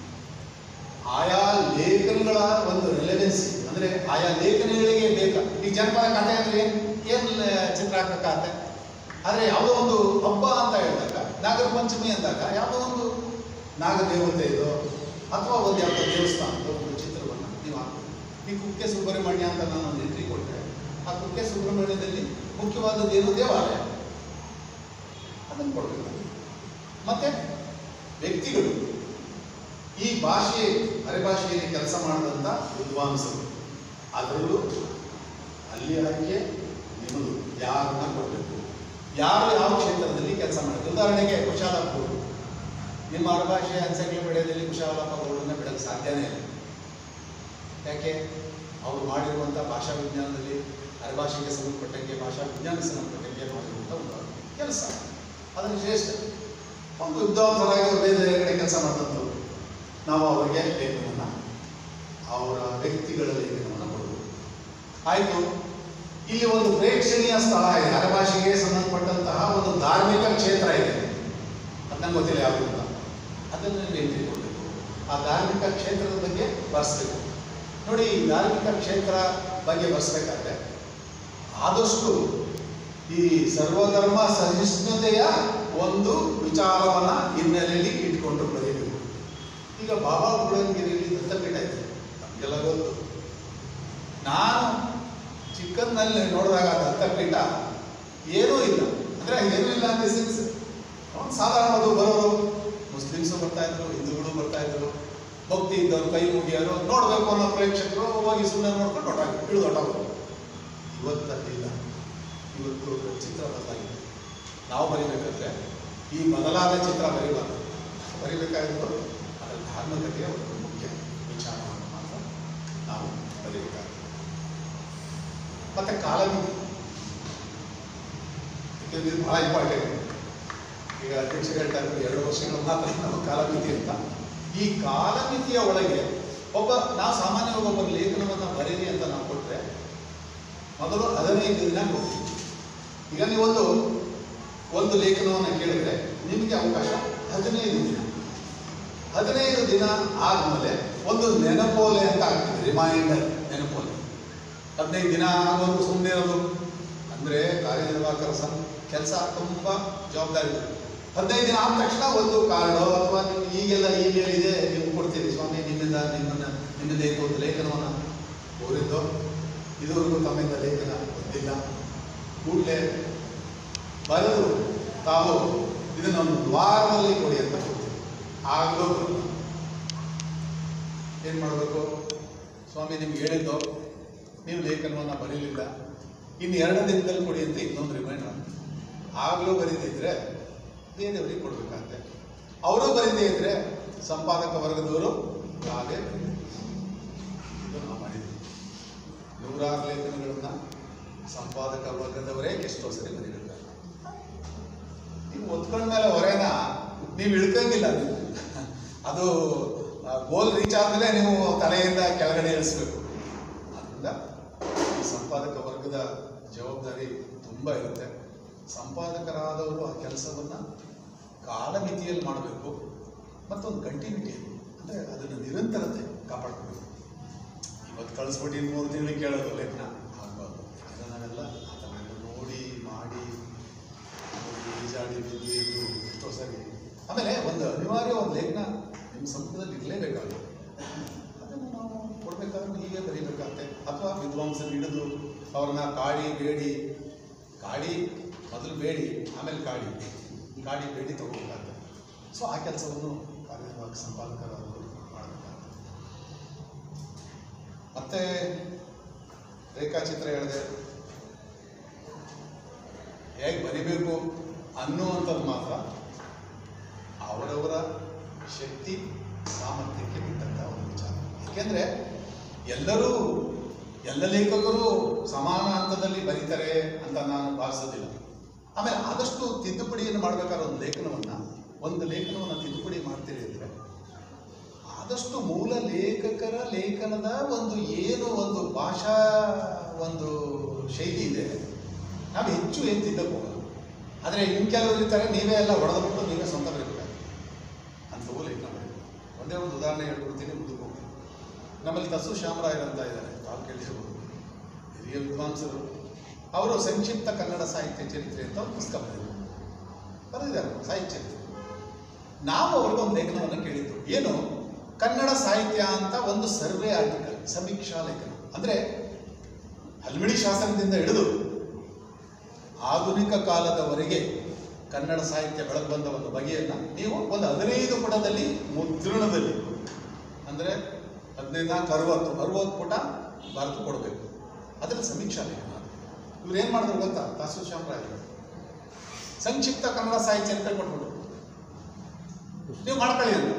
ಆಯಾ ಲೇಖನಗಳ ಒಂದು ರೆಲೆವೆನ್ಸಿ ಅಂದರೆ ಆಯಾ ಲೇಖನಗಳಿಗೆ ಬೇಕಾ ಈ ಜನಪದ ಕಥೆ ಅಂದರೆ ಏನು ಏನು ಚಿತ್ರ ಹಾಕಕ್ಕಾಗತ್ತೆ ಆದರೆ ಯಾವುದೋ ಒಂದು ಹಬ್ಬ ಅಂತ ಹೇಳಿದಾಗ ನಾಗರ ಪಂಚಮಿ ಅಂದಾಗ ಯಾವುದೋ ಒಂದು ನಾಗದೇವತೆ ಇದು ಅಥವಾ ಒಂದು ಯಾವುದೋ ದೇವಸ್ಥಾನದ ಒಂದು ಚಿತ್ರವನ್ನು ನೀವು ಹಾಕಬೇಕು ಈ ಕುಕ್ಕೆ ಸುಬ್ರಹ್ಮಣ್ಯ ಅಂತ ನಾನು ಒಂದು ಎಂಟ್ರಿ ಕೊಟ್ಟರೆ ಆ ಕುಕ್ಕೆ ಸುಬ್ರಹ್ಮಣ್ಯದಲ್ಲಿ ಮುಖ್ಯವಾದದ್ದು ಏನು ದೇವಾಲಯ ಅದನ್ನು ಕೊಡಬೇಕು ಮತ್ತೆ ವ್ಯಕ್ತಿಗಳು ಈ ಭಾಷೆ ಅರೆಭಾಷೆಯಲ್ಲಿ ಕೆಲಸ ಮಾಡಿದಂಥ ವಿದ್ವಾಂಸರು ಅದರಲ್ಲೂ ಅಲ್ಲಿ ಆಯ್ಕೆ ನಿಮ್ಮದು ಯಾರನ್ನ ಕೊಡಬೇಕು ಯಾರು ಯಾವ ಕ್ಷೇತ್ರದಲ್ಲಿ ಕೆಲಸ ಮಾಡಿದ್ರು ಉದಾಹರಣೆಗೆ ಕುಶಾಲಪ್ಪ ಗೌಡ್ರು. ನಿಮ್ಮ ಅರಭಾಷೆ ಎನ್ಸೈಕ್ಲೋಪೀಡಿಯಾದಲ್ಲಿ ಕುಶಾಲಪ್ಪ ಗೌಡರನ್ನ ಬಿಡಕ್ಕೆ ಸಾಧ್ಯನೇ ಇಲ್ಲ ಯಾಕೆ ಅವರು ಮಾಡಿರುವಂಥ ಭಾಷಾ ವಿಜ್ಞಾನದಲ್ಲಿ ಅರಭಾಷೆಗೆ ಸಂಬಂಧಪಟ್ಟಂಗೆ ಭಾಷಾ ವಿಜ್ಞಾನಕ್ಕೆ ಸಂಬಂಧಪಟ್ಟಂಗೆ ಮಾಡಿರುವಂಥ ಒಂದು ಕೆಲಸ ಅದನ್ನು ಶ್ರೇಷ್ಠ ಒಂದು ವಿದ್ವಾಂಸರಾಗಿ ಅವರು ಬೇರೆ ಬೇರೆ ಕಡೆ ಕೆಲಸ ಮಾಡಿದಂಥವ್ರು ನಾವು ಅವರಿಗೆ ಲೇಖನವನ್ನು ಅವರ ವ್ಯಕ್ತಿಗಳ ಲೇಖನವನ್ನು ಕೊಡಬಹುದು ಆಯಿತು ಇಲ್ಲಿ ಒಂದು ಪ್ರೇಕ್ಷಣೀಯ ಸ್ಥಳ ಇದೆ ಅರಭಾಷೆಗೆ ಸಂಬಂಧಪಟ್ಟಂತಹ ಒಂದು ಧಾರ್ಮಿಕ ಕ್ಷೇತ್ರ ಇದೆ ಅದು ನಂಗೆ ಗೊತ್ತಿಲ್ಲ ಯಾವುದು ಅಂತ ಅದನ್ನು ನೀವು ಎಂಟ್ರಿ ಕೊಡಬೇಕು ಆ ಧಾರ್ಮಿಕ ಕ್ಷೇತ್ರದ ಬಗ್ಗೆ ಬರೆಸ್ಬೇಕು ನೋಡಿ ಈ ಧಾರ್ಮಿಕ ಕ್ಷೇತ್ರ ಬಗ್ಗೆ ಬರೆಸ್ಬೇಕಾದ್ರೆ ಆದಷ್ಟು ಈ ಸರ್ವಧರ್ಮ ಸಹಿಷ್ಣುತೆಯ ಒಂದು ವಿಚಾರವನ್ನ ಹಿನ್ನೆಲೆಯಲ್ಲಿ ಇಟ್ಕೊಂಡು ಬರೀಬೇಕು ಈಗ ಬಾಬಾ ಬುಡನ್ಗಿರಿಯಲ್ಲಿ ದತ್ತಪೀಠ ಇದೆ ನಮಗೆಲ್ಲ ಗೊತ್ತು ನಾನು ಚಿಕ್ಕಂದಲ್ಲಿ ನೋಡಿದಾಗ ದತ್ತಪೀಠ ಏನೂ ಇಲ್ಲ ಅಂದರೆ ಏನೂ ಇಲ್ಲ ಅಂತ ಸೆನ್ಸ್ ಒಂದು ಸಾಧಾರಣದು ಬರೋರು ಮುಸ್ಲಿಮ್ಸು ಬರ್ತಾ ಇದ್ರು ಹಿಂದೂಗಳು ಬರ್ತಾ ಇದ್ರು ಭಕ್ತಿ ಇದ್ದವರು ಕೈ ಮುಗಿಯೋರು ನೋಡಬೇಕು ಅನ್ನೋ ಪ್ರೇಕ್ಷಕರು ಹೋಗಿ ಸುಮ್ಮನೆ ನೋಡ್ಕೊಂಡು ಹೊಟ್ಟಾಗ ಇಳಿದು ಹೊಟ್ಟಾಗೋದು ಇವತ್ತಲ್ಲಿಲ್ಲ ಇವತ್ತು ಚಿತ್ರ ಬದಲಾಗಿದೆ ನಾವು ಬರಿಬೇಕಾದ್ರೆ ಈ ಬದಲಾದ ಚಿತ್ರ ಬರೀಬಾರ್ದು ಬರಿಬೇಕಾಗಿದ್ದು ಅದರ ಧಾರ್ಮಿಕತೆಯ ಒಂದು ಮುಖ್ಯ ವಿಚಾರವನ್ನು ಮಾತ್ರ ನಾವು ಬರೀಬೇಕಾಗ್ತದೆ ಮತ್ತೆ ಕಾಲಮಿತಿ ಯಾಕೆಂದ್ರೆ ಇದು ಬಹಳ ಇಂಪಾರ್ಟೆಂಟ್ ಈಗ ಅಧ್ಯಕ್ಷರು ಹೇಳ್ತಾ ಇದ್ರು ಎರಡು ವರ್ಷಗಳು ಮಾತ್ರ ನಮ್ಮ ಕಾಲಮಿತಿ ಅಂತ ಈ ಕಾಲಮಿತಿಯ ಒಳಗೆ ಒಬ್ಬ ನಾವು ಸಾಮಾನ್ಯವಾಗಿ ಒಬ್ಬ ಲೇಖನವನ್ನು ಬರೀರಿ ಅಂತ ನಾವು ಕೊಟ್ಟರೆ ಮೊದಲು ಹದಿನೈದು ದಿನ ಹೋಗ್ತೀವಿ ಈಗ ನೀವೊಂದು ಒಂದು ಲೇಖನವನ್ನು ಕೇಳಿದ್ರೆ ನಿಮಗೆ ಅವಕಾಶ ಹದಿನೈದು ದಿನ ಹದಿನೈದು ದಿನ ಆದಮೇಲೆ ಒಂದು ನೆನಪೋಲೆ ಅಂತ ಆಗ್ತದೆ ರಿಮೈಂಡರ್ ನೆನಪೋಲೆ ಹದಿನೈದು ದಿನ ಆಗೋದು ಸುಮ್ಮನೆ ಇರೋದು ಅಂದರೆ ಕಾರ್ಯನಿರ್ವಾಹಕರ ಸಂ ಕೆಲಸ ತುಂಬ ಜವಾಬ್ದಾರಿ ಇದೆ ಹದಿನೈದು ದಿನ ಆದ ತಕ್ಷಣ ಒಂದು ಕಾರ್ಡೋ ಅಥವಾ ನೀವು ಈಗೆಲ್ಲ ಇಮೇಲ್ ಇದೆ ನೀವು ಕೊಡ್ತೀರಿ ಸ್ವಾಮಿ ನಿಮ್ಮಿಂದ ನಿಮ್ಮನ್ನ ನಿಮ್ಮಿಂದ ಇದು ಒಂದು ಲೇಖನವನ್ನು ಓದಿದ್ದು ಇದುವರೆಗೂ ತಮ್ಮಿಂದ ಲೇಖನ ಬಂದಿಲ್ಲ ಕೂಡಲೇ ಬರೆದು ತಾವು ಇದನ್ನ ಒಂದು ವಾರದಲ್ಲಿ ಕೊಡಿ ಅಂತ ಕೊಡ್ತೀವಿ ಆಗಲೂ ಏನು ಮಾಡಬೇಕು ಸ್ವಾಮಿ ನಿಮ್ಗೆ ಹೇಳಿದ್ದು ನೀವು ಲೇಖನವನ್ನು ಬರೀಲಿಲ್ಲ ಇನ್ನು ಎರಡು ದಿನದಲ್ಲಿ ಕೊಡಿ ಅಂತ ಇನ್ನೊಂದು ರಿಮೈಂಡರ್ ಆಗಲೂ ಬರೀದೇ ಇದ್ರೆ ಬೇರೆಯವ್ರಿಗೆ ಕೊಡಬೇಕಾಗತ್ತೆ ಅವರು ಬರೀದೇ ಇದ್ರೆ ಸಂಪಾದಕ ವರ್ಗದವರು ಹಾಗೆ ಬರೀಬೇಕು. ಇದು ನಾವು ಮಾಡಿದ್ವಿ ನೂರಾರು ಲೇಖನಗಳನ್ನ ಸಂಪಾದಕ ವರ್ಗದವರೇ ಎಷ್ಟೋ ಸರಿ ಬರೀಬೇಕಾಗುತ್ತೆ ನೀವು ಒತ್ಕೊಂಡ್ಮೇಲೆ ಹೊರೆನ ನೀವು ಇಳ್ಕಂಗಿಲ್ಲ ಅದು ಅದು ಗೋಲ್ ರೀಚ್ ಆದಮೇಲೆ ನೀವು ತಲೆಯಿಂದ ಕೆಳಗಡೆ ಇಳಿಸ್ಬೇಕು ಅದರಿಂದ ಈ ಸಂಪಾದಕ ವರ್ಗದ ಜವಾಬ್ದಾರಿ ತುಂಬ ಇರುತ್ತೆ ಸಂಪಾದಕರಾದವರು ಆ ಕೆಲಸವನ್ನು ಕಾಲಮಿತಿಯಲ್ಲಿ ಮಾಡಬೇಕು ಮತ್ತೊಂದು ಕಂಟಿನ್ಯೂಟಿ ಅಂದರೆ ಅದನ್ನು ನಿರಂತರತೆ ಕಾಪಾಡ್ಕೋಬೇಕು ಇವತ್ತು ಕಳಿಸ್ಬಿಟ್ಟು ಇನ್ನು ಮೂರು ತಿಂಗಳಿಗೆ ಕೇಳೋದು ಲೇಖನ ಆಗ್ಬಾರ್ದು ಯಾಕಂದ್ರೆ ನಾವೆಲ್ಲ ಅದನ್ನೆಲ್ಲ ನೋಡಿ ಮಾಡಿ ನೋಡಿ ಈಜಾಡಿ ಬಿದ್ದು ಎದ್ದು ಎಷ್ಟೋ ಸರಿ ಆಮೇಲೆ ಒಂದು ಅನಿವಾರ್ಯ ಒಂದು ಲೇಖನ ನಿಮ್ಮ ಸಂಪುಟದಲ್ಲಿ ಇರಲೇಬೇಕಾಗುತ್ತೆ ಅದನ್ನು ನಾವು ಕೊಡ್ಬೇಕಾದ್ರೆ ಹೀಗೆ ಬರೀಬೇಕಾಗತ್ತೆ ಅಥವಾ ವಿದ್ವಾಂಸರು ಹಿಡಿದು ಅವ್ರನ್ನ ಕಾಡಿ ಬೇಡಿ ಕಾಡಿ ಮೊದಲು ಬೇಡಿ ಆಮೇಲೆ ಕಾಡಿ ಕಾಡಿ ಬೇಡಿ ತಗೋಬೇಕಾಗತ್ತೆ ಸೊ ಆ ಕೆಲಸವನ್ನು ಕಾರ್ಯನಿರ್ವಾಹಕ ಸಂಪಾದಕರಾದರು ಮಾಡಬೇಕಾಗುತ್ತೆ ಮತ್ತೆ ರೇಖಾಚಿತ್ರ ಹೇಳಿದೆ ಹೇಗೆ ಬರಿಬೇಕು ಅನ್ನುವಂಥದ್ದು ಮಾತ್ರ ಅವರವರ ಶಕ್ತಿ ಸಾಮರ್ಥ್ಯಕ್ಕೆ ಬಿಟ್ಟಂತ ಒಂದು ವಿಚಾರ ಏಕೆಂದರೆ ಎಲ್ಲರೂ ಎಲ್ಲ ಲೇಖಕರು ಸಮಾನ ಹಂತದಲ್ಲಿ ಬರೀತಾರೆ ಅಂತ ನಾನು ಭಾವಿಸೋದಿಲ್ಲ ಆಮೇಲೆ ಆದಷ್ಟು ತಿದ್ದುಪಡಿಯನ್ನು ಮಾಡಬೇಕಾದ್ರೆ ಒಂದು ಲೇಖನವನ್ನು ಒಂದು ಲೇಖನವನ್ನು ತಿದ್ದುಪಡಿ ಮಾಡ್ತೀರಿ ಅಂದರೆ ಆದಷ್ಟು ಮೂಲ ಲೇಖಕರ ಲೇಖನದ ಒಂದು ಏನು ಒಂದು ಭಾಷಾ ಒಂದು ಶೈಲಿ ಇದೆ ನಾವು ಹೆಚ್ಚು ಏನು ತಿದ್ದಕ್ಕೆ ಹೋಗಲ್ಲ ಆದರೆ ಇನ್ನು ಕೆಲವರು ಇರ್ತಾರೆ ನೀವೇ ಎಲ್ಲ ಹೊಡೆದ್ಬಿಟ್ಟು ನೀವೇ ಸ್ವಂತ ಬರೀಬೇಕಾಗುತ್ತೆ ಅಂಥವು ಲೇಖನ ಬರೀಬೇಕು ಒಂದೇ ಒಂದು ಉದಾಹರಣೆ ಹೇಳ್ಬಿಡ್ತೀನಿ ಮುಂದಕ್ಕೆ ಹೋಗ್ತೀನಿ ನಮ್ಮಲ್ಲಿ ತಸು ಶ್ಯಾಮರಾಯರ್ ಅಂತ ಇದ್ದಾರೆ ತಾವು ಕೇಳಿರ್ಬೋದು ಹಿರಿಯ ವಿದ್ವಾಂಸರು ಅವರು ಸಂಕ್ಷಿಪ್ತ ಕನ್ನಡ ಸಾಹಿತ್ಯ ಚರಿತ್ರೆ ಅಂತ ಒಂದು ಪುಸ್ತಕ ಬರೆದಿದ್ದಾರೆ ಬರೆದಿದ್ದಾರೆ ಸಾಹಿತ್ಯ ಚರಿತ್ರೆ ನಾವು ಅವ್ರಿಗೊಂದು ಲೇಖನವನ್ನು ಕೇಳಿದ್ದು ಏನು ಕನ್ನಡ ಸಾಹಿತ್ಯ ಅಂತ ಒಂದು ಸರ್ವೆ ಆರ್ಟಿಕಲ್ ಸಮೀಕ್ಷಾ ಲೇಖನ ಅಂದರೆ ಹಲ್ಮಿಡಿ ಶಾಸನದಿಂದ ಹಿಡಿದು ಆಧುನಿಕ ಕಾಲದವರೆಗೆ ಕನ್ನಡ ಸಾಹಿತ್ಯ ಬೆಳಕು ಬಂದ ಒಂದು ಬಗೆಯನ್ನು ನೀವು ಒಂದು ಹದಿನೈದು ಪುಟದಲ್ಲಿ ಮುದ್ರಣದಲ್ಲಿ ಅಂದರೆ ಹದಿನೈದು ನಾಲ್ಕು ಅರವತ್ತು ಅರವತ್ತು ಪುಟ ಬರೆದು ಕೊಡಬೇಕು ಅದರ ಸಮೀಕ್ಷಾ ಲೇಖನ ಇವ್ರು ಏನು ಮಾಡಿದ್ರು ಗೊತ್ತಾ ತಾಸು ಶ್ಯಾಮರಾಯ ಸಂಕ್ಷಿಪ್ತ ಕನ್ನಡ ಸಾಹಿತ್ಯ ಅಂತ ಕೊಟ್ಬಿಟ್ಟು ನೀವು ಮಾಡ್ಕೊಳ್ಳಿ ಅಂತ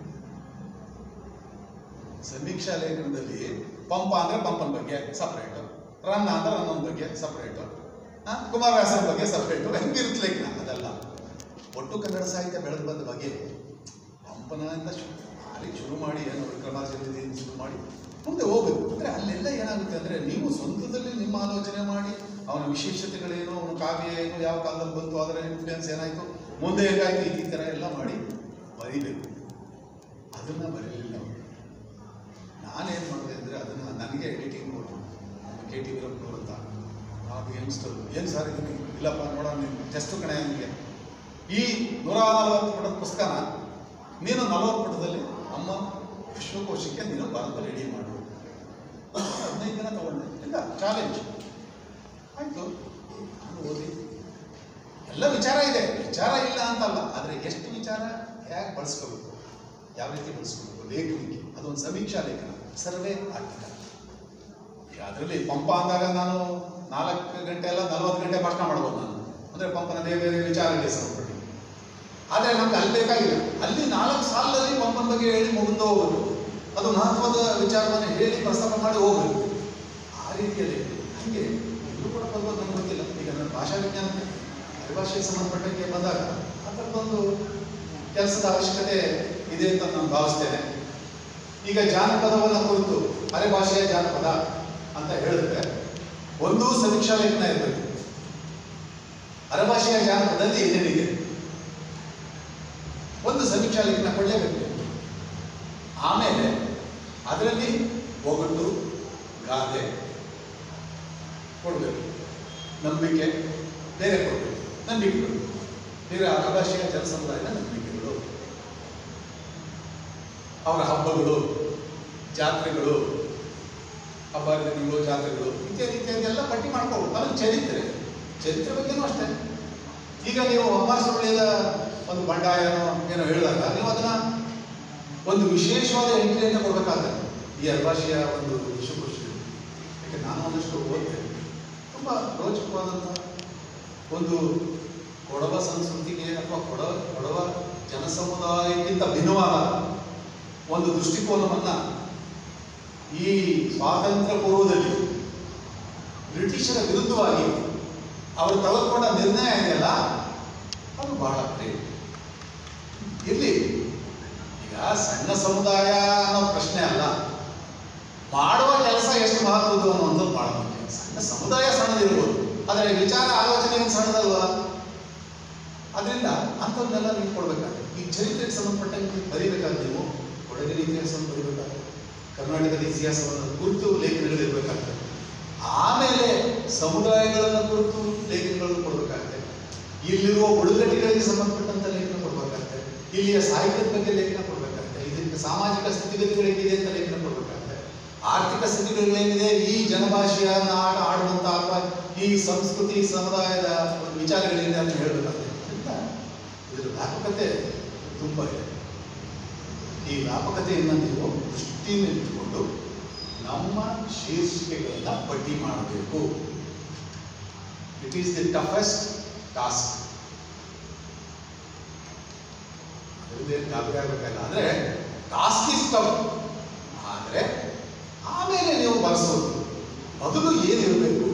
ಸಮೀಕ್ಷಾ ಲೇಖನದಲ್ಲಿ ಪಂಪ ಅಂದ್ರೆ ಪಂಪನ ಬಗ್ಗೆ ಸಪ್ರೇಟು ರನ್ನ ಅಂದ್ರೆ ರನ್ನನ ಬಗ್ಗೆ ಸಪ್ರೇಟು ಕುಮಾರವ್ಯಾಸನ ಬಗ್ಗೆ ಸಪ್ರೇಟು ಹೆಂಗಿರುತ್ತೆ ಲೇಖನ ಅದಲ್ಲ ಒಟ್ಟು ಕನ್ನಡ ಸಾಹಿತ್ಯ ಬೆಳೆದು ಬಂದ ಬಗ್ಗೆ ಪಂಪನಿಂದ ಶು ಅಲ್ಲಿ ಶುರು ಮಾಡಿ ಏನು ವಿಕ್ರಮಾರ್ಜುನದಿಂದ ಶುರು ಮಾಡಿ ಮುಂದೆ ಹೋಗ್ಬೇಕು ಅಂದರೆ ಅಲ್ಲೆಲ್ಲ ಏನಾಗುತ್ತೆ ಅಂದರೆ ನೀವು ಸ್ವಂತದಲ್ಲಿ ನಿಮ್ಮ ಆಲೋಚನೆ ಮಾಡಿ ಅವನ ವಿಶೇಷತೆಗಳೇನು ಅವನ ಕಾವ್ಯ ಏನು ಯಾವ ಕಾಲದಲ್ಲಿ ಬಂತು ಅದರ ಇನ್ಫ್ಲುಯೆನ್ಸ್ ಏನಾಯಿತು ಮುಂದೆ ಹೇಗಾಯಿತು ಈ ಥರ ಎಲ್ಲ ಮಾಡಿ ಬರೀಬೇಕು ಅದನ್ನು ಬರೀಲಿಲ್ಲ ಅವರು ನಾನೇನು ಮಾಡಿದೆ ಅಂದರೆ ಅದನ್ನು ನನಗೆ ಎಡಿಟಿಂಗ್ ಕೊಟ್ಟು ನಮ್ಮ ಕೆ ಟಿ ವೀರಪ್ಪನವ್ರು ಅಂತ ನಾವು ಯಂಗ್ಸ್ಟರ್ ಏನು ಸರ್ ಇದನ್ನು ಇಲ್ಲಪ್ಪ ನೋಡೋಣ ನೀನು ಟೆಸ್ಟು ಕಣೆ ನನಗೆ ಈ ನೂರ ನಲವತ್ತು ಪುಟದ ಪುಸ್ತಕನ ನೀನು ನಲವತ್ತು ಪುಟದಲ್ಲಿ ನಮ್ಮ ವಿಶ್ವಕೋಶಕ್ಕೆ ನೀನು ಬರೆದು ರೆಡಿ ಮಾಡು ಹದಿನೈದು ದಿನ ತಗೊಂಡೆ ಇಲ್ಲ ಚಾಲೆಂಜ್ ಆಯಿತು ನಾನು ಓದಿ ಎಲ್ಲ ವಿಚಾರ ಇದೆ ವಿಚಾರ ಇಲ್ಲ ಅಂತಲ್ಲ ಆದರೆ ಎಷ್ಟು ವಿಚಾರ ಹೇಗೆ ಬಳಸ್ಕೋಬೇಕು ಯಾವ ರೀತಿ ಬಳಸ್ಕೋಬೇಕು ಲೇಖನಿಕೆ ಅದೊಂದು ಸಮೀಕ್ಷಾ ಲೇಖನ ಸರ್ವೆ ಆರ್ಟಿಕಲ್ ಅದರಲ್ಲಿ ಪಂಪ ಅಂದಾಗ ನಾನು ನಾಲ್ಕು ಗಂಟೆ ಅಲ್ಲ ನಲವತ್ತು ಗಂಟೆ ಭಾಷಣ ಮಾಡ್ಬೋದು ನಾನು ಅಂದರೆ ಪಂಪನ ಬೇರೆ ಬೇರೆ ವಿಚಾರಗಳಿಗೆ ಸಂಬಂಧಪಟ್ಟ ಆದರೆ ನಮ್ಗೆ ಅಲ್ಲಿ ಬೇಕಾಗಿಲ್ಲ ಅಲ್ಲಿ ನಾಲ್ಕು ಸಾಲಲ್ಲಿ ಪಂಪನ ಬಗ್ಗೆ ಹೇಳಿ ಮುಗಿದು ಹೋಗೋದು ಅದು ಮಹತ್ವದ ವಿಚಾರವನ್ನು ಹೇಳಿ ಪ್ರಸ್ತಾಪ ಮಾಡಿ ಹೋಗ್ಬೇಕು ಆ ರೀತಿಯಲ್ಲಿ ಹಂಗೆ ಎಲ್ಲೂ ಕೂಡ ಬರ್ಬೋದು ನಮ್ಗೆ ಗೊತ್ತಿಲ್ಲ ಈಗ ನನ್ನ ಭಾಷಾ ವಿಜ್ಞಾನಕ್ಕೆ ಪರಿಭಾಷೆಗೆ ಸಂಬಂಧಪಟ್ಟಂಗೆ ಬಂದಾಗ ಅದರದ್ದೊಂದು ಕೆಲಸದ ಅವಶ್ಯಕತೆ ಇದೆ ಅಂತ ನಾನು ಭಾವಿಸ್ತೇನೆ ಈಗ ಜಾನಪದವನ್ನು ಕುರಿತು ಅರೆ ಭಾಷೆಯ ಜಾನಪದ ಅಂತ ಹೇಳಿದ್ರೆ ಒಂದು ಸಮೀಕ್ಷಾ ಲೇಖನ ಇರಬೇಕು ಅರಭಾಷೆಯ ಜಾನಪದದಲ್ಲಿ ಏನೇನಿದೆ ಒಂದು ಸಮೀಕ್ಷಾ ಲೇಖನ ಕೊಡಲೇಬೇಕು ಆಮೇಲೆ ಅದರಲ್ಲಿ ಒಗಟು ಗಾದೆ ಕೊಡಬೇಕು ನಂಬಿಕೆ ಬೇರೆ ಕೊಡಬೇಕು ನಂಬಿಕೆಗಳು ಬೇರೆ ಅಭಾಷೆಯ ಜನಸಮುದಾಯದ ನಂಬಿಕೆಗಳು ಅವರ ಹಬ್ಬಗಳು ಜಾತ್ರೆಗಳು ಹಬ್ಬ ಹರಿದಿನಗಳು ಜಾತ್ರೆಗಳು ಇತ್ಯಾದಿ ಇತ್ಯಾದಿ ಎಲ್ಲ ಪಟ್ಟಿ ಮಾಡ್ಕೋಬೇಕು ಆಮೇಲೆ ಚರಿತ್ರೆ ಚರಿತ್ರೆ ಬಗ್ಗೆನೂ ಅಷ್ಟೇ ಈಗ ನೀವು ಅಮ್ಮಾಸುಳಿಯದ ಒಂದು ಬಂಡಾಯನೋ ಏನೋ ಹೇಳಿದಾಗ ನೀವು ಅದನ್ನ ಒಂದು ವಿಶೇಷವಾದ ಎಂಟ್ರಿಯನ್ನು ಕೊಡಬೇಕಾಗ್ತದೆ ಈ ಅಲ್ಭಾಷೆಯ ಒಂದು ವಿಶ್ವಕೋಶ ಯಾಕೆ ನಾನು ಒಂದಷ್ಟು ಓದ್ತೇನೆ ತುಂಬ ರೋಚಕವಾದಂಥ ಒಂದು ಕೊಡವ ಸಂಸ್ಕೃತಿಗೆ ಅಥವಾ ಕೊಡವ ಕೊಡವ ಜನಸಮುದಾಯಕ್ಕಿಂತ ಭಿನ್ನವಾದ ಒಂದು ದೃಷ್ಟಿಕೋನವನ್ನ ಈ ಸ್ವಾತಂತ್ರ್ಯ ಪೂರ್ವದಲ್ಲಿ ಬ್ರಿಟಿಷರ ವಿರುದ್ಧವಾಗಿ ಅವರು ತೆಗೆದುಕೊಂಡ ನಿರ್ಣಯ ಇದೆಯಲ್ಲ ಅದು ಬಹಳ ಪ್ರೇಮ ಇರ್ಲಿ ಈಗ ಸಣ್ಣ ಸಮುದಾಯ ಅನ್ನೋ ಪ್ರಶ್ನೆ ಅಲ್ಲ ಮಾಡುವ ಕೆಲಸ ಎಷ್ಟು ಮಹತ್ವದ್ದು ಅನ್ನುವಂಥದ್ದು ಬಹಳ ಮುಖ್ಯ ಸಣ್ಣ ಸಮುದಾಯ ಸಣ್ಣದಿರ್ಬೋದು ಆದರೆ ವಿಚಾರ ಆಲೋಚನೆ ಏನು ಸಣ್ಣದಲ್ವಾ ಅದರಿಂದ ಅಂಥದ್ದನ್ನೆಲ್ಲ ನೀವು ಕೊಡ್ಬೇಕಾಗುತ್ತೆ ಈ ಚರಿತ್ರೆಗೆ ಸಂಬಂಧಪಟ್ಟಂಗೆ ಬರೀಬೇಕಾದ್ರೆ ನೀವು ಕೊಡಗಿನ ಇತಿಹಾಸವನ್ನು ಬರೀಬೇಕಾಗುತ್ತೆ ಕರ್ನಾಟಕದ ಇತಿಹಾಸವನ್ನು ಕುರಿತು ಲೇಖನಗಳು ಇರಬೇಕಾಗ್ತದೆ ಆಮೇಲೆ ಸಮುದಾಯಗಳನ್ನು ಕುರಿತು ಲೇಖನಗಳನ್ನು ಕೊಡಬೇಕಾಗುತ್ತೆ ಇಲ್ಲಿರುವ ಬುಡಗಟ್ಟಿಗಳಿಗೆ ಸಂಬಂಧಪಟ್ಟಂತ ಲೇಖನ ಕೊಡಬೇಕಾಗುತ್ತೆ ಇಲ್ಲಿಯ ಸಾಹಿತ್ಯದ ಬಗ್ಗೆ ಲೇಖನ ಕೊಡಬೇಕಾಗುತ್ತೆ ಇದಕ್ಕೆ ಸಾಮಾಜಿಕ ಸ್ಥಿತಿಗತಿಗಳಿಗಿದೆ ಅಂತ ಲೇಖನ ಕೊಡಬೇಕಾಗುತ್ತೆ ಆರ್ಥಿಕ ಸ್ಥಿತಿಗತಿಗಳೇನಿದೆ ಈ ಜನಭಾಷೆಯನ್ನ ಆಡ ಆಡುವಂತ ಅಥವಾ ಈ ಸಂಸ್ಕೃತಿ ಸಮುದಾಯದ ಒಂದು ವಿಚಾರಗಳೇನಿದೆ ಅಂತ ಹೇಳಬೇಕಾಗುತ್ತೆ ಅದರಿಂದ ಇದರ ವ್ಯಾಪಕತೆ ತುಂಬ ಇದೆ ಈ ವ್ಯಾಪಕತೆಯನ್ನು ನೀವು ದೃಷ್ಟಿಯನ್ನು ಇಟ್ಟುಕೊಂಡು ನಮ್ಮ ಶೀರ್ಷಿಕೆಗಳನ್ನ ಪಟ್ಟಿ ಮಾಡಬೇಕು it is the toughest task ಅದರಿಂದ ಗಾಬರಿ ಆಗಬೇಕಲ್ಲ ಅಂದ್ರೆ ಟಾಸ್ಕ್ ಇಸ್ ಟಫ್ ಆದರೆ ಆಮೇಲೆ ನೀವು ಬಳಸೋದು ಮೊದಲು ಏನಿರಬೇಕು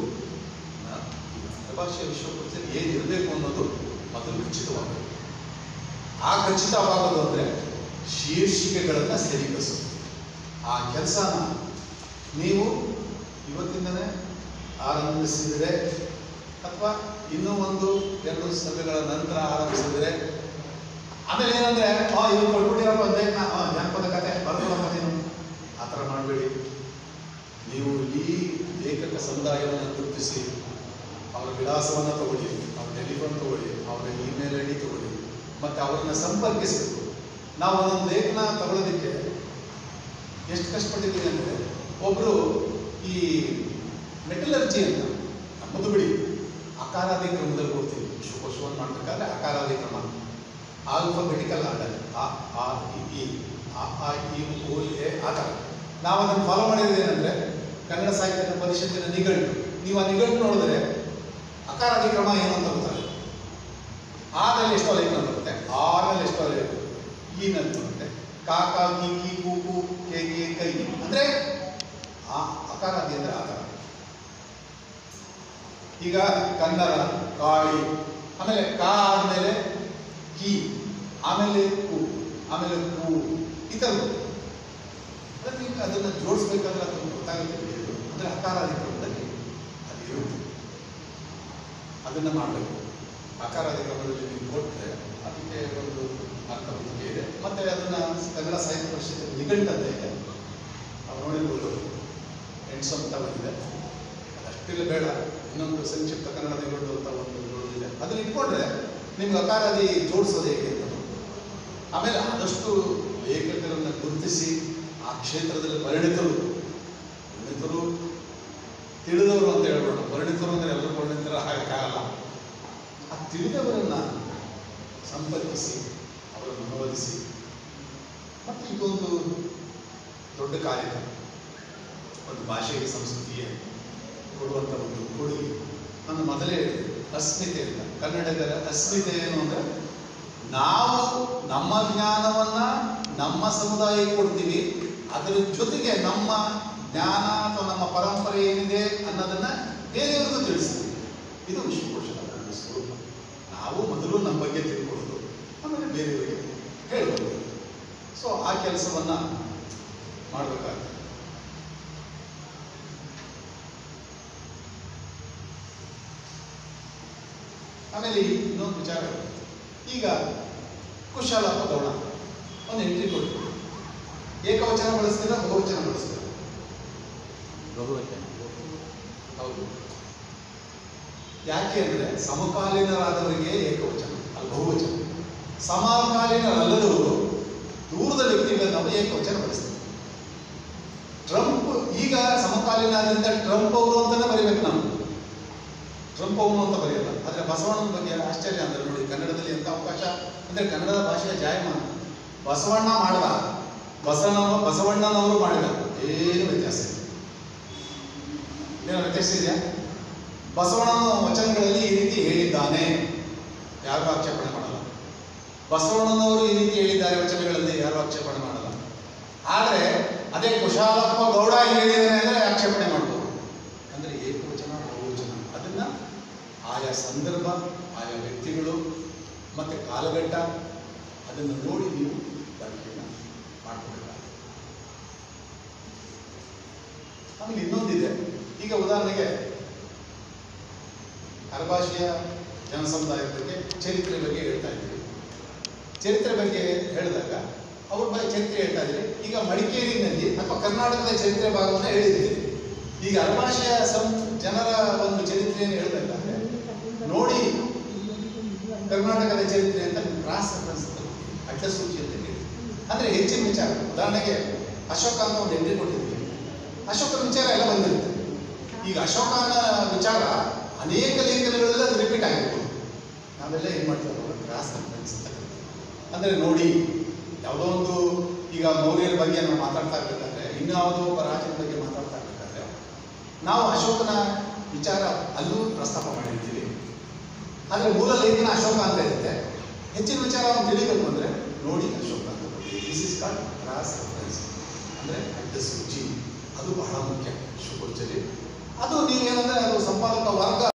ಭಾಷೆ ವಿಶ್ವಕೋಶದಲ್ಲಿ ಏನಿರಬೇಕು ಅನ್ನೋದು ಮೊದಲು ಖಚಿತವಾಗಬೇಕು ಆ ಖಚಿತವಾಗೋದು ಅಂದ್ರೆ ಶೀರ್ಷಿಕೆಗಳನ್ನು ಸರಿಪಡಿಸೋದು ಆ ಕೆಲಸನ ನೀವು ಇವತ್ತಿಂದನೇ ಆರಂಭಿಸಿದರೆ ಅಥವಾ ಇನ್ನೂ ಒಂದು ಎರಡು ಸಭೆಗಳ ನಂತರ ಆರಂಭಿಸಿದರೆ ಆಮೇಲೆ ಏನಂದ್ರೆ ಆ ಇವ್ರು ಕೊಟ್ಬಿಟ್ಟಿರಪ್ಪ ಲೇಖನ ಆ, ಜಾನಪದ ಕತೆ ಬರ್ಬೋದಪ್ಪ ನೀನು ಆ ಥರ ಮಾಡಬೇಡಿ ನೀವು ಈ ಲೇಖಕ ಸಮುದಾಯವನ್ನು ಗುರುತಿಸಿ ಅವರ ವಿಳಾಸವನ್ನು ತಗೊಳ್ಳಿ ಅವ್ರ ಟೆಲಿಫೋನ್ ತಗೊಳ್ಳಿ ಅವರ ಇಮೇಲ್ ಐ ಡಿ ತಗೊಳ್ಳಿ ಮತ್ತೆ ಅವರನ್ನ ಸಂಪರ್ಕಿಸಬೇಕು ನಾವು ಒಂದೊಂದು ಲೇಖನ ತಗೊಳ್ಳೋದಕ್ಕೆ ಎಷ್ಟು ಕಷ್ಟಪಟ್ಟಿದ್ದೀವಿ ಅಂದರೆ ಒಬ್ಬರು ಈ ಮೆಟಲರ್ಜಿ ಅಂತ ನಮ್ಮದು ಬಿಡಿ ಅಕಾರಾದಿ ಕ್ರಮದಲ್ಲಿ ಕೊಡ್ತೀವಿ ಶುಕೋಶವನ್ನು ಮಾಡಬೇಕಾದ್ರೆ ಅಕಾರಾದಿ ಕ್ರಮ ಆಲ್ಫಾಬೆಟಿಕಲ್ ಆರ್ಡರ್ ಆ ಆ ಇ ಈ ಆ ಆ ಇ ಉ ಎ ಆ ಥರ ನಾವು ಅದನ್ನು ಫಾಲೋ ಮಾಡಿದ್ರೆ ಏನಂದ್ರೆ ಕನ್ನಡ ಸಾಹಿತ್ಯದ ಪರಿಷತ್ತಿನ ನಿಘಂಟು ನೀವು ಆ ನಿಘಂಟು ನೋಡಿದ್ರೆ ಅಕಾರಾದಿ ಕ್ರಮ ಏನು ಅಂತ ಗೊತ್ತಾಗುತ್ತೆ ಆದಲ್ಲಿ ಎಷ್ಟೋ ಲೇಖನ ಬರುತ್ತೆ ಆರಲ್ಲಿ ಎಷ್ಟೋ ಲೇಖನ ಈ ನಲ್ಲಿ ಬರುತ್ತೆ ಕಾಕ ಕಿ ಕಿ ಕು ಕು ಕೆ ಕೆ ಕೈ ಅಂದ್ರೆ ಆ ಅಕಾರಾದಿ ಅಂದ್ರೆ ಆ ಥರ ಈಗ ಕನ್ನಡ ಕಾಳಿ ಆಮೇಲೆ ಕಾ ಆದ್ಮೇಲೆ ಕಿ ಆಮೇಲೆ ಕು ಆಮೇಲೆ ಕು ಈ ಥರ ಅದಕ್ಕೆ ಈಗ ಅದನ್ನು ಜೋಡಿಸ್ಬೇಕಾದ್ರೆ ಅದು ಗೊತ್ತಾಗುತ್ತೆ ಬಿಡಿ. ಅಂದ್ರೆ ಅಕಾರಾದಿ ಕ್ರಮದಲ್ಲಿ ಅದು ಇರುತ್ತೆ ಅದನ್ನ ಮಾಡಬೇಕು ಅಕಾರಾದಿ ಕ್ರಮದಲ್ಲಿ ನೀವು ಕೊಟ್ಟರೆ ಅದಕ್ಕೆ ಒಂದು ಅರ್ಥವಂತಿಕೆ ಇದೆ ಮತ್ತೆ ಅದನ್ನ ಕನ್ನಡ ಸಾಹಿತ್ಯ ಪರಿಷತ್ ನಿಘಂಟಂತ ಇದೆ ನಾವು ನೋಡಿರ್ಬೋದು ಎಂಟ್ಸಂತ ಬಂದಿದೆ ಅದಷ್ಟಿಲ್ಲ ಬೇಡ ಇನ್ನೊಂದು ಸಂಕ್ಷಿಪ್ತ ಕನ್ನಡ ನಿಘಂಟು ಅಂತ ಒಂದು ನೋಡೋದಿದೆ ಅದನ್ನ ಇಟ್ಕೊಂಡ್ರೆ ನಿಮ್ಗೆ ಅಕಾರಾದಿ ಜೋಡಿಸೋದು ಹೇಗೆ ಅಂತ ನೋಡಿ. ಆಮೇಲೆ ಆದಷ್ಟು ಲೇಖಕರನ್ನ ಗುರುತಿಸಿ ಆ ಕ್ಷೇತ್ರದಲ್ಲಿ ಪರಿಣಿತರು ಪರಿಣಿತರು ತಿಳಿದವರು ಅಂತ ಹೇಳ್ಬೇಡ ಪರಿಣಿತರು ಅಂದ್ರೆ ಎಲ್ಲರೂ ಪರಿಣಿತರ ಆಗಕ್ಕಾಗಲ್ಲ ಆ ತಿಳಿದವರನ್ನ ಸಂಪರ್ಕಿಸಿ ಅವರನ್ನು ಅನುವಾದಿಸಿ ಮತ್ತು ಇದೊಂದು ದೊಡ್ಡ ಕಾರ್ಯಕ್ರಮ ಒಂದು ಭಾಷೆಗೆ ಸಂಸ್ಕೃತಿಗೆ ಕೊಡುವಂಥ ಒಂದು ಕೊಡುಗೆ ನಾನು ಮೊದಲೇ ಹೇಳಿದೆ ಅಸ್ಮಿತೆ ಅಂತ ಕನ್ನಡಿಗರ ಅಸ್ಮಿತೆ ಏನು ಅಂದ್ರೆ ನಾವು ನಮ್ಮ ಜ್ಞಾನವನ್ನ ನಮ್ಮ ಸಮುದಾಯಕ್ಕೆ ಕೊಡ್ತೀವಿ ಅದರ ಜೊತೆಗೆ ನಮ್ಮ ಜ್ಞಾನ ಅಥವಾ ನಮ್ಮ ಪರಂಪರೆ ಏನಿದೆ ಅನ್ನೋದನ್ನ ಬೇರೆಯವ್ರಿಗೂ ತಿಳಿಸ್ತೀವಿ ಇದು ವಿಶ್ವಕೋಶದ ಒಂದು ಸ್ವರೂಪ ನಾವು ಮೊದಲು ನಮ್ಮ ಬಗ್ಗೆ ತಿಳ್ಕೊಳ್ಳೋದು ಆಮೇಲೆ ಬೇರೆಯವರಿಗೆ ಹೇಳುವುದು ಸೊ ಆ ಕೆಲಸವನ್ನ ಮಾಡಬೇಕಾಗ್ತದೆ ಆಮೇಲೆ ಇನ್ನೊಂದು ವಿಚಾರ ಈಗ ಕುಶಾಲಪ್ಪ ಗೌಡ ಒಂದು ಎಂಟ್ರಿ ಕೊಡಿ ಏಕವಚನ ಬಳಸ್ತೀರಾ ಬಹುವಚನ ಬಳಸ್ತೀರಾ ಬಹುವಚನ ಹೌದು ಯಾಕೆ ಅಂದರೆ ಸಮಕಾಲೀನರಾದವರಿಗೆ ಏಕವಚನ ಅಲ್ಲಿ ಬಹುವಚನ ಸಮಕಾಲೀನರಲ್ಲದವರು ದೂರದ ವ್ಯಕ್ತಿಗಳನ್ನು ನಾವು ಏಕವಚನ ಬಳಸ್ತೀವಿ ಟ್ರಂಪ್ ಈಗ ಸಮಕಾಲೀನ ಆದ್ರಿಂದ ಟ್ರಂಪ್ ಅವರು ಅಂತಾನೆ ಬರೀಬೇಕು ನಾವು ಟ್ರಂಪ್ ಅವನು ಅಂತ ಬರೆಯಲ್ಲ ಆದರೆ ಬಸವಣ್ಣನ ಬಗ್ಗೆ ಆಶ್ಚರ್ಯ ಅಂದ್ರೆ ನೋಡಿ ಕನ್ನಡದಲ್ಲಿ ಎಂಥ ಅವಕಾಶ ಅಂದರೆ ಕನ್ನಡದ ಭಾಷೆಯ ಜಾಯಮಾನ ಬಸವಣ್ಣ ಮಾಡದ ಬಸವಣ್ಣ ಬಸವಣ್ಣನವರು ಮಾಡಿದ ಏನು ವ್ಯತ್ಯಾಸ ಇಲ್ಲ ಏನೋ ವ್ಯತ್ಯಾಸ ಇದೆಯಾ ಬಸವಣ್ಣನ ವಚನಗಳಲ್ಲಿ ಈ ರೀತಿ ಹೇಳಿದ್ದಾನೆ ಯಾರು ಆಕ್ಷೇಪಣೆ ಮಾಡಲ್ಲ ಬಸವಣ್ಣನವರು ಈ ರೀತಿ ಹೇಳಿದ್ದಾರೆ ವಚನಗಳಲ್ಲಿ ಯಾರು ಆಕ್ಷೇಪಣೆ ಮಾಡಲ್ಲ ಆದರೆ ಅದೇ ಕುಶಾಲಪ್ಪ ಗೌಡ ಹೇಳಿದ್ದಾನೆ ಅಂದರೆ ಆಕ್ಷೇಪಣೆ ಮಾಡ್ಬೋದು ಅಂದರೆ ಏಕವಚನ ಬಹುವಚನ ಅದನ್ನ ಆಯಾ ಸಂದರ್ಭ ಆಯಾ ವ್ಯಕ್ತಿಗಳು ಮತ್ತು ಕಾಲಘಟ್ಟ ಅದನ್ನು ನೋಡಿ ನೀವು ಬಳಕೆಯನ್ನು ಮಾಡ್ಕೊಬೇಕಾಗುತ್ತೆ ಆಮೇಲೆ ಇನ್ನೊಂದಿದೆ ಈಗ ಉದಾಹರಣೆಗೆ ಅರಭಾಷೆಯ ಜನಸಮುದಾಯದ ಬಗ್ಗೆ ಚರಿತ್ರೆ ಬಗ್ಗೆ ಹೇಳ್ತಾ ಇದ್ದೀವಿ ಚರಿತ್ರೆ ಬಗ್ಗೆ ಹೇಳಿದಾಗ ಅವ್ರ ಬಗ್ಗೆ ಚರಿತ್ರೆ ಹೇಳ್ತಾ ಇದ್ದೀರಿ ಈಗ ಮಡಿಕೇರಿನಲ್ಲಿ ಅಥವಾ ಕರ್ನಾಟಕದ ಚರಿತ್ರೆ ಭಾಗವನ್ನು ಹೇಳಿದ್ದೀರಿ ಈಗ ಅರಭಾಷೆಯ ಸಂ ಜನರ ಒಂದು ಚರಿತ್ರೆಯನ್ನು ಹೇಳಬೇಕಾದ್ರೆ ನೋಡಿ ಕರ್ನಾಟಕದ ಚರಿತ್ರೆ ಅಂತ ಕ್ರಾಸ್ ರೆಫರೆನ್ಸ್ ಅಡ್ಡಸೂಚಿ ಅಂತ ಹೇಳಿ ಅಂದ್ರೆ ಹೆಚ್ಚಿನ ವಿಚಾರ ಉದಾಹರಣೆಗೆ ಅಶೋಕ ಅಂತ ಒಂದು ಎಂಟ್ರಿ ಕೊಟ್ಟಿದ್ದೀವಿ ಅಶೋಕನ ವಿಚಾರ ಎಲ್ಲ ಬಂದಿರುತ್ತೆ ಈಗ ಅಶೋಕನ ವಿಚಾರ ಅನೇಕ ಲೇಖನಗಳೆಲ್ಲ ಅದು ರಿಪೀಟ್ ಆಗಿರ್ಬೋದು ನಾವೆಲ್ಲ ಏನು ಮಾಡ್ತೀವಿ ಕ್ರಾಸ್ ರೆಫರೆನ್ಸ್ ಅಂತ ಕರೀತೀವಿ. ಅಂದ್ರೆ ನೋಡಿ ಯಾವುದೋ ಒಂದು ಈಗ ಮೌರ್ಯರ ಬಗ್ಗೆ ನಾವು ಮಾತಾಡ್ತಾ ಇರ್ಬೇಕಾದ್ರೆ ಇನ್ಯಾವುದೋ ಒಬ್ಬ ರಾಜನ ಬಗ್ಗೆ ಮಾತಾಡ್ತಾ ಇರ್ಬೇಕಾದ್ರೆ ನಾವು ಅಶೋಕನ ವಿಚಾರ ಅಲ್ಲೂ ಪ್ರಸ್ತಾಪ ಮಾಡಿರ್ತೀವಿ ಆದರೆ ಮೂಲ ಲೇಖನ ಅಶೋಕ ಅಂತ ಇರುತ್ತೆ ಹೆಚ್ಚಿನ ವಿಚಾರವನ್ನು ತಿಳಿಬೇಕು ಅಂದರೆ ನೋಡಿ ಅಶೋಕ ಅಂತ this is called cross reference ಅಂದರೆ ಅಡ್ಡ ಸೂಚಿ ಅದು ಬಹಳ ಮುಖ್ಯ ಶುಭರ್ಚರಿ ಅದು ನೀವೇನಂದ್ರೆ ಅದು ಸಂಪಾದಕ ವರ್ಗ